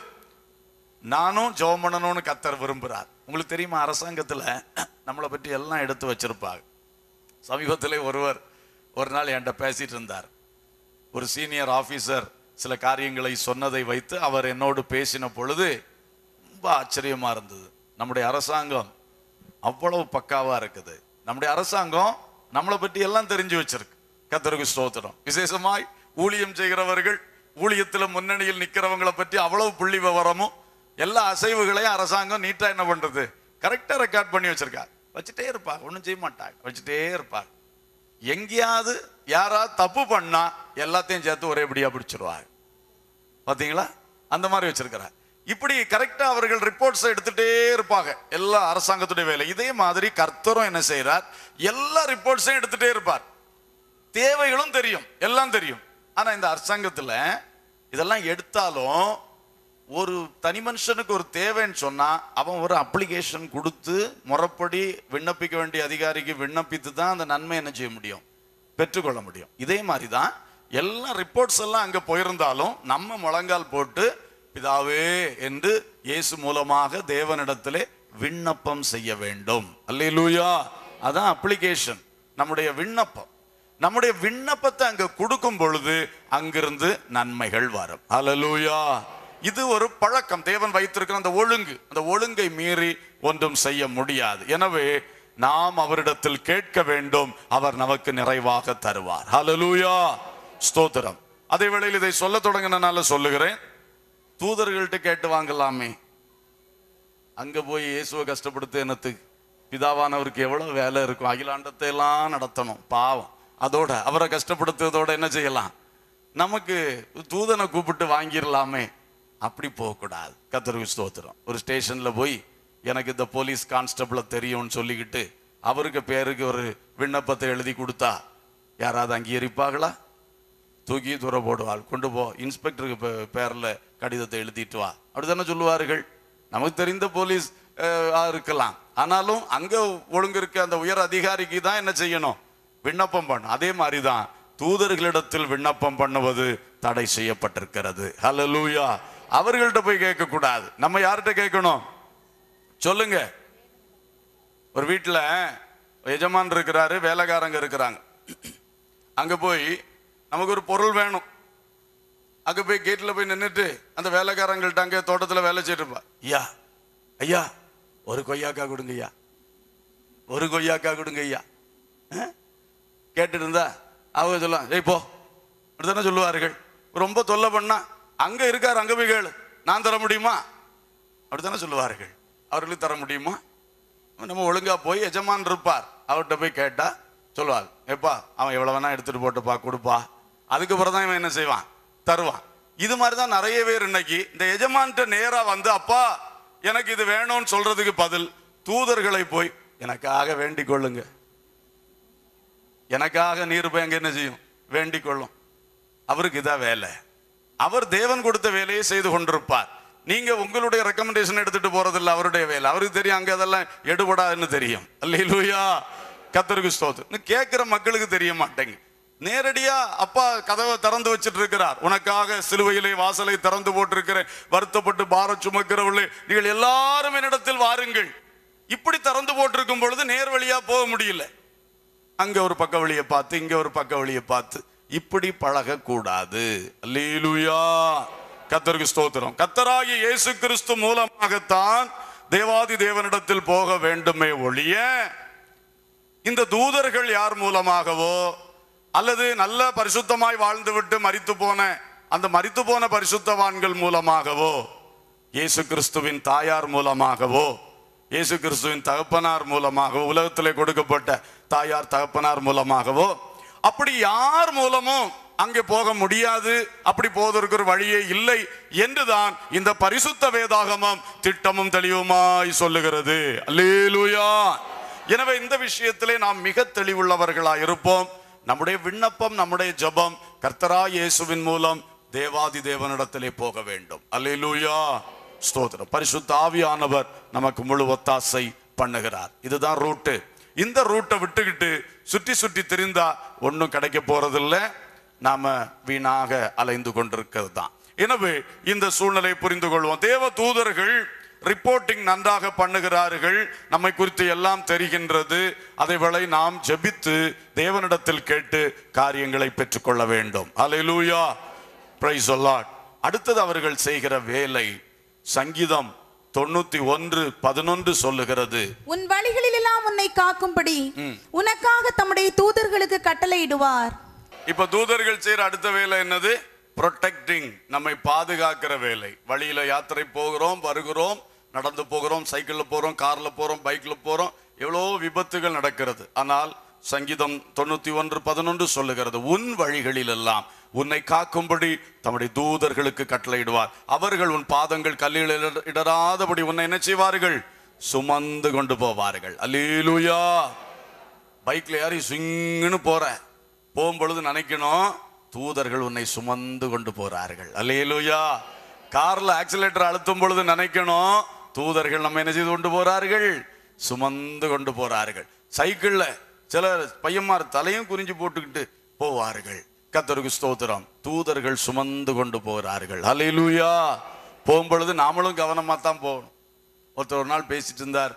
நானும் ஜெபம் பண்ணணும்னு கர்த்தர் விரும்புறார் உங்களுக்கு தெரியுமா அரசாங்கத்துல நம்மளை பற்றி எல்லாம் எடுத்து வச்சிருப்பாங்க சமீபத்திலே ஒருவர் ஒரு நாள் என்கிட்ட பேசிட்டு இருந்தார் ஒரு சீனியர் ஆபீசர் சில காரியங்களை சொன்னதை வைத்து அவர் என்னோடு பேசின பொழுது ரொம்ப ஆச்சரியமா இருந்தது நம்முடைய அரசாங்கம் அவ்வளவு பக்காவா இருக்குது நம்முடைய அரசாங்கம் நம்மளை பற்றி எல்லாம் தெரிஞ்சு வச்சிருக்கு கத்தருக்கு ஸ்தோத்திரம் விசேஷமாய் ஊழியம் செய்கிறவர்கள் ஊழியத்துல முன்னணியில் நிக்கிறவங்களை பற்றி அவ்வளவு புள்ளி விவரமும் எல்லா அசைவுகளையும் அரசாங்கம் நீட்டா என்ன பண்றது கரெக்டா ரெக்கார்ட் பண்ணி வச்சிருக்கா வச்சுட்டே இருப்பா ஒண்ணும் செய்ய மாட்டாங்க வச்சுட்டே இருப்பாங்க எங்கேயாவது யாராவது தப்பு பண்ணா எல்லாத்தையும் சேர்த்து ஒரேபடியா பிடிச்சிருவாங்க பாத்தீங்களா அந்த மாதிரி வச்சிருக்கிறார் இப்படி கரெக்டா அவர்கள் ரிப்போர்ட்ஸ் எடுத்துட்டே இருப்பாங்க எல்லா அரசாங்கத்துடைய வேலை இதே மாதிரி கர்த்தரும் என்ன செய்றார் எல்லா ரிப்போர்ட்ஸையும் எடுத்துட்டே இருப்பார் தேவைகளும் தெரியும் எல்லாம் தெரியும் ஆனா இந்த அரசாங்கத்துல இதெல்லாம் எடுத்தாலும் ஒரு தனி மனுஷனுக்கு ஒரு தேவைன்னு சொன்னா அவன் ஒரு அப்ளிகேஷன் கொடுத்து முறைப்படி விண்ணப்பிக்க வேண்டிய அதிகாரிக்கு விண்ணப்பித்து தான் அந்த நன்மை என்ன செய்ய முடியும் பெற்றுக்கொள்ள முடியும் இதே மாதிரி தான் எல்லா ரிப்போர்ட்ஸ் எல்லாம் அங்க போயிருந்தாலும் நம்ம முழங்கால் போட்டு பிதாவே என்று இயேசு மூலமாக தேவனிடத்திலே விண்ணப்பம் செய்ய வேண்டும் அல்லேலூயா அதான் அப்ளிகேஷன் நம்முடைய விண்ணப்பம் நம்முடைய விண்ணப்பத்தை அங்க கொடுக்கும் பொழுது அங்கிருந்து நன்மைகள் வரும் அல்லேலூயா இது ஒரு பழக்கம் தேவன் வைத்திருக்கிற அந்த ஒழுங்கு அந்த ஒழுங்கை மீறி ஒன்றும் செய்ய முடியாது எனவே நாம் அவரிடத்தில் கேட்க வேண்டும் அவர் நமக்கு நிறைவாக தருவார் ஹalleluya ஸ்தோத்திரம் அதே வேளையில் இதை சொல்ல தொடங்கினால சொல்லுகிறேன் தூதர்கள்ட்ட கேட்டு வாங்கலாமே அங்க போய் இயேசுவை கஷ்டப்படுத்த என்னத்துக்கு பிதாவானவருக்கு எவ்வளவு வேலை இருக்கும் அகிலாண்டத்தை எல்லாம் நடத்தணும் பாவம் அதோட அவரை கஷ்டப்படுத்துறதோட என்ன செய்யலாம் நமக்கு தூதனை கூப்பிட்டு வாங்கிடலாமே அப்படி போகக்கூடாது கத்தருக்கு ஸ்தோத்திரம் ஒரு ஸ்டேஷன்ல போய் எனக்கு இந்த போலீஸ் கான்ஸ்டபிளை தெரியும்னு சொல்லிக்கிட்டு அவருக்கு பேருக்கு ஒரு விண்ணப்பத்தை எழுதி கொடுத்தா யாராவது அங்கீகரிப்பாங்களா தூக்கி தூர போடுவாள் கொண்டு போ இன்ஸ்பெக்டருக்கு பே- பேர்ல கடிதத்தை எழுதிட்டு வா அப்படித்தானே சொல்லுவார்கள் நமக்கு தெரிந்த போலீஸ் அஹ், ஆ இருக்கலாம் ஆனாலும் அங்க ஒழுங்கு இருக்க அந்த உயர் அதிகாரிக்கு தான் என்ன செய்யணும் விண்ணப்பம் பண்ணும் அதே மாதிரி தான் தூதர்களிடத்தில் விண்ணப்பம் பண்ணுவது தடை செய்யப்பட்டிருக்கிறது ஹalleluya அவர்கள்ட்ட போய் கேட்க கூடாது நம்ம யார்கிட்ட கேட்கணும் சொல்லுங்க ஒரு வீட்டுல எஜமான் இருக்கிறாரு வேலைக்காரங்க இருக்கிறாங்க அங்க போய் நமக்கு ஒரு பொருள் வேணும் அங்க போய் கேட்ல போய் நின்னுட்டு அந்த வேலைக்காரங்கள்ட்ட அங்க தோட்டத்துல வேலை செய்யிட்டு இருப்பா ஐயா ஐயா ஒரு கொய்யாக்கா கொடுங்க ஐயா ஒரு கொய்யாக்கா கொடுங்க ஐயா அஹ்? கேட்டுட்டு இருந்தா அவங்க சொல்லலாம் ஏய் போ அப்படித்தானே சொல்லுவார்கள் ரொம்ப தொல்லை பண்ணா அங்க இருக்கார் அங்க போய் கேளு நான் தர முடியுமா அப்படித்தானே சொல்லுவார்கள் அவர்களுக்கு தர முடியுமா நம்ம ஒழுங்கா போய் எஜமான் இருப்பார் அவர்கிட்ட போய் கேட்டா சொல்லுவார் ஏப்பா அவன் எவ்வளவு வேணா எடுத்துட்டு போட்டுப்பா கொடுப்பா அதுக்கப்புறம் தான் இவன் என்ன செய்வான் தருவான் இது மாதிரி தான் நிறைய பேர் இன்னைக்கு இந்த எஜமான்கிட்ட நேரா வந்து அப்பா எனக்கு இது வேணும்னு சொல்றதுக்கு பதில் தூதர்களை போய் எனக்காக வேண்டிக் கொள்ளுங்க எனக்காக நீர் போய் அங்க என்ன செய்யும் வேண்டிக் கொள்ளும் அவருக்கு இதான் வேலை அவர் தேவன் கொடுத்த வேலையை செய்து கொண்டிருப்பார் நீங்க உங்களுடைய ரெக்கமெண்டேஷன் எடுத்துட்டு போறதில்ல அவருடைய வேலை அவருக்கு தெரியும் அங்க அதெல்லாம் எடுபடாதுன்னு தெரியும் அல்லேலூயா கத்தருக்கு ஸ்தோத்திரம் கேட்கிற மக்களுக்கு தெரிய மாட்டேங்க நேரடியா அப்பா கதவை திறந்து வச்சிட்டு இருக்கிறார் உனக்காக சிலுவையிலே வாசலை திறந்து போட்டிருக்கிறேன் வருத்தப்பட்டு பார சுமக்கிறவர்களே நீங்கள் எல்லாரும் என்னிடத்தில் வாருங்கள் இப்படி திறந்து போட்டிருக்கும் பொழுது நேர் வழியா போக முடியல அங்க ஒரு பக்க வழியை பார்த்து இங்க ஒரு பக்க வழியை பார்த்து இப்படி பழகக்கூடாது அல்லேலூயா கத்தருக்கு ஸ்தோத்திரம் கத்தராகிய இயேசு கிறிஸ்து மூலமாகத்தான் தேவாதி தேவனிடத்தில் போக வேண்டுமே ஒழிய இந்த தூதர்கள் யார் மூலமாகவோ அல்லது நல்ல பரிசுத்தமாய் வாழ்ந்துவிட்டு மரித்து போன அந்த மரித்து போன பரிசுத்தவான்கள் மூலமாகவோ இயேசு கிறிஸ்துவின் தாயார் மூலமாகவோ இயேசு கிறிஸ்துவின் தகப்பனார் மூலமாகவோ உலகத்திலே கொடுக்கப்பட்ட தாயார் தகப்பனார் மூலமாகவோ அப்படி யார் மூலமும் அங்கே போக முடியாது அப்படி போவதற்கு ஒரு வழியே இல்லை என்றுதான் இந்த பரிசுத்த வேதாகமம் திட்டமும் தெளிவுமாய் சொல்லுகிறது அல்லேலூயா எனவே இந்த விஷயத்திலே நாம் மிக தெளிவுள்ளவர்களா இருப்போம் நம்முடைய விண்ணப்பம் நம்முடைய ஜெபம் கர்த்தரா இயேசுவின் மூலம் தேவாதி தேவனிடத்திலே போக வேண்டும் அல்லேலூயா ஸ்தோத்திரம் பரிசுத்த ஆவியானவர் நமக்கு முழு ஒத்தாசை பண்ணுகிறார் இதுதான் ரூட்டு இந்த ரூட்டை விட்டுக்கிட்டு சுற்றி சுற்றி திரிந்தா ஒன்றும் கிடைக்க போறதில்ல நாம வீணாக அலைந்து கொண்டிருக்கிறது தான் எனவே இந்த சூழ்நிலை புரிந்து கொள்வோம் தேவ தூதர்கள் ரிப்போர்ட்டிங் நன்றாக பண்ணுகிறார்கள் நம்மை குறித்து எல்லாம் தெரிகின்றது அதேவேளை நாம் ஜெபித்து தேவனிடத்தில் கேட்டு காரியங்களை பெற்றுக்கொள்ள வேண்டும் அல்லேலூயா பிரைஸ் அடுத்தது அவர்கள் செய்கிற வேலை சங்கீதம் தொண்ணூத்தி ஒன்று பதினொன்று சொல்லுகிறது உன் வழிகளில் எல்லாம் உன்னை காக்கும்படி உனக்காக தம்முடைய தூதர்களுக்கு கட்டளையிடுவார் இப்ப தூதர்கள் செய்யற அடுத்த வேலை என்னது ப்ரொடெக்டிங் நம்மை பாதுகாக்கிற வேலை வழியில யாத்திரை போகிறோம் வருகிறோம் நடந்து போகிறோம் சைக்கிள்ல போறோம் கார்ல போறோம் பைக்ல போறோம் எவ்வளோ விபத்துகள் நடக்கிறது ஆனால் சங்கீதம் தொண்ணூத்தி ஒன்று பதினொன்று சொல்லுகிறது உன் வழிகளில் எல்லாம் உன்னை காக்கும்படி தம்முடைய தூதர்களுக்கு கட்டளையிடுவார் அவர்கள் உன் பாதங்கள் கல்லில் இடர்- இடராதபடி உன்னை என்ன செய்வார்கள் சுமந்து கொண்டு போவார்கள் அல்லேலூயா பைக்ல ஏறி ஸ்விங்குன்னு போற போகும்பொழுது நினைக்கணும் தூதர்கள் உன்னை சுமந்து கொண்டு போறார்கள் அல்லேலூயா கார்ல ஆக்சிலேட்டர் அழுத்தும் பொழுது நினைக்கணும் தூதர்கள் நம்ம என்ன செய்து கொண்டு போறார்கள் சுமந்து கொண்டு போறார்கள் சைக்கிள்ல சில பையன்மார் தலையும் குறிஞ்சு போட்டுக்கிட்டு போவார்கள் கத்தருக்கு ஸ்தோத்திரம் தூதர்கள் சுமந்து கொண்டு போகிறார்கள் அல்லேலூயா போகும்பொழுது நாமளும் கவனமா தான் போகணும் ஒருத்தர் ஒரு நாள் பேசிட்டு இருந்தார்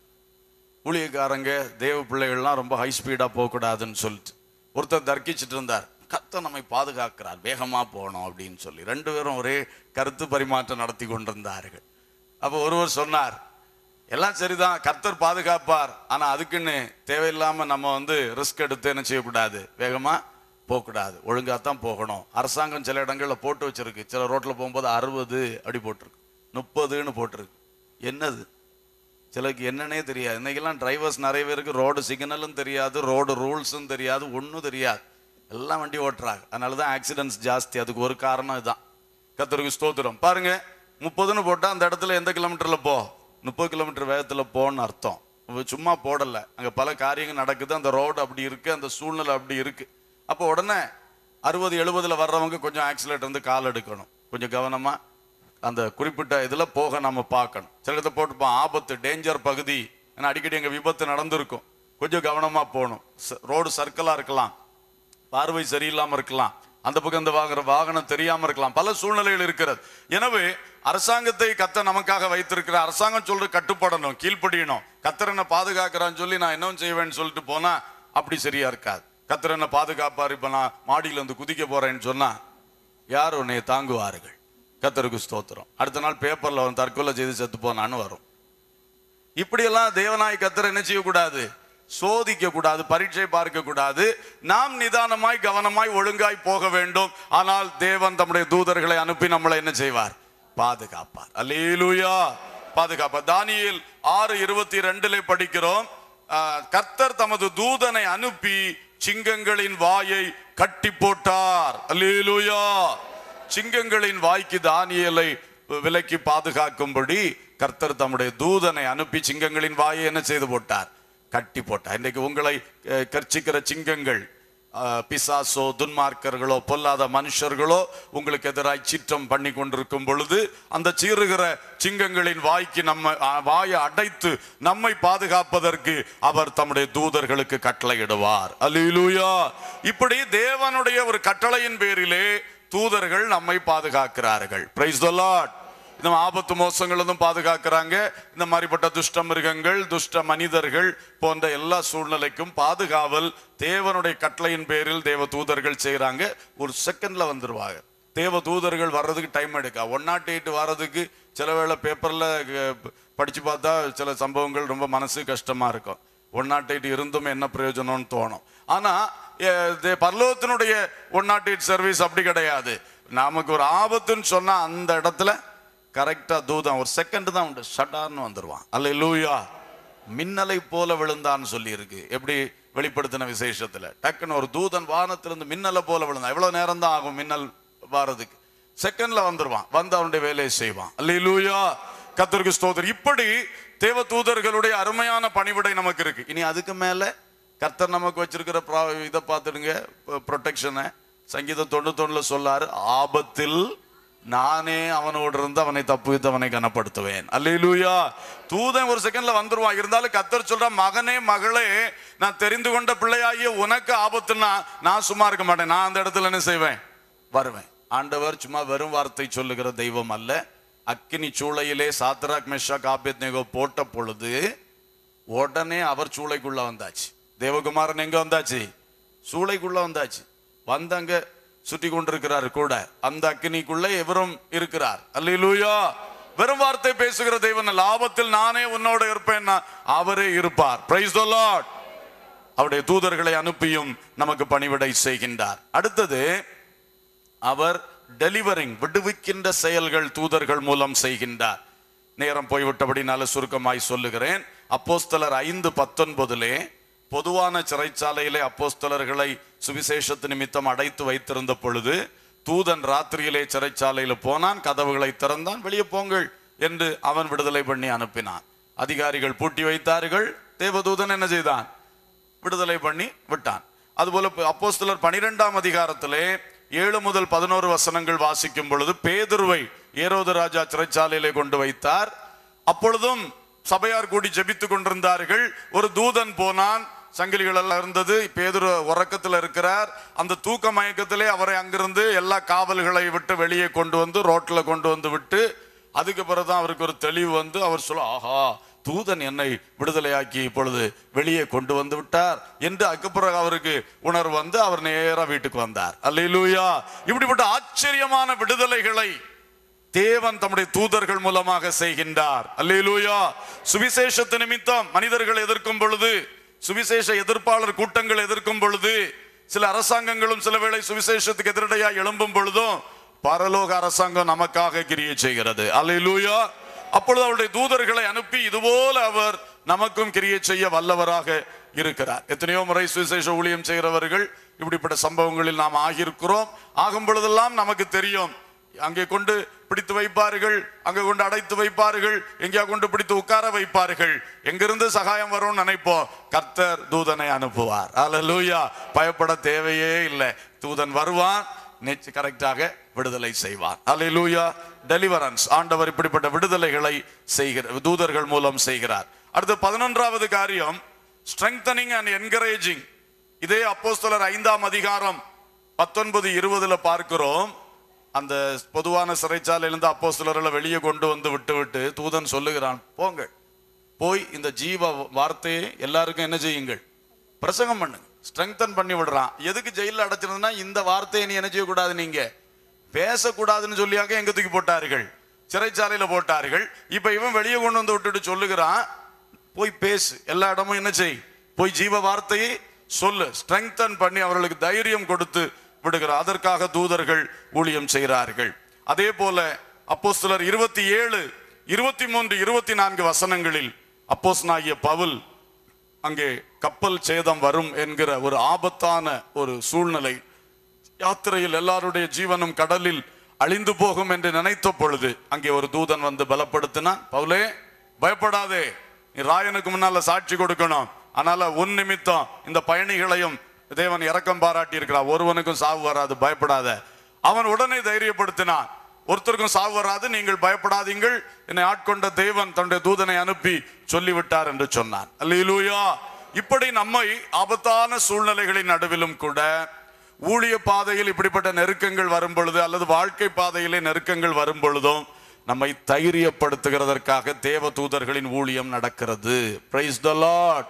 ஊழியக்காரங்க தேவ பிள்ளைகள்லாம் ரொம்ப ஹை ஸ்பீடாக போகக்கூடாதுன்னு சொல்லிட்டு ஒருத்தர் தர்க்கிச்சிட்டு இருந்தார் கத்த நம்மை பாதுகாக்கிறார் வேகமா போகணும் அப்படின்னு சொல்லி ரெண்டு பேரும் ஒரே கருத்து பரிமாற்றம் நடத்தி கொண்டிருந்தார்கள் அப்போ ஒருவர் சொன்னார் எல்லாம் சரிதான் கர்த்தர் பாதுகாப்பார் ஆனா அதுக்குன்னு தேவையில்லாம நம்ம வந்து ரிஸ்க் எடுத்து என்ன செய்யக்கூடாது வேகமா போகக்கூடாது ஒழுங்கா தான் போகணும் அரசாங்கம் சில இடங்கள்ல போட்டு வச்சிருக்கு சில ரோட்ல போகும்போது அறுபது அப்படி போட்டிருக்கு முப்பதுன்னு போட்டிருக்கு என்னது சிலருக்கு என்னன்னே தெரியாது இன்னைக்கெல்லாம் டிரைவர்ஸ் நிறைய பேருக்கு ரோடு சிக்னலும் தெரியாது ரோடு ரூல்ஸும் தெரியாது ஒன்றும் தெரியாது எல்லாம் வண்டி ஓட்டுறாங்க அதனால தான் ஆக்சிடென்ட்ஸ் ஜாஸ்தி அதுக்கு ஒரு காரணம் இதுதான் கத்தருக்கு ஸ்தோத்திரம் பாருங்க முப்பதுன்னு போட்டால் அந்த இடத்துல எந்த கிலோமீட்டரில் போ முப்பது கிலோமீட்டர் வேகத்தில் போன்னு அர்த்தம் இவ சும்மா போடலை அங்கே பல காரியங்கள் நடக்குது அந்த ரோடு அப்படி இருக்கு அந்த சூழ்நிலை அப்படி இருக்கு அப்போ உடனே அறுபது எழுபதுல வர்றவங்க கொஞ்சம் ஆக்சிலேட்டர் வந்து கால் எடுக்கணும் கொஞ்சம் கவனமா அந்த குறிப்பிட்ட இதுல போக நம்ம பார்க்கணும் சில இடத்துல போட்டுப்போம் ஆபத்து டேஞ்சர் பகுதி ஏன்னா அடிக்கடி எங்க விபத்து நடந்திருக்கும் கொஞ்சம் கவனமா போகணும் ரோடு சர்க்கிளா இருக்கலாம் பார்வை சரியில்லாம இருக்கலாம் அந்த பக்கம் இந்த வாங்குற வாகனம் தெரியாம இருக்கலாம் பல சூழ்நிலைகள் இருக்கிறது எனவே அரசாங்கத்தை கத்த நமக்காக வைத்திருக்கிற அரசாங்கம் சொல்றது கட்டுப்படணும் கீழ்ப்படியணும் கத்தர் என்ன பாதுகாக்கிறான்னு சொல்லி நான் என்ன செய்வேன்னு சொல்லிட்டு போனா அப்படி சரியா இருக்காது கத்தர் என்ன பாதுகாப்பார் இப்ப நான் மாடியில வந்து குதிக்க போறேன்னு சொன்னா யார் உன்னை தாங்குவார்கள் கத்தருக்கு ஸ்தோத்திரம் அடுத்த நாள் பேப்பர்ல அவன் தற்கொலை செய்து செத்து போனான்னு வரும் இப்படியெல்லாம் தேவனாய் கத்தர் என்ன செய்யக்கூடாது சோதிக்க கூடாது பரீட்சை பார்க்க கூடாது நாம் நிதானமாய் கவனமாய் ஒழுங்காய் போக வேண்டும் ஆனால் தேவன் தம்முடைய தூதர்களை அனுப்பி நம்மளை என்ன செய்வார் பாதுகாப்பார் அல்லேலூயா பாதுகாப்பார் தானியேல் ஆறு இருபத்தி ரெண்டுல படிக்கிறோம் ஆஹ், கர்த்தர் தமது தூதனை அனுப்பி சிங்கங்களின் வாயை கட்டி போட்டார் அல்லேலூயா சிங்கங்களின் வாய்க்கு தானியேலை விலக்கி பாதுகாக்கும்படி கர்த்தர் தம்முடைய தூதனை அனுப்பி சிங்கங்களின் வாயை என்ன செய்து போட்டார் கட்டி போட்டார் இன்றைக்கு உங்களை அஹ், கர்ச்சிக்கிற சிங்கங்கள் அஹ், பிசாசோ துன்மார்க்கர்களோ பொல்லாத மனுஷர்களோ உங்களுக்கு எதிராய் சீற்றம் பண்ணி கொண்டிருக்கும் பொழுது அந்த சீறுகிற சிங்கங்களின் வாய்க்கு நம்ம அஹ், வாயை அடைத்து நம்மை பாதுகாப்பதற்கு அவர் தம்முடைய தூதர்களுக்கு கட்டளையிடுவார் அல்லேலூயா இப்படி தேவனுடைய ஒரு கட்டளையின் பேரிலே தூதர்கள் நம்மை பாதுகாக்கிறார்கள் பிரைஸ் த லார்ட் இந்த ஆபத்து மோசங்களும் பாதுகாக்கிறாங்க இந்த மாதிரிப்பட்ட துஷ்ட மிருகங்கள் துஷ்ட மனிதர்கள் போன்ற எல்லா சூழ்நிலைக்கும் பாதுகாவல் தேவனுடைய கட்டளையின் பேரில் தேவ தூதர்கள் செய்கிறாங்க ஒரு செகண்ட்ல வந்துருவாங்க தேவ தூதர்கள் வர்றதுக்கு டைம் எடுக்கா ஒன் நாட் எயிட் வர்றதுக்கு சில வேளை பேப்பர்ல படிச்சு பார்த்தா சில சம்பவங்கள் ரொம்ப மனசு கஷ்டமா இருக்கும் ஒன் நாட் எயிட் இருந்தும் என்ன பிரயோஜனம்னு தோணும் ஆனா எ- தே- பரலோகத்தினுடைய ஒன் நாட் எயிட் சர்வீஸ் அப்படி கிடையாது நமக்கு ஒரு ஆபத்துன்னு சொன்னா அந்த இடத்துல கரெக்டா தூதம் ஒரு செகண்ட் தான் உண்டு ஷட்டார்னு வந்துருவான் அல்ல லூயா மின்னலை போல விழுந்தான்னு சொல்லி இருக்கு எப்படி வெளிப்படுத்தின விசேஷத்துல டக்குன்னு ஒரு தூதன் வானத்திலிருந்து மின்னலை போல விழுந்தான் எவ்வளவு நேரம் தான் ஆகும் மின்னல் வாரதுக்கு செகண்ட்ல வந்துருவான் வந்து அவனுடைய வேலையை செய்வான் அல்லேலூயா கத்தருக்கு ஸ்தோத்திரம் இப்படி தேவ தூதர்களுடைய அருமையான பணிவிடை நமக்கு இருக்கு இனி அதுக்கு மேல கர்த்தர் நமக்கு வச்சிருக்கிற ப்ரா- இதை பார்த்துடுங்க ப்ரொடெக்ஷனை சங்கீதம் தொண்ணூத்தொன்னுல சொல்லாரு ஆபத்தில் நானே அவனோடு இருந்து அவனை தப்புவித்து அவனை கனப்படுத்துவேன் அல்லேலூயா தூதன் ஒரு செகண்ட்ல வந்துருவான் இருந்தாலும் கத்தர் சொல்ற மகனே மகளே நான் தெரிந்து கொண்ட பிள்ளையாகிய உனக்கு ஆபத்துன்னா நான் சும்மா இருக்க மாட்டேன் நான் அந்த இடத்துல என்ன செய்வேன் வருவேன் ஆண்டவர் சும்மா வெறும் வார்த்தை சொல்லுகிற தெய்வம் அல்ல அக்கினி சூளையிலே சாத்ராக் மெஷா காபியத்னேகோ போட்ட பொழுது உடனே அவர் சூளைக்குள்ள வந்தாச்சு தேவகுமாரன் எங்க வந்தாச்சு சூளைக்குள்ள வந்தாச்சு வந்தங்க சுற்றி கொண்டிருக்கிறார் கூட அந்த அக்கினிக்குள்ள இவரும் இருக்கிறார் அல்லேலூயா வெறும் வார்த்தை பேசுகிற தெய்வன் அல்ல. ஆபத்தில் நானே உன்னோட இருப்பேன்னா அவரே இருப்பார் பிரைஸ் த லார்ட் அவருடைய தூதர்களை அனுப்பியும் நமக்கு பணிவிடை செய்கின்றார் அடுத்தது அவர் டெலிவரிங் விடுவிக்கின்ற செயல்கள் தூதர்கள் மூலம் செய்கின்றார் நேரம் போய்விட்டபடினால சுருக்கமாய் சொல்லுகிறேன் அப்போஸ்தலர் ஐந்து பத்தொன்பதிலே பொதுவான சிறைச்சாலையிலே அப்போஸ்தலர்களை சுவிசேஷத்து நிமித்தம் அடைத்து வைத்திருந்த பொழுது தூதன் ராத்திரியிலே சிறைச்சாலையில போனான் கதவுகளை திறந்தான் வெளியே போங்கள் என்று அவன் விடுதலை பண்ணி அனுப்பினான் அதிகாரிகள் பூட்டி வைத்தார்கள் தேவதூதன் என்ன செய்தான் விடுதலை பண்ணி விட்டான் அதுபோல அப்போஸ்தலர் பனிரெண்டாம் அதிகாரத்திலே ஏழு முதல் பதினோரு வசனங்கள் வாசிக்கும் பொழுது பேதுருவை ஏரோது ராஜா சிறைச்சாலையிலே கொண்டு வைத்தார் அப்பொழுதும் சபையார் கூடி ஜெபித்துக் கொண்டிருந்தார்கள் ஒரு தூதன் போனான் சங்கிலிகள் எல்லாம் இருந்தது பேதுரு உறக்கத்தில் இருக்கிறார் அந்த தூக்க மயக்கத்திலே அவரை அங்கிருந்து எல்லா காவல்களை விட்டு வெளியே கொண்டு வந்து ரோட்ல கொண்டு வந்து விட்டு அதுக்கு பிறகுதான் அவருக்கு ஒரு தெளிவு வந்து அவர் சொல்ல ஆஹா தூதன் என்னை விடுதலையாக்கி இப்பொழுது வெளியே கொண்டு வந்து விட்டார் என்று அதுக்கு பிறகு அவருக்கு உணர்வு வந்து அவர் நேரா வீட்டுக்கு வந்தார் அல்லேலூயா இப்படிப்பட்ட ஆச்சரியமான விடுதலைகளை தேவன் தம்முடைய தூதர்கள் மூலமாக செய்கின்றார் அல்லேலூயா சுவிசேஷத்து நிமித்தம் மனிதர்கள் எதிர்க்கும் பொழுது சுவிசேஷ எதிர்ப்பாளர் கூட்டங்கள் எதிர்க்கும் பொழுது சில அரசாங்கங்களும் சில வேளை சுவிசேஷத்துக்கு எதிரடையா எழும்பும் பொழுதும் பரலோக அரசாங்கம் நமக்காக கிரியை செய்கிறது அல்லேலூயா அப்பொழுது அவருடைய தூதர்களை அனுப்பி இதுபோல அவர் நமக்கும் கிரியை செய்ய வல்லவராக இருக்கிறார் எத்தனையோ முறை சுவிசேஷ ஊழியம் செய்கிறவர்கள் இப்படிப்பட்ட சம்பவங்களில் நாம் ஆகியிருக்கிறோம் ஆகும் பொழுதெல்லாம் நமக்கு தெரியும் அங்கே கொண்டு பிடித்து வைப்பார்கள் அங்கே கொண்டு அடைத்து வைப்பார்கள் எங்கேயா கொண்டு பிடித்து உட்கார வைப்பார்கள் எங்கிருந்து சகாயம் வரும்னு நினைப்போம் கர்த்தர் தூதனை அனுப்புவார் அல்லேலூயா பயப்பட தேவையே இல்லை தூதன் வருவான் நேற்று கரெக்டாக விடுதலை செய்வார் அல்லேலூயா டெலிவரன்ஸ் ஆண்டவர் இப்படிப்பட்ட விடுதலைகளை செய்கிற தூதர்கள் மூலம் செய்கிறார் அடுத்து பதினொன்றாவது காரியம் ஸ்ட்ரெங்தனிங் அண்ட் என்கரேஜிங் இதே அப்போஸ்தலர் ஐந்தாம் அதிகாரம் பத்தொன்பது இருபதுல பார்க்கிறோம் அந்த பொதுவான சிறைச்சாலையிலிருந்து அப்போஸ்தலர்களை வெளியே கொண்டு வந்து விட்டு விட்டு தூதன் சொல்லுகிறான் போங்க போய் இந்த ஜீவ வார்த்தையை எல்லாருக்கும் என்ன செய்யுங்கள் பிரசங்கம் பண்ணுங்க ஸ்ட்ரெங்தன் பண்ணி விடுறான் எதுக்கு ஜெயிலில் அடைச்சிருந்தா இந்த வார்த்தையை நீ என்ன செய்யக்கூடாது நீங்க பேசக்கூடாதுன்னு சொல்லியாங்க எங்க தூக்கி போட்டார்கள் சிறைச்சாலையில போட்டார்கள் இப்ப இவன் வெளியே கொண்டு வந்து விட்டுட்டு சொல்லுகிறான் போய் பேசு எல்லா இடமும் என்ன செய் போய் ஜீவ வார்த்தையை சொல்லு ஸ்ட்ரெங்தன் பண்ணி அவர்களுக்கு தைரியம் கொடுத்து விடுகிறார் அதற்காக தூதர்கள் ஊழியம் செய்கிறார்கள் அதே போல அப்போஸ்தலர் இருபத்தி ஏழு இருபத்தி மூன்று இருபத்தி நான்கு வசனங்களில் அப்போஸ்தலனாகிய பவுல் அங்கே கப்பல் சேதம் வரும் என்கிற ஒரு ஆபத்தான ஒரு சூழ்நிலை யாத்திரையில் எல்லாருடைய ஜீவனும் கடலில் அழிந்து போகும் என்று நினைத்த பொழுது அங்கே ஒரு தூதன் வந்து பலப்படுத்தினான் பவுலே பயப்படாதே நீ ராயனுக்கு முன்னால சாட்சி கொடுக்கணும் அதனால உன் நிமித்தம் இந்த பயணிகளையும் தேவன் இரக்கம் பாராட்டி இருக்கிறார் ஒருவனுக்கும் சாவு வராது பயப்படாத அவன் உடனே தைரியப்படுத்தினான் ஒருத்தருக்கும் சாவு வராது நீங்கள் பயப்படாதீங்கள் என்னை ஆட்கொண்ட தேவன் தன்னுடைய தூதனை அனுப்பி சொல்லிவிட்டார் என்று சொன்னான் அல்லேலூயா இப்படி நம்மை ஆபத்தான சூழ்நிலைகளின் நடுவிலும் கூட ஊழிய பாதையில் இப்படிப்பட்ட நெருக்கங்கள் வரும் பொழுது அல்லது வாழ்க்கை பாதையிலே நெருக்கங்கள் வரும் பொழுதும் நம்மை தைரியப்படுத்துகிறதற்காக தேவ தூதர்களின் ஊழியம் நடக்கிறது பிரைஸ் த லார்ட்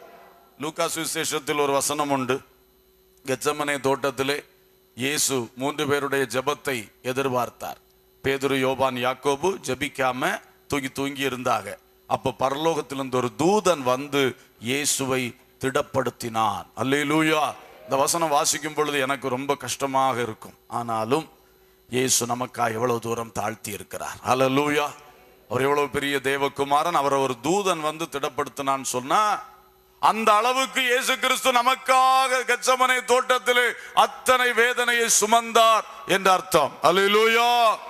லூக்கா சுவிசேஷத்தில் ஒரு வசனம் உண்டு கெச்சமனே தோட்டத்திலே இயேசு மூன்று பேருடைய ஜெபத்தை எதிர்பார்த்தார் பேதுரு யோபான் யாக்கோபு ஜெபிக்காம தூங்கி தூங்கி இருந்தாங்க அப்ப பரலோகத்திலிருந்து ஒரு தூதன் வந்து இயேசுவை திடப்படுத்தினான் அல்லேலூயா இந்த வசனம் வாசிக்கும் பொழுது எனக்கு ரொம்ப கஷ்டமாக இருக்கும் ஆனாலும் இயேசு நமக்காக எவ்வளவு தூரம் தாழ்த்தி இருக்கிறார் அல்லேலூயா அவர் எவ்வளவு பெரிய தேவகுமாரன் அவரை ஒரு தூதன் வந்து திடப்படுத்தினான்னு சொன்னா அந்த அளவுக்கு இயேசு கிறிஸ்து நமக்காக கச்சமனை தோட்டத்திலே அத்தனை வேதனையை சுமந்தார் என்று அர்த்தம் அல்லேலூயா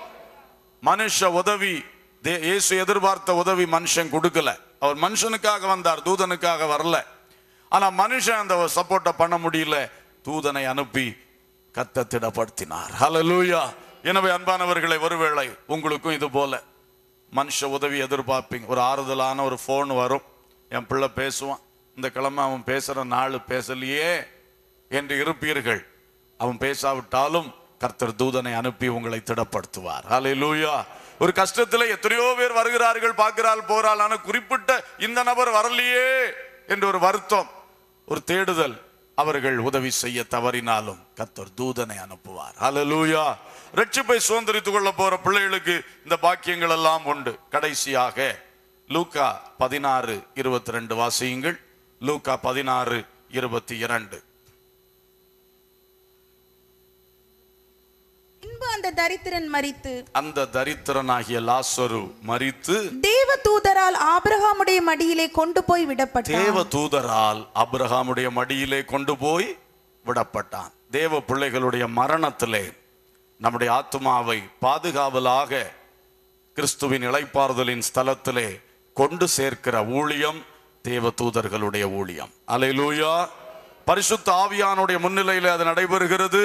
மனுஷ உதவி தே- இயேசு எதிர்பார்த்த உதவி மனுஷன் கொடுக்கல அவர் மனுஷனுக்காக வந்தார் தூதனுக்காக வரல ஆனா மனுஷன் அந்த சப்போர்ட்டை பண்ண முடியல தூதனை அனுப்பி கத்த திடப்படுத்தினார் ஹalleluya எனவே அன்பானவர்களை ஒருவேளை உங்களுக்கும் இது போல மனுஷ உதவி எதிர்பார்ப்பீங்க ஒரு ஆறுதலான ஒரு ஃபோன் வரும் என் பிள்ளை பேசுவான் இந்த கிழமை அவன் பேசுற நாள் பேசலையே என்று இருப்பீர்கள் அவன் பேசாவிட்டாலும் கர்த்தர் தூதனை அனுப்பி உங்களை திடப்படுத்துவார் ஹalleluya ஒரு கஷ்டத்துல எத்தனையோ பேர் வருகிறார்கள் பார்க்கிறாள் போறாள் ஆனா குறிப்பிட்ட இந்த நபர் வரலையே என்று ஒரு வருத்தம் ஒரு தேடுதல் அவர்கள் உதவி செய்ய தவறினாலும் கர்த்தர் தூதனை அனுப்புவார் ஹalleluya ரட்சிப்பை சுதந்திரித்துக் கொள்ள போற பிள்ளைகளுக்கு இந்த பாக்கியங்கள் எல்லாம் உண்டு கடைசியாக லூக்கா பதினாறு இருபத்தி ரெண்டு வாசியுங்கள் லூக்கா பதினாறு இருபத்தி இரண்டு பின்பு அந்த தரித்திரன் மரித்து அந்த தரித்திரனாகிய லாசரு மரித்து தேவ தூதரால் ஆபிரகாமுடைய மடியிலே கொண்டு போய் விடப்பட்டான் தேவ தூதரால் அபிரகாமுடைய மடியிலே கொண்டு போய் விடப்பட்டான் தேவ பிள்ளைகளுடைய மரணத்திலே நம்முடைய ஆத்மாவை பாதுகாவலாக கிறிஸ்துவின் இளைப்பாறுதலின் ஸ்தலத்திலே கொண்டு சேர்க்கிற ஊழியம் தேவ தூதர்களுடைய ஊழியம் அலையிலூயா பரிசுத்த ஆவியானுடைய முன்னிலையில் அது நடைபெறுகிறது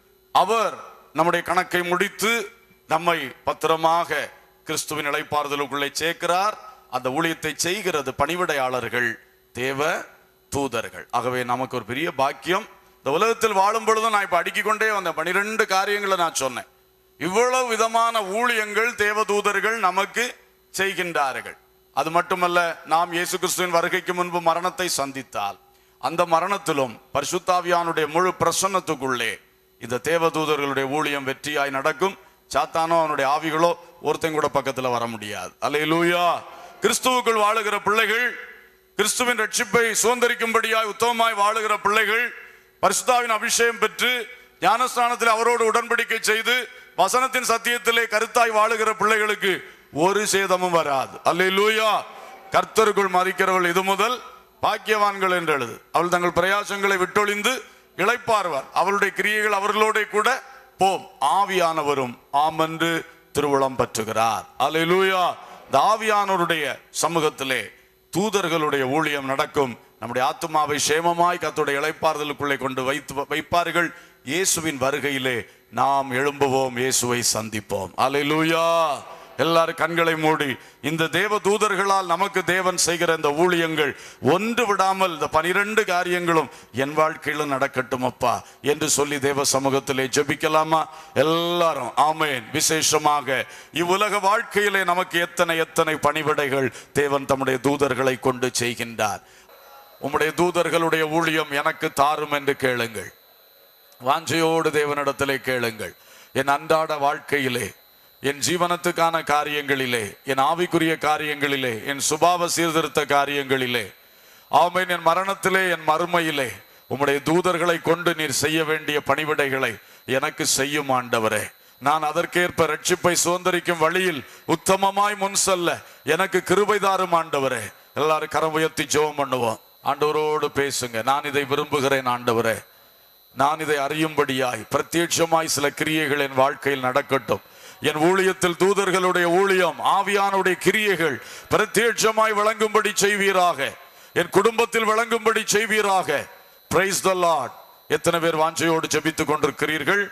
அவர் நம்முடைய கணக்கை முடித்து நம்மை பத்திரமாக கிறிஸ்துவின் இளைப்பாறுதலுக்குள்ளே சேர்க்கிறார் அந்த ஊழியத்தை செய்கிறது பணிவிடையாளர்கள் தேவ தூதர்கள் ஆகவே நமக்கு ஒரு பெரிய பாக்கியம் இந்த உலகத்தில் வாழும் பொழுதும் நான் இப்ப அடுக்கிக் கொண்டே வந்த பனிரெண்டு காரியங்களை நான் சொன்னேன் இவ்வளவு விதமான ஊழியங்கள் தேவதூதர்கள் நமக்கு செய்கின்றார்கள் அது மட்டுமல்ல நாம் இயேசு கிறிஸ்துவின் வருகைக்கு முன்பு மரணத்தை சந்தித்தால் அந்த மரணத்திலும் பரிசுத்தாவியானுடைய முழு பிரசன்னத்துக்குள்ளே இந்த தேவதூதர்களுடைய ஊழியம் வெற்றியாய் நடக்கும் சாத்தானோ அவனுடைய ஆவிகளோ ஒருத்தன் கூட பக்கத்துல வர முடியாது அல்லேலூயா கிறிஸ்துவுக்குள் வாழுகிற பிள்ளைகள் கிறிஸ்துவின் ரட்சிப்பை சுதந்திரிக்கும்படியாய் உத்தமமாய் வாழுகிற பிள்ளைகள் பரிசுத்தாவின் அபிஷேகம் பெற்று ஞானஸ்தானத்தில் அவரோடு உடன்படிக்கை செய்து வசனத்தின் சத்தியத்திலே கருத்தாய் வாழுகிற பிள்ளைகளுக்கு ஒரு சேதமும் வராது அல்லேலூயா கர்த்தருக்குள் மதிக்கிறவள் இது முதல் பாக்கியவான்கள் என்று எழுது அவள் தங்கள் பிரயாசங்களை விட்டொழிந்து இளைப்பார்வார் அவளுடைய கிரியைகள் அவர்களோட கூட போம் ஆவியானவரும் ஆமென்று திருவுளம் பற்றுகிறார் அல்லேலூயா இந்த ஆவியானவருடைய சமூகத்திலே தூதர்களுடைய ஊழியம் நடக்கும் நம்முடைய ஆத்மாவை சேமமாய் கத்துடைய இளைப்பாறுதலுக்குள்ளே கொண்டு வைத்து வைப்பார்கள் இயேசுவின் வருகையிலே நாம் எழும்புவோம் இயேசுவை சந்திப்போம் அல்லேலூயா எல்லாரும் கண்களை மூடி இந்த தேவ தூதர்களால் நமக்கு தேவன் செய்கிற இந்த ஊழியங்கள் ஒன்று விடாமல் இந்த பனிரெண்டு காரியங்களும் என் வாழ்க்கையிலும் நடக்கட்டும் அப்பா என்று சொல்லி தேவ சமூகத்திலே ஜெபிக்கலாமா எல்லாரும் ஆமேன் விசேஷமாக இவ்வுலக வாழ்க்கையிலே நமக்கு எத்தனை எத்தனை பணிவிடைகள் தேவன் தம்முடைய தூதர்களை கொண்டு செய்கின்றார் உம்முடைய தூதர்களுடைய ஊழியம் எனக்கு தாரும் என்று கேளுங்கள் வாஞ்சையோடு தேவனிடத்திலே கேளுங்கள் என் அன்றாட வாழ்க்கையிலே என் ஜீவனத்துக்கான காரியங்களிலே என் ஆவிக்குரிய காரியங்களிலே என் சுபாவ சீர்திருத்த காரியங்களிலே ஆமென் என் மரணத்திலே என் மறுமையிலே உம்முடைய தூதர்களை கொண்டு நீர் செய்ய வேண்டிய பணிவிடைகளை எனக்கு செய்யும் ஆண்டவரே நான் அதற்கேற்ப ரட்சிப்பை சுதந்திரிக்கும் வழியில் உத்தமமாய் முன் செல்ல எனக்கு கிருபை தாரும் ஆண்டவரே எல்லாரும் கரம் உயர்த்தி ஜெபம் பண்ணுவோம் ஆண்டவரோடு பேசுங்க நான் இதை விரும்புகிறேன் ஆண்டவரே நான் இதை அறியும்படியாய் பிரத்யட்சமாய் சில கிரியைகள் என் வாழ்க்கையில் நடக்கட்டும் என் ஊழியத்தில் தூதர்களுடைய ஊழியம் ஆவியானுடைய கிரியைகள் பிரத்யட்சமாய் விளங்கும்படி செய்வீராக என் குடும்பத்தில் விளங்கும்படி செய்வீராக பிரைஸ் த லார்ட் எத்தனை பேர் வாஞ்சையோடு ஜெபித்துக் கொண்டிருக்கிறீர்கள்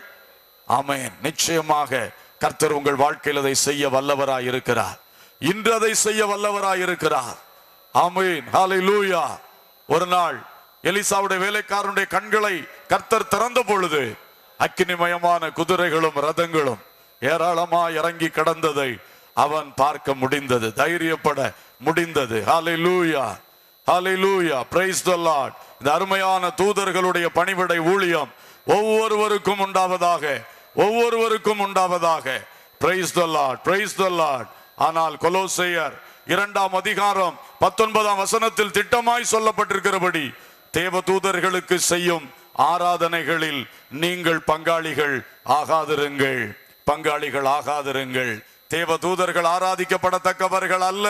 ஆமென் நிச்சயமாக கர்த்தர் உங்கள் வாழ்க்கையில் அதை செய்ய வல்லவராய் இருக்கிறார் இன்று அதை செய்ய வல்லவராய் இருக்கிறார் ஆமென் ஹalleluya ஒரு நாள் எலிசாவுடைய வேலைக்காரனுடைய கண்களை கர்த்தர் திறந்த பொழுது அக்கினிமயமான குதிரைகளும் ரதங்களும் ஏராளமா இறங்கி கடந்ததை அவன் பார்க்க முடிந்தது தைரியப்பட முடிந்தது ஹalleluya ஹalleluya praise the lord இந்த அருமையான தூதர்களுடைய பணிவிடை ஊழியம் ஒவ்வொருவருக்கும் உண்டாவதாக ஒவ்வொருவருக்கும் உண்டாவதாக praise the lord praise the lord ஆனால் கொலோசையர் இரண்டாம் அதிகாரம் பத்தொன்பதாம் வசனத்தில் திட்டமாய் சொல்லப்பட்டிருக்கிறபடி தேவ தூதர்களுக்கு செய்யும் ஆராதனைகளில் நீங்கள் பங்காளிகள் ஆகாதிருங்கள் பங்காளிகள் ஆகாதிருங்கள் தேவ தூதர்கள் ஆராதிக்கப்படத்தக்கவர்கள் அல்ல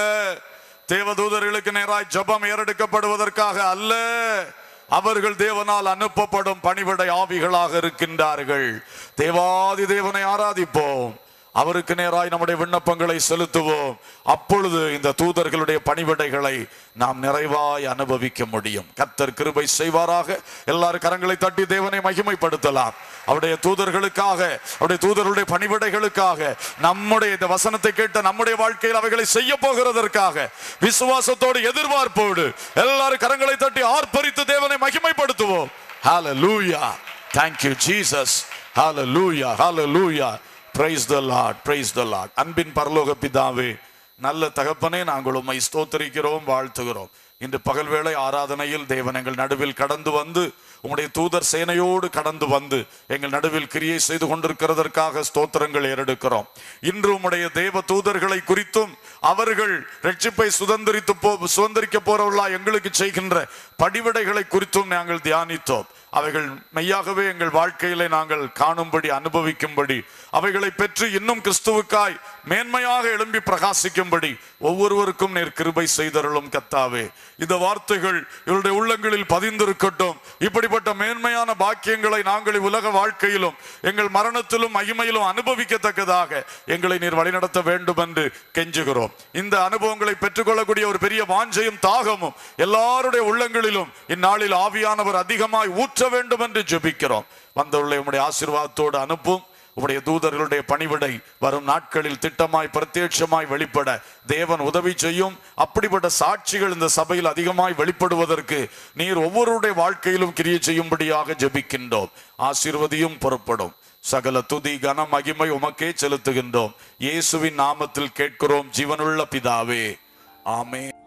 தேவ தூதர்களுக்கு நேராய் ஜபம் ஏறெடுக்கப்படுவதற்காக அல்ல அவர்கள் தேவனால் அனுப்பப்படும் பணிவிடை ஆவிகளாக இருக்கின்றார்கள் தேவாதி தேவனை ஆராதிப்போம் அவருக்கு நேராய் நம்முடைய விண்ணப்பங்களை செலுத்துவோம் அப்பொழுது இந்த தூதர்களுடைய பணிவிடைகளை நாம் நிறைவாய் அனுபவிக்க முடியும் கர்த்தர் கிருபை செய்வாராக எல்லாரும் கரங்களை தட்டி தேவனை மகிமைப்படுத்தலாம் அவருடைய தூதர்களுக்காக அவருடைய தூதர்களுடைய பணிவிடைகளுக்காக நம்முடைய இந்த வசனத்தை கேட்ட நம்முடைய வாழ்க்கையில் அவைகளை செய்ய போகிறதற்காக விசுவாசத்தோடு எதிர்பார்ப்போடு எல்லாரும் கரங்களை தட்டி ஆர்ப்பரித்து தேவனை மகிமைப்படுத்துவோம் ஹalleluya thank you jesus hallelujah hallelujah praise the lord praise the lord அன்பின் பரலோக பிதாவே நல்ல தகப்பனே நாங்கள் உம்மை ஸ்தோத்தரிக்கிறோம் வாழ்த்துகிறோம் இன்று பகல் வேளை ஆராதனையில் தேவன் எங்கள் நடுவில் கடந்து வந்து உம்முடைய தூதர் சேனையோடு கடந்து வந்து எங்கள் நடுவில் கிரியை செய்து கொண்டிருக்கிறதற்காக ஸ்தோத்திரங்கள் ஏறெடுக்கிறோம் இன்று உம்முடைய தேவ தூதர்களை குறித்தும் அவர்கள் ரட்சிப்பை சுதந்திரித்து போ சுதந்திரிக்க போறவர்களா எங்களுக்கு செய்கின்ற படிவிடைகளை குறித்தும் நாங்கள் தியானித்தோம் அவைகள் மெய்யாகவே எங்கள் வாழ்க்கையிலே நாங்கள் காணும்படி அனுபவிக்கும்படி அவைகளை பெற்று இன்னும் கிறிஸ்துவுக்காய் மேன்மையாக எழும்பி பிரகாசிக்கும்படி ஒவ்வொருவருக்கும் நேர் கிருபை செய்தருளும் கத்தாவே இந்த வார்த்தைகள் இவருடைய உள்ளங்களில் பதிந்திருக்கட்டும் இப்படிப்பட்ட மேன்மையான பாக்கியங்களை நாங்கள் உலக வாழ்க்கையிலும் எங்கள் மரணத்திலும் மகிமையிலும் அனுபவிக்கத்தக்கதாக எங்களை நீர் வழிநடத்த வேண்டும் என்று கெஞ்சுகிறோம் இந்த அனுபவங்களை பெற்றுக்கொள்ளக்கூடிய ஒரு பெரிய வாஞ்சையும் தாகமும் எல்லாருடைய உள்ளங்களிலும் இந்நாளில் ஆவியானவர் அதிகமாய் ஊற்ற வேண்டும் என்று ஜெபிக்கிறோம் வந்தவர்களை உம்முடைய ஆசீர்வாதத்தோடு அனுப்பும் உடைய தூதர்களுடைய பணிவிடை வரும் நாட்களில் திட்டமாய் பிரத்யட்சமாய் வெளிப்பட தேவன் உதவி செய்யும் அப்படிப்பட்ட சாட்சிகள் இந்த சபையில் அதிகமாய் வெளிப்படுவதற்கு நீர் ஒவ்வொருடைய வாழ்க்கையிலும் கிரியை செய்யும்படியாக ஜெபிக்கின்றோம் ஆசீர்வதியும் புறப்படும் சகல துதி கன மகிமை உமக்கே செலுத்துகின்றோம் இயேசுவின் நாமத்தில் கேட்கிறோம் ஜீவனுள்ள பிதாவே ஆமென்